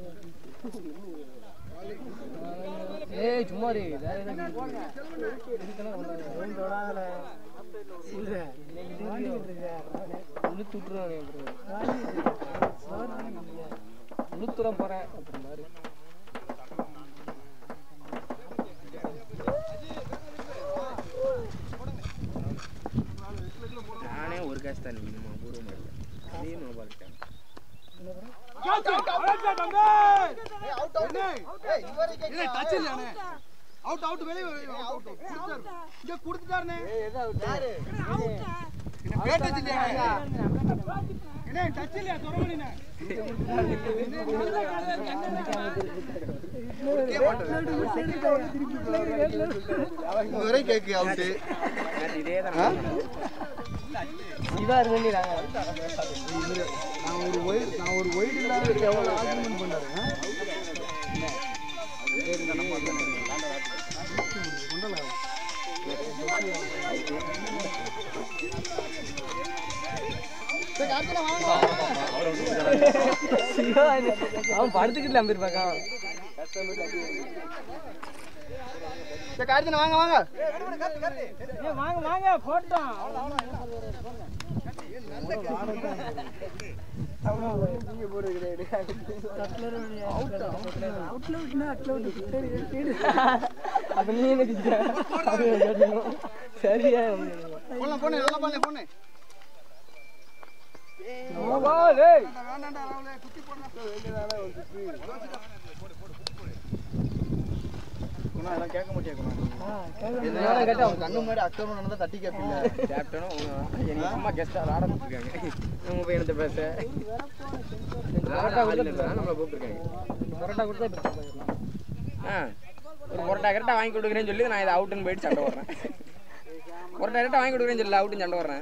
ஏய் சும்மா இரு வேற ஏதாவது இதுக்கெல்லாம் கொண்டாடு தொடாதல இல்ல ஓடிக்கிட்டு இருக்க உளுத்து விட்டுருவானே அப்புறம் உளுத்துற போறேன் அப்புறம் மாதிரி நானே ஒரு காசு தான் நீங்க அபூர்வமா இல்லை அதே நோபால் அவுட் அவுட் வெளியே அவுட் இங்க கொடுத்துட்டாருனே என்ன பேட் வச்சிருக்கியா என்ன டச் இல்லையா தொடமணினே வரை கேக்கு அவுட் இதே தான் இதா இருக்கு நாங்க நான் ஒரு ஒயிட் நான் ஒரு ஒயிட் இல்லாத எவ்வளவு ஆர்குமெண்ட் பண்ணாரு சிவா, அவன் படுத்துக்கிட்டு நம்பிருப்பாக்கா கார்த்தினா வாங்க வாங்க வாங்க வாங்க போட்டோம் அவுட்ல விட்டுனா அட்ல விட்டு அப்ப நீ என்ன செஞ்ச? அவன் கேட்டணும். சரியா போன போனே நல்லா பண்ணல போனே வேண்டாம்டா ராவுலே குத்தி போடலாம் வேண்டியதால ஒரு குணா எல்லாம் கேட்க மாட்டேன் என்ன கேட்டா அவங்க கண்ணு முன்னாடி அக்கிரமம் நடந்தா தட்டி கேட்பீங்க கேப்டனும் எனக்கு சும்மா கெஸ்டா விளாட கூப்பிட்டுருக்காங்க நம்ம போய் என்னத்த பேச நம்மளை கூப்பிட்டுருக்காங்க பரோட்டா கொடுத்தா இப்ப போயிடலாம். ஆ ஒரு பொரோட்டா கரெக்டாக வாங்கி கொடுக்குறேன்னு சொல்லி நான் இதை அவுட்டுன்னு போயிட்டு சண்டை வர்றேன் பொரோட்டா கரெக்டாக வாங்கி கொடுக்குறேன்னு சொல்லி அவுட்டுன்னு சண்டை வர்றேன்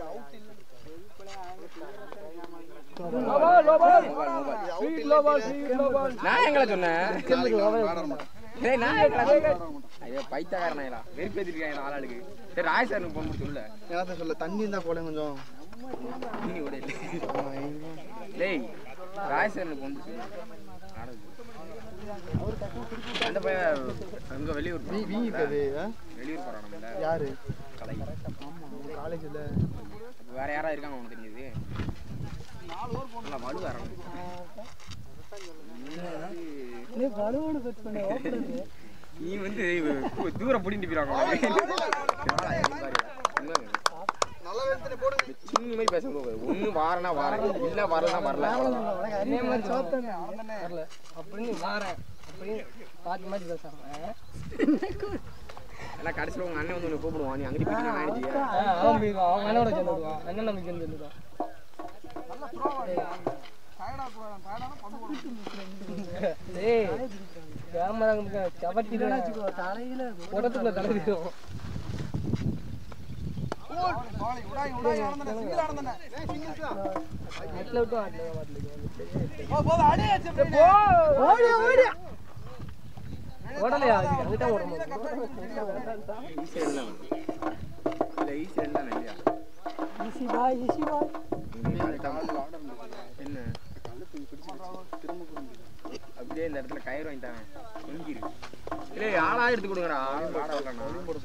நான் எங்களை சொன்னேன் ஏய், நான் எங்களை ஐயோ பைத்தகாரனாயிலா வெறுப்பேத்திருக்காங்க ஆளாளுக்கு சரி ராய் சார் போன் பண்ணி சொல்ல என்ன சொல்ல தண்ணி இருந்தா போல கொஞ்சம் இன்னி கூட இல்லை டேய் ராய் சார் போன் பண்ணி சொல்லு ஆளு. அந்த பையன் அங்க வெளியூர் வீ வீ இருக்காது வெளியூர் போறான் நம்மள யாரு கலை காலேஜ்ல அப்ப வேற யாரா இருக்காங்க உனக்கு தெரியுது நல்லா வலு வரணும் வலுவோடு பெட் பண்ண ஓப்பனது நீ வந்து து- தூரம் பிடிட்டு போயிடாங்க சின்ன மாதிரி பேச ஒண்ணு வாரனா வாரேன் இல்ல வரலனா வரல அவ்வளவுதான். அதே மாதிரி சோத்தம் வரல அப்படின்னு வாரேன் அப்படின்னு பார்த்து மாதிரி பேசாம ஏன்னா கடைசியில் உங்க அண்ணன் வந்து உன்னை கூப்பிடுவான் நீ அங்கிட்டு போயிட்டு நான் ஆயிடுச்சு ஆ, அவன் போயிடுவான் அவன் அண்ணனோட சேர்ந்து விடுவான் அண்ணன் நமக்கு சேர்ந்து விடுவான் ஏய் கேமரா சவட்டில தலையில உடத்துக்குள்ள தலைவிடும் அட்ல விட்டும் அட்ல ஓடலையா அங்கிட்ட ஓட ஈஸி எல்லாம் இல்ல ஈஸி எல்லாம் இல்லையா ஈசி பாய் ஈசி பாய் என்ன அப்படியே இந்த இடத்துல கயிறு வாங்கிட்டாங்க எங்கிரு இல்லை ஆளா எடுத்து கொடுங்கடா ஆளா வரலண்ணா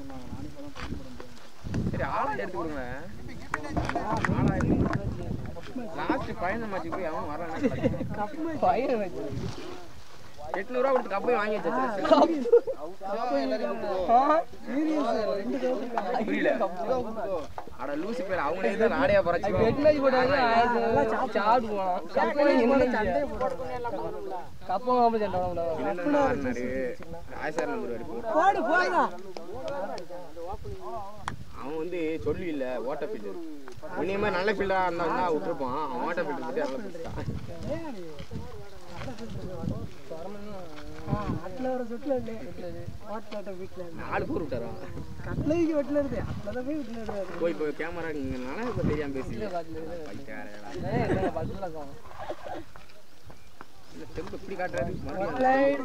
சரி ஆளா எடுத்து கொடுங்க ஆளா லாஸ்ட் பயண மாச்சு போய் அவன் வரலண்ணா பையன் வச்சு எட்நூறுவா கொடுத்து கப்பையும் வாங்கி வச்சாச்சு புரியல அட லூசி பேர் அவங்களே தான் நாடையா பறச்சு வெட்டினது போட்டாங்க சாப்பிட்டு போனான் கப்பனை என்ன கப்பம் காப்ப சண்டை விடாது ராஜசார் நம்பர் போடு போடுடா அவன் வந்து சொல்லி இல்ல ஓட்ட ஃபீல்டு இனிமே நல்ல ஃபீல்டா இருந்தா இருந்தா விட்டுருப்பான் அவன் ஓட்ட ஃபீல்டு பத்தி அதெல்லாம் பேசிட்டான் அட்ல வர சுட்டுல இல்லை ஓட்டலாட்ட வீட்டுல நாலு பேர் விட்டாரா கட்லைக்கு வெட்டில இருந்து அட்ல போய் வீட்டுல இருக்கு போய் இப்போ கேமரா இங்கனால இப்போ தெரியாம பேசி இல்ல தெம்பு இப்படி காட்டுறாரு மறுபடியும்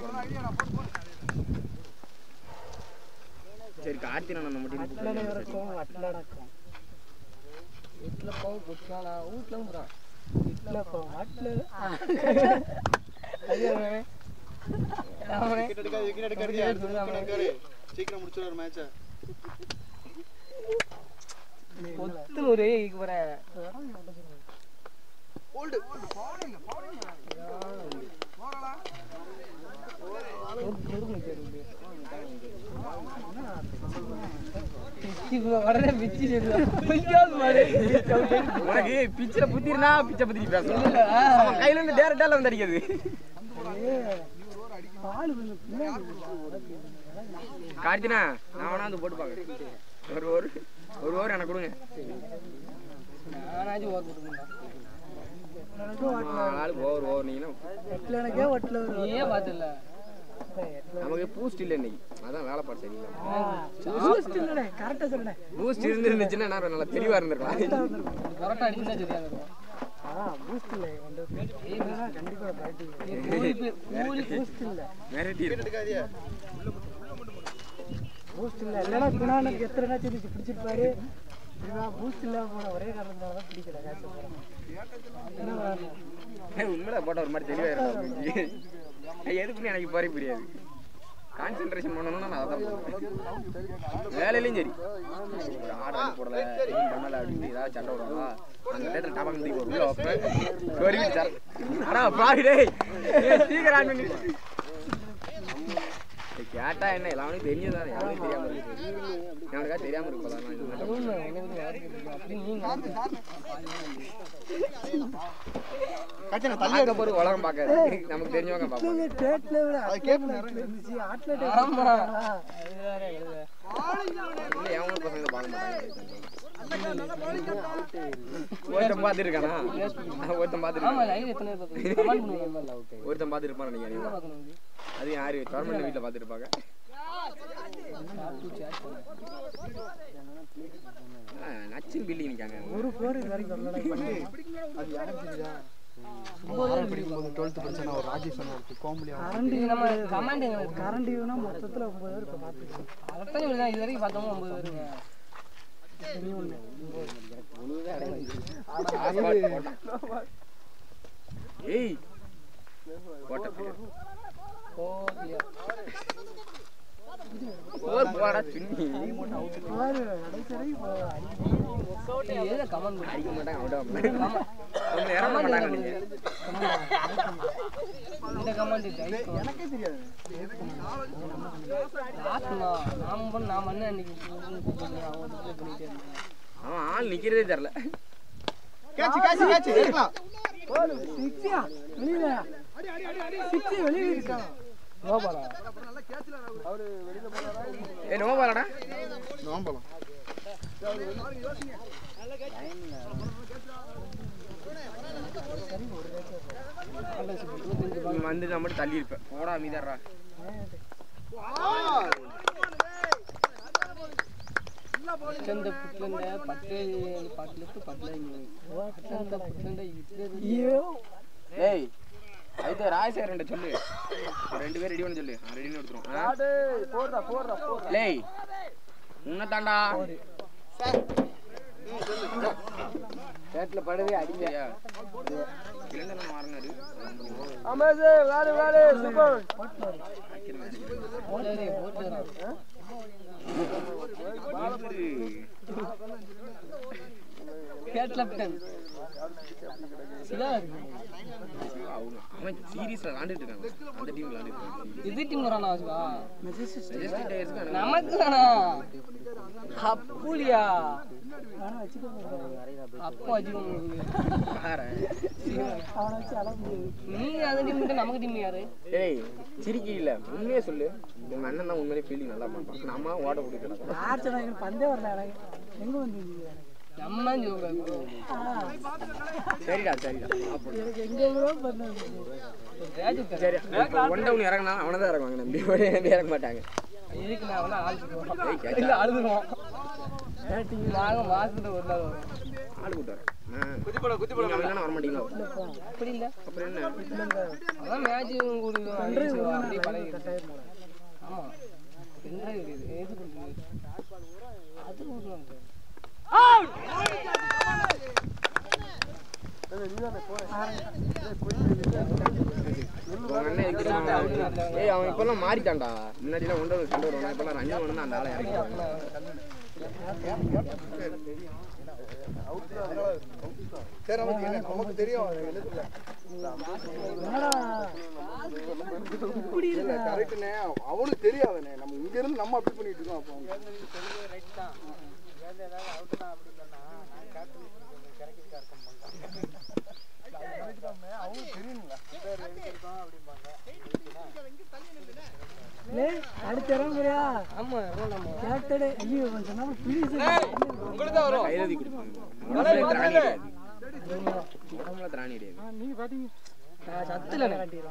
சரி கார்த்தி நான் நம்ம டீம் அட்லனை வரைக்கும் அட்லடக்கம் வீட்டுல போக குடிச்சானா வீட்டுல போறான் வீட்டுல போ அட்ல சீக்கிரம் முடிச்சிடுவாரு மேட்ச ஒத்துன்னு ஒரே போறேன் ஓல்டு உடனே பிச்சு பிடிக்காது மாடு உனக்கு பிச்சில் புத்திருந்தா பிச்சை பத்தி பேசணும் அவன் கையில இருந்து டேரக்டால வந்து அடிக்கிறது பால் கொஞ்சம் பின்னாடி கார்த்தினா நான் வேணா வந்து போட்டு பார்க்க ஒரு ஒரு ஒரு ஓவர் எனக்கு கொடுங்க நானாச்சும் ஓர் போட்டுருந்தேன் ஆளுக்கு ஓவர் ஓவர் நீங்கன்னா எட்டில் எனக்கே ஒட்டில் ஒரு நீயே பார்த்துல நமக்கு பூஸ்ட் இல்லை இன்னைக்கு அதான் வேலை பாடு சரியில்லை பூஸ்ட் இல்லைண்ணே கரெக்டாக சொல்லுண்ணே பூஸ்ட் இருந்துருந்துச்சுன்னா நான் நல்லா தெளிவா இருந்திருக்கலாம் கரெக்டாக அடிச்சுதான் சரியா இருக்கும் ஆ பூஸ்ட் இல்லை வந்து கண்டிப்பாக பேட்டிங் கூலி பே- கூலி பூஸ்ட் இல்லை மிரட்டி இருக்கு பூஸ்ட் இல்லை இல்லைன்னா குணானுக்கு எத்தனை மேட்ச் இருந்துச்சு பிடிச்சிருப்பாரு இவன் பூஸ்ட் இல்லாம போன ஒரே காரணத்தால தான் பிடிக்கல கேட்ச போகிறேன் என்ன காரணம் ஏய், உண்மையில போட்டா ஒரு மாதிரி தெளிவா இருக்கும் எதுக்குன்னு எனக்கு போறே புரியாது கான்சென்ட்ரேஷன் பண்ணணும்னா நான் அதான் பண்ணுவேன். வேலையிலயும் சரி ஒரு ஆர்டர் வந்து போடல எதுவும் பண்ணல அப்படின்னு ஏதாவது சண்டை விடுவாங்களா அந்த நேரத்தில் டபாக்கு தூக்கி ஒரு உள்ள வைப்பேன் ஒரு வீட்டு சார் ஆனா பாரு டேய் ஏய், சீக்கிரம் ஆன் பண்ணி ஏய், கேட்டா என்ன எல்லாமே தெரிஞ்சதான் யாருக்கும் தெரியாம இருக்கு எனக்கா தெரியாம இருக்கு போல, நான் இது மட்டும் அப்படி நீங்க பார்க்க போற உலகம் பார்க்காது நமக்கு தெரிஞ்சவங்க பார்ப்பாங்க ஸ்டேட்ல விட அட்லெட் இருந்துச்சு அட்லெட் ஆமா அது வேற இது வேற. இல்ல, எவனும் பசங்க பார்க்க மாட்டாங்க ஒருத்தன் பார்த்துருக்கானா ஒருத்தன் ஆமா பார்த்துருக்கான் லைவ் எத்தனை பேர் பார்க்கணும் கமெண்ட் பண்ணுவாங்க ஒருத்தன் பார்த்துருப்பான் நினைக்கிறேன் பார்க்கணும் அது யாரு கவர்மெண்ட் வீட்டில் பார்த்துருப்பாங்க நச்சின் பில்லி நிற்காங்க ஒரு ஃபோர் இது வரைக்கும் வரல அது யாருக்கு தெரியுதா ஆறாவது படிக்கும்போது டுவெல்த்து படிச்சேன் ஒரு ராஜேஷ் ஒன்று கோம்பலி கரண்ட் இது நம்ம கமெண்ட் எங்க கரண்ட் யூனா மொத்தத்தில் ஒன்பது பேர் இப்போ பார்த்துருக்கோம் அதைத்தான் சொல்லுதான் இது வரைக்கும் பார்த்தோம் ஒன்பது பேருங்க நீ ஒன்று ஏய் போட்ட பேர் ஓ இல்லையா போர் போடா சுண்ணி பாரு கடைசி வரைக்கும் எதை கமெண்ட் பண்ணி அடிக்க மாட்டாங்க அவுட் ஆக அவங்க இறங்க மாட்டாங்க நீங்க இந்த கமெண்ட் எனக்கே தெரியாது லாஸ்ட்னா நாம பண்ண நான் பண்ண அன்னைக்கு கூப்பிட்டு அவன் வந்து play பண்ணிட்டே இருந்தேன் அவன் ஆள் நிக்கிறதே தெரியல கேட்ச் கேட்ச் கேட்ச் இருக்கலாம் சிக்ஸியா வெளியில சிக்ஸி வெளியில இருக்கான் நோபாலா ஏ நோ பாலடா நோம்பலாம் நீ வந்து நான் மட்டும் தள்ளி இருப்பேன் போடா மீதர்றா புட்லந்த புட்லந்த பட்டு பாட்டுல பட்டுல புட்லந்த புட்லந்த இது ஐயோ ஏய் அது ராஜசேகரன் சொல்லு ஒரு ரெண்டு பேர் ரெடி பண்ண சொல்லு ரெடின்னு எடுத்துரும் லேய் உன்னை தாண்டா கேட்ல படவே அடிங்கயா சிலிண்டர் நான் மாறினாரு போட்டாரு போட்டாரு கேட்லப்டன் சிலா இருக்கு அவன் அவன் சீரியஸ்ல விளாண்டுட்டு இருக்கான் அந்த டீம் விளாண்டுட்டு இருக்கான் இது டீம் வரானா சிவா Majestic Tigers க்கு எனக்கு நமக்கு தானா அப்படியா அவனை வச்சுக்க அப்போ வச்சுக்கோங்க பாரேன். அவனை வச்சு அளவு முடியாது நீங்க அந்த டீம் நமக்கு டீம் யாரு ஏய் சிரிக்கி இல்ல உண்மையே சொல்லு உங்க அண்ணன் தான் உண்மையிலே ஃபீலிங் நல்லா பார்ப்பான் நம்ம ஓட பிடிக்கலாம் யார் சொன்னா எனக்கு பந்தே வரல எனக்கு எங்க வந்து இருந்தீங்க? நம்ம தான் சொல்லக்கூடாது ஆ, சரிடா சரிடா அப்போ எனக்கு எங்க ப்ரோ பண்ண வந்துச்சு. சரி இப்போ ஒன் டவுன் இறங்கினா அவனை தான் இறங்குவாங்க நம்பி ஒரே நம்பி இறங்க மாட்டாங்க இதுக்கு நான் வந்து ஆள் ஏய், சொல்லுவோம் கேட்டா. இல்ல அழுதுவோம் நாங்க மாசத்துல ஒரு நாள் வரும் ஆள் கூட்டு வரேன் குத்தி போட குத்தி போட வர மாட்டீங்களோ அப்படி இல்ல அப்புறம் என்ன அதான் மேட்ச் கொடுக்கும் அப்படியே பழகி ஆமா என்ன இது எது கொடுக்குது அது கொடுக்கலாம் உங்க அண்ணன் எதுக்கு தெரியுமா? ஏய் அவன் இப்பெல்லாம் மாறிட்டான்டா முன்னாடிலாம் ஒன்றரை சண்டை வருவான் இப்பெல்லாம் ரன் ஒன்று அந்த ஆளை இறங்கிடுவாங்க சரி நமக்கு என்ன நமக்கு தெரியும் அது எழுத்துல என்னடா இப்படி இல்ல இருக்கா கரெக்டுண்ணே அவனுக்கு தெரியாதுண்ணே நம்ம இங்க இருந்து நம்ம அப்படி பண்ணிட்டு இருக்கோம் அப்போ லே, அடுத்த இடம் போறியா உங்களுக்கு தான் வரும் கையெழுதி கொடுப்பாங்க உடம்புல திராணி கிடையாது உடம்புல திராணி கிடையாது நீங்க பாத்தீங்க சத்துல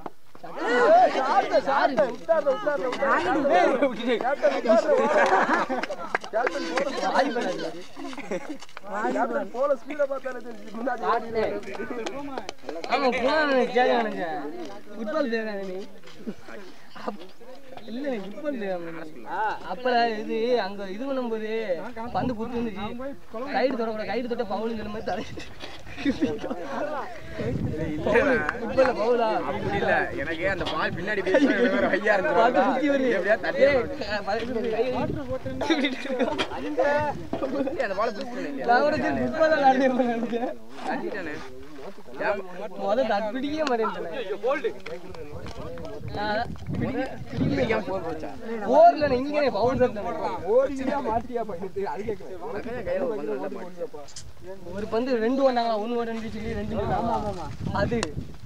போல ஸ்பீட பார்த்தாலே தெரிஞ்சு முன்னாடி ஆமா புனான கேட்க நினைச்சேன் ஃபுட்பால் தெரியாது நீ அப்- இல்ல ஃபுட்பால் தெரியாது அப்ப இது அங்க இது பண்ணும்போது பந்து குத்து வந்துச்சு கைடு தொடக்கூட கைடு தொட்ட பவுலுங்கிற மாதிரி தலை ஃபுட்பால்ல பவுலா அப்படி இல்ல எனக்கு அந்த பால் பின்னாடி போய் வேற ஐயா பார்த்து சுத்தி வருது. எப்படியா தட்டி ஏய், கை- அந்த பால் பிடிச்சிட்டேன் இல்லையா நான் கூட சரி ஃபுட்பால் விளையாடுறேன் நினைச்சேன் தட்டிட்டானே முத தப்பிடிக்கவே மாட்டேன் பிடிக்காம போர் போச்சா ஓர்ல இங்கே பவுல் தட்டினேன் ஓடியா மாட்டியா பண்ணிட்டு அது கேட்கல அதான் கையில ஒரு பந்து நல்லா மாட்டுச்சு. ஒரு பந்து ரெண்டு ஒண்ணாங்க ஒன்னு ஒரு ரெண்டு சொல்லி ரெண்டு சொன்னாங்க. அது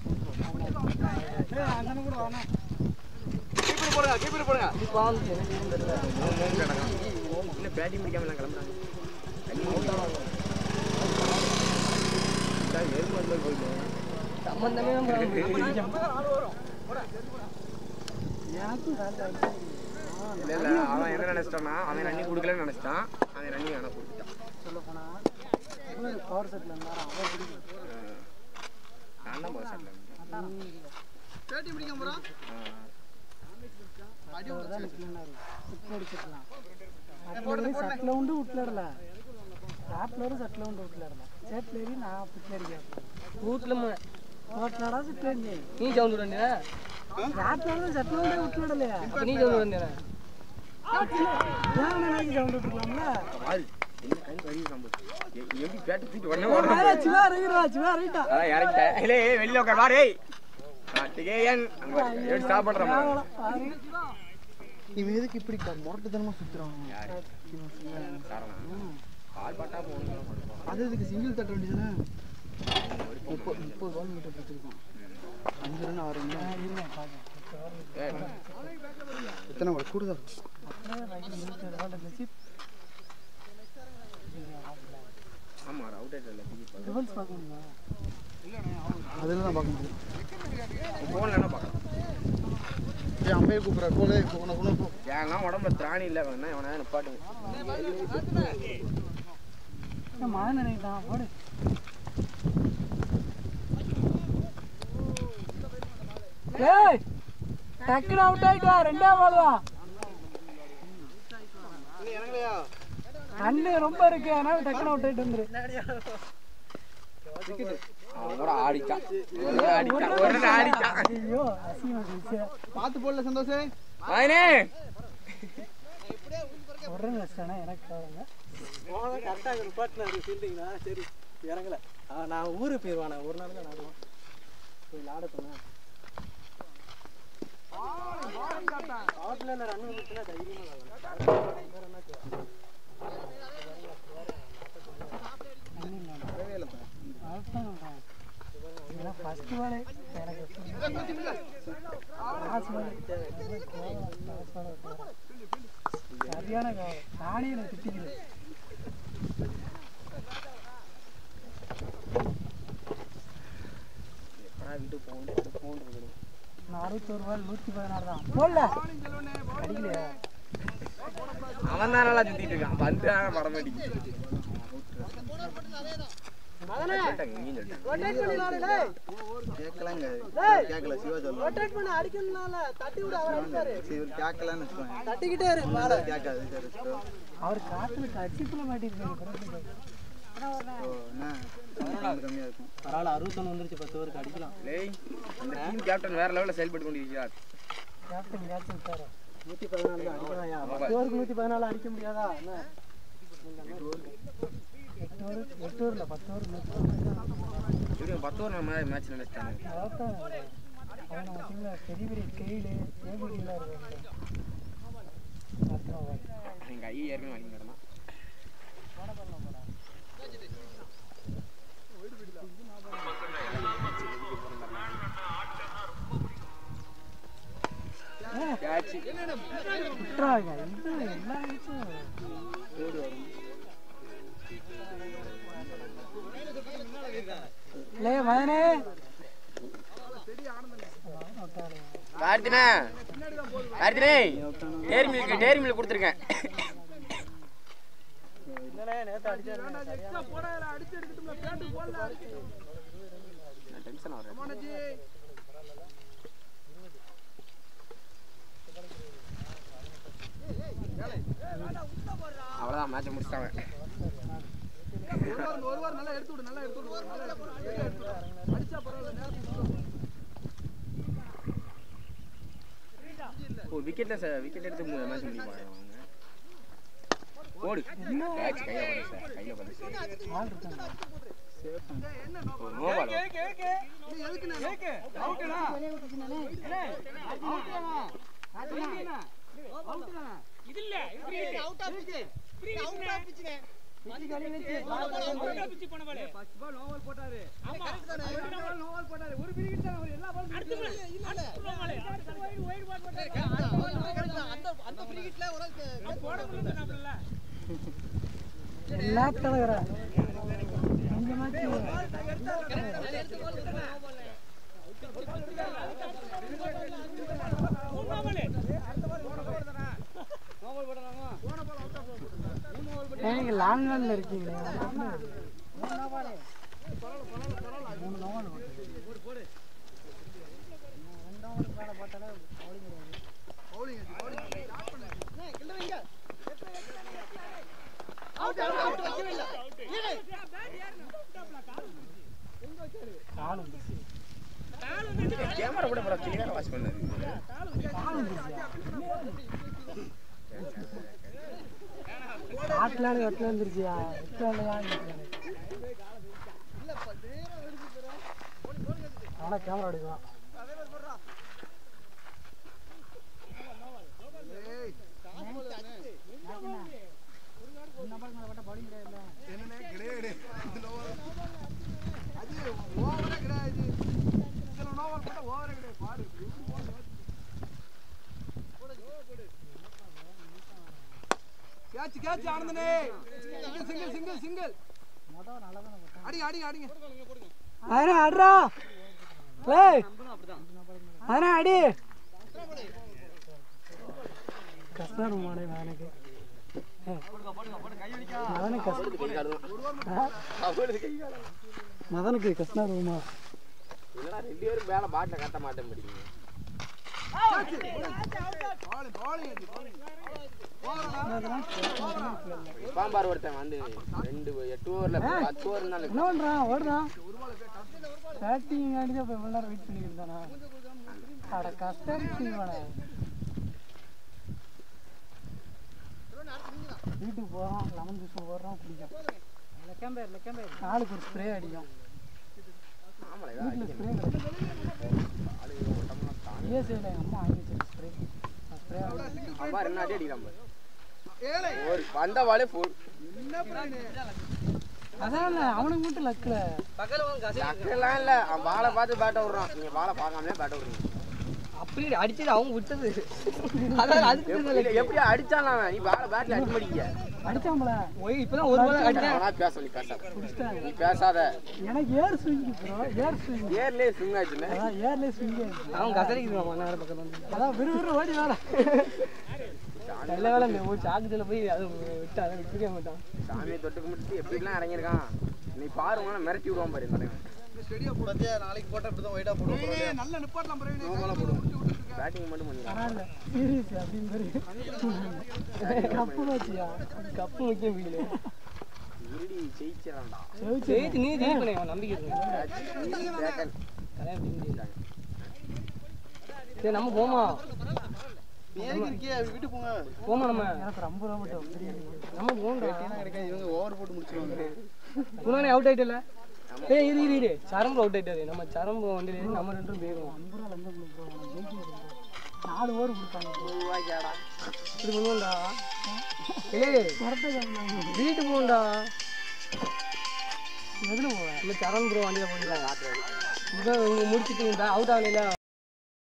கீப்பர் போடுங்க கீப்பர் போடுங்க இது பாவம் எனக்கு எதுவும் தெரியல. இன்னும் பேட்டிங் பிடிக்காம எல்லாம் கிளம்புறாங்க எருமை வந்து போயிட்டு சம்பந்தமே இல்ல இல்ல அவன் என்ன நினைச்சிட்டான்னா அவன் ரன்னி கொடுக்கலன்னு நினைச்சிட்டான் அவன் ரன்னி வேணா கொடுத்துட்டான் சொல்ல போனா பவர் செட்ல இருந்தாரா அவன் பிடிக்கும் நான் தான் போக பேட்டி பிடிக்க போறான் சட்டில் உண்டு விட்டுலடல ஆப்லரும் சட்டில் உண்டு விட்டுலடல சேட்லேரி நான் பிட்லேரி வீட்டுல ஓட்டலடா சிட்லேரி நீ சவுண்ட் விட வேண்டியதா ஆப்லரும் சட்டில் உண்டு விட்டுலடலையா அப்ப நீ சவுண்ட் விட வேண்டியதா ஏன் நினைச்சு சவுண்ட் விட்டுக்கலாம்ல ஆள் என்ன கை வரி சம்பு எப்படி பேட்டி தூக்கிட்டு உடனே ஓடுறான் சிவா இறங்கிடுவா சிவா இறங்கிட்டா அதான் இறங்கிட்டேன் இல்ல ஏய் வெளியில உட்கார் வா டேய் கார்த்திகேயன் அங்க வா. எப்படி ஸ்டாப் பண்றான் இவன் எதுக்கு இப்படி முரட்டுத்தனமா சுத்துறான் காரணம் பால் பட்டா போகணும் அது எதுக்கு சிங்கிள் தட்ட வேண்டியதுதானே முப்பது முப்பது பால் மீட்டர் பிடிச்சிருக்கான் அஞ்சு ரன் ஆறு ரன் எத்தனை பால் கூடுதல் ஆமா அவுட் ஆயிட்டல ரிவல்ஸ் பார்க்க முடியுமா அதில் தான் பார்க்க முடியும் போன்ல என்ன பார்க்கலாம் ஏய் அம்பையை கூப்பிட்ற போலே போன போன போ ஏன்னா உடம்புல திராணி இல்ல வேணா இவனை நிப்பாட்டுங்க மழை நினைக்கிட்டான் போடு ஏய் டக்குனு அவுட் ஆயிட்டா ரெண்டே பால் தான் கண்ணு ரொம்ப இருக்கு அதனால டக்குனு அவுட் ஆயிட்டு வந்துரு அவன் கூட ஆடிட்டான் ஒரு நாள் ஆடிட்டான் ஒரு நாள் ஆடிட்டான் ஐயோ அசிங்கமா போச்சு பார்த்து போடல சந்தோஷே வாயினே ஒரு ரன் வச்சிட்டானா எனக்கு கவலைங்க கரெக்டாக நிப்பாட்டினாரு ஃபீல்டிங்னா சரி இறங்கல ஆ, நான் ஊருக்கு போயிடுவானே ஒரு நாள் தான் நடுவோம் போய் விளாட போனேன் ஆட்டில் ரன் வந்துச்சுன்னா தைரியமாக ஃபர்ஸ்ட் பாலே எனக்கு லாஸ்ட் பால் சரியான கவலை நானே எனக்கு திட்டிக்கிறேன் வீட்டுக்கு போகணும் போகணும் நான் அறுபத்தோரு பால் நூற்றி பதினாறு தான் போடல அடிக்கலையா அவன் தான் நல்லா சுத்திட்டு இருக்கான் பந்து ஆனா பட மாட்டேங்குது இங்கேயும் சொல்லிட்டேன். கேட்கலங்க கேட்கல சிவா சொல்லுவாங்க ரொட்டேட் பண்ண அடிக்கணும்னால தட்டி விட அவர் அடிச்சாரு சரி இவர் கேட்கலன்னு வச்சுக்கோங்க தட்டிக்கிட்டே இரு மேல கேட்காது சரி வச்சுக்கோ. அவர் காத்துல கட்சிக்குள்ள மாட்டிருக்காங்க ஓ, என்ன sound கம்மியா இருக்கும் பரவாயில்ல அறுபத்தொன்று வந்துருச்சு பத்து பேருக்கு அடிக்கலாம் டேய் அந்த டீம் கேப்டன் வேற லெவல்ல செயல்பட்டு கொண்டிருக்கிறார் கேப்டன் கேட்ச் விட்டாரு நூற்றி பதினாலு தான் அடிக்கலாம் பத்து பேருக்கு நூற்றி பதினாலு அடிக்க முடியாதா என்ன எட்டு ஓவர் எட்டு ஓவரில் பத்து ஓவர் நூற்றி பதினாறு இவரு பத்து ஓவர் நம்ம மேட்ச் நினைச்சிட்டாங்க அதான் அவனை பார்த்தீங்களா பெரிய பெரிய கெயிலு ஏபிடிலாம் இருக்காங்க எங்க ஐயா ஏற்கனவே வாங்கி கிடந்தான் விட்டுறாங்க இது எல்லா மேட்சும் லே மதனே கார்த்தினே கார்த்தினே டேரி மில்க் டேரி மில்க் கொடுத்துருக்கேன் டென்ஷன் ஆகிறேன் அவ்வளோதான் மேட்சை முடிச்சிட்டாங்க ஒரு வாரம் நல்லா எடுத்து விடு நல்லா எடுத்து விடு நல்லா எடுத்து விடு. வெளியே எடுத்து விடு. அடிச்சா பரவாயில்ல நேரத்துக்கு விடு. ஓ விக்கெட்டில் விக்கெட் எடுத்து மேட்ச் முடிப்பாங்க அவங்க ஓடு கேட்ச் கையில் பண்ணு சார் கையில் பண்ணு சார் ஆள் இருக்காங்க நோ பால் எல்லா தலைவரா இந்த மாதிரி நீங்க லாங் ரன்ல இருக்கீங்க கேமரா கூட பரவாயில்ல கிளியராக வாட்ச் பண்ணது ஆட்டிலாடு வெட்டில வந்துருச்சியா வெட்டிலையா ஆனா கேமரா எடுக்கலாம் என்னண்ணே, கிடையாது. இதுல ஒரு- அது over ஆ கிடையாது. இதுல no ball போட்டா over ஆ கிடையாது. பாரு, எப்படி போகுது பாரு. Catch, catch, ஆனந்தனே. Single, single, single, single. அடிங்க, அடிங்க, அடிங்க. அதனே ஆடுறா ஏய் அதனே அடி கஷ்டம் மாடே எனக்கு மதனுக்கு கஷ்டம் மதனுக்கு கஷ்டம் ரூமா இல்லைனா ரெண்டு பேரும் மேலே பாட்டில் கட்ட மாட்டேன் முடியுங்க Bowling, bowling அது, bowling. பாம்பார் ஒருத்தன் வந்து ரெண்டு எட்டு ஓவரில் பத்து ஓவர் இருந்தாலும் என்ன பண்றான் ஓடுறான் பேட்டிங் ஆடி தான் இப்போ இவ்வளோ நேரம் வெயிட் பண்ணிட்டு இருந்தானா அட கஷ்டம் செய்வானே வீட்டுக்கு போகிறோம் லெமன் ஜூஸ் போடுறோம் குடிக்கும் நாளுக்கு ஒரு ஸ்ப்ரே அடிக்கும் வீட்டில் ஸ்ப்ரே கிடைக்கும் இஎஸ்ஐயில் எங்கள் அம்மா வாங்கி வச்சிருக்கு ஸ்ப்ரே ஸ்ப்ரே பாம்பார் என்ன அடி அடிக்கிறான் பாரு. ஏழை. ஒரு வந்த வாலே ஃபுல் என்ன பண்ணு? அதான் அவனுக்கு மட்டும் லக்கில் லக்கெல்லாம் இல்லை அவன் பாலை பார்த்து பேட்டை விடுறான் நீங்கள் பாலை பார்க்காமலே பேட்டை விடுறீங்க அப்படி அடிச்சது அவங்க விட்டது அதான் அதுக்கு எப்படி எப்படி அடிச்சான் அவன் நீ பாலை பேட்டில் அடிக்க மாட்டீங்க அடிச்சாம்பல ஒய் இப்பதான் ஒரு பால் அடிச்சேன் அவனா பேச நீ பேசாத நீ பேசாத எனக்கு air swing bro air swing ஏர்லேயே ஸ்விங் ஆச்சுன்னு அதான் ஏர்லேயே ஸ்விங் அவன் கசரிக்குவான் நேரம் பக்கத்துல வந்து அதான் விறுவிறு ஓடி வேலை நல்ல வேலை இந்த ஒரு சாக்குல போய் அது விட்டு அதை விட்டுக்கவே மாட்டான் சாமியை தொட்டுக்கு முடிச்சு எப்படிலாம் இறங்கியிருக்கான் நீ பாருங்க மிரட்டி விடுவான் பாரு இந்த தலைவன் ஏய், நல்ல நிப்பாட்டலாம் பிரவீனே. பேட்டிங் மட்டும் பண்ணிடுறான் பரவாயில்ல சீரியஸ் அப்படின்னு கப்பு வச்சியா கப்பு முக்கியம் வீடு இருடி ஜெயிச்சிடறான்டா ஜெயிச்சு நீ ஜெயிப்பனே அவன் நம்பிக்கை இருக்கு ஈஸி பேக்கன் கல்யாணம் செஞ்சு. சரி நம்ம போமா வீட்டுக்கு போங்க போமா நம்ம எனக்கு ரொம்ப ரூபா மட்டும் பிரியாணி நம்ம போண்டா கிடைக்காது இவங்க ஓவர் போட்டு முடிச்சிருவாங்க குணானே அவுட் ஆயிட்டல ஏய் இரு இரு இரு சரம்பு அவுட் ஆயிட்டாரு நம்ம சரம்பு வண்டியில ஏறி நம்ம ரெண்டும் போயிருவோம் ஐம்பது ரூபா லஞ்சம் கொடுப்போம் ஜெயிச்சு நாலு ஓவர் கொடுத்தாங்க ரூபாய்க்காடா இது பண்ணுவோம்டா ஏய் வீட்டுக்கு போகணும்டா எதில் போவேன் நம்ம சரண் ப்ரோ வண்டியில் போயிடலாம் இவன் இவங்க முடிச்சிட்டு அவுட் ஆகலைல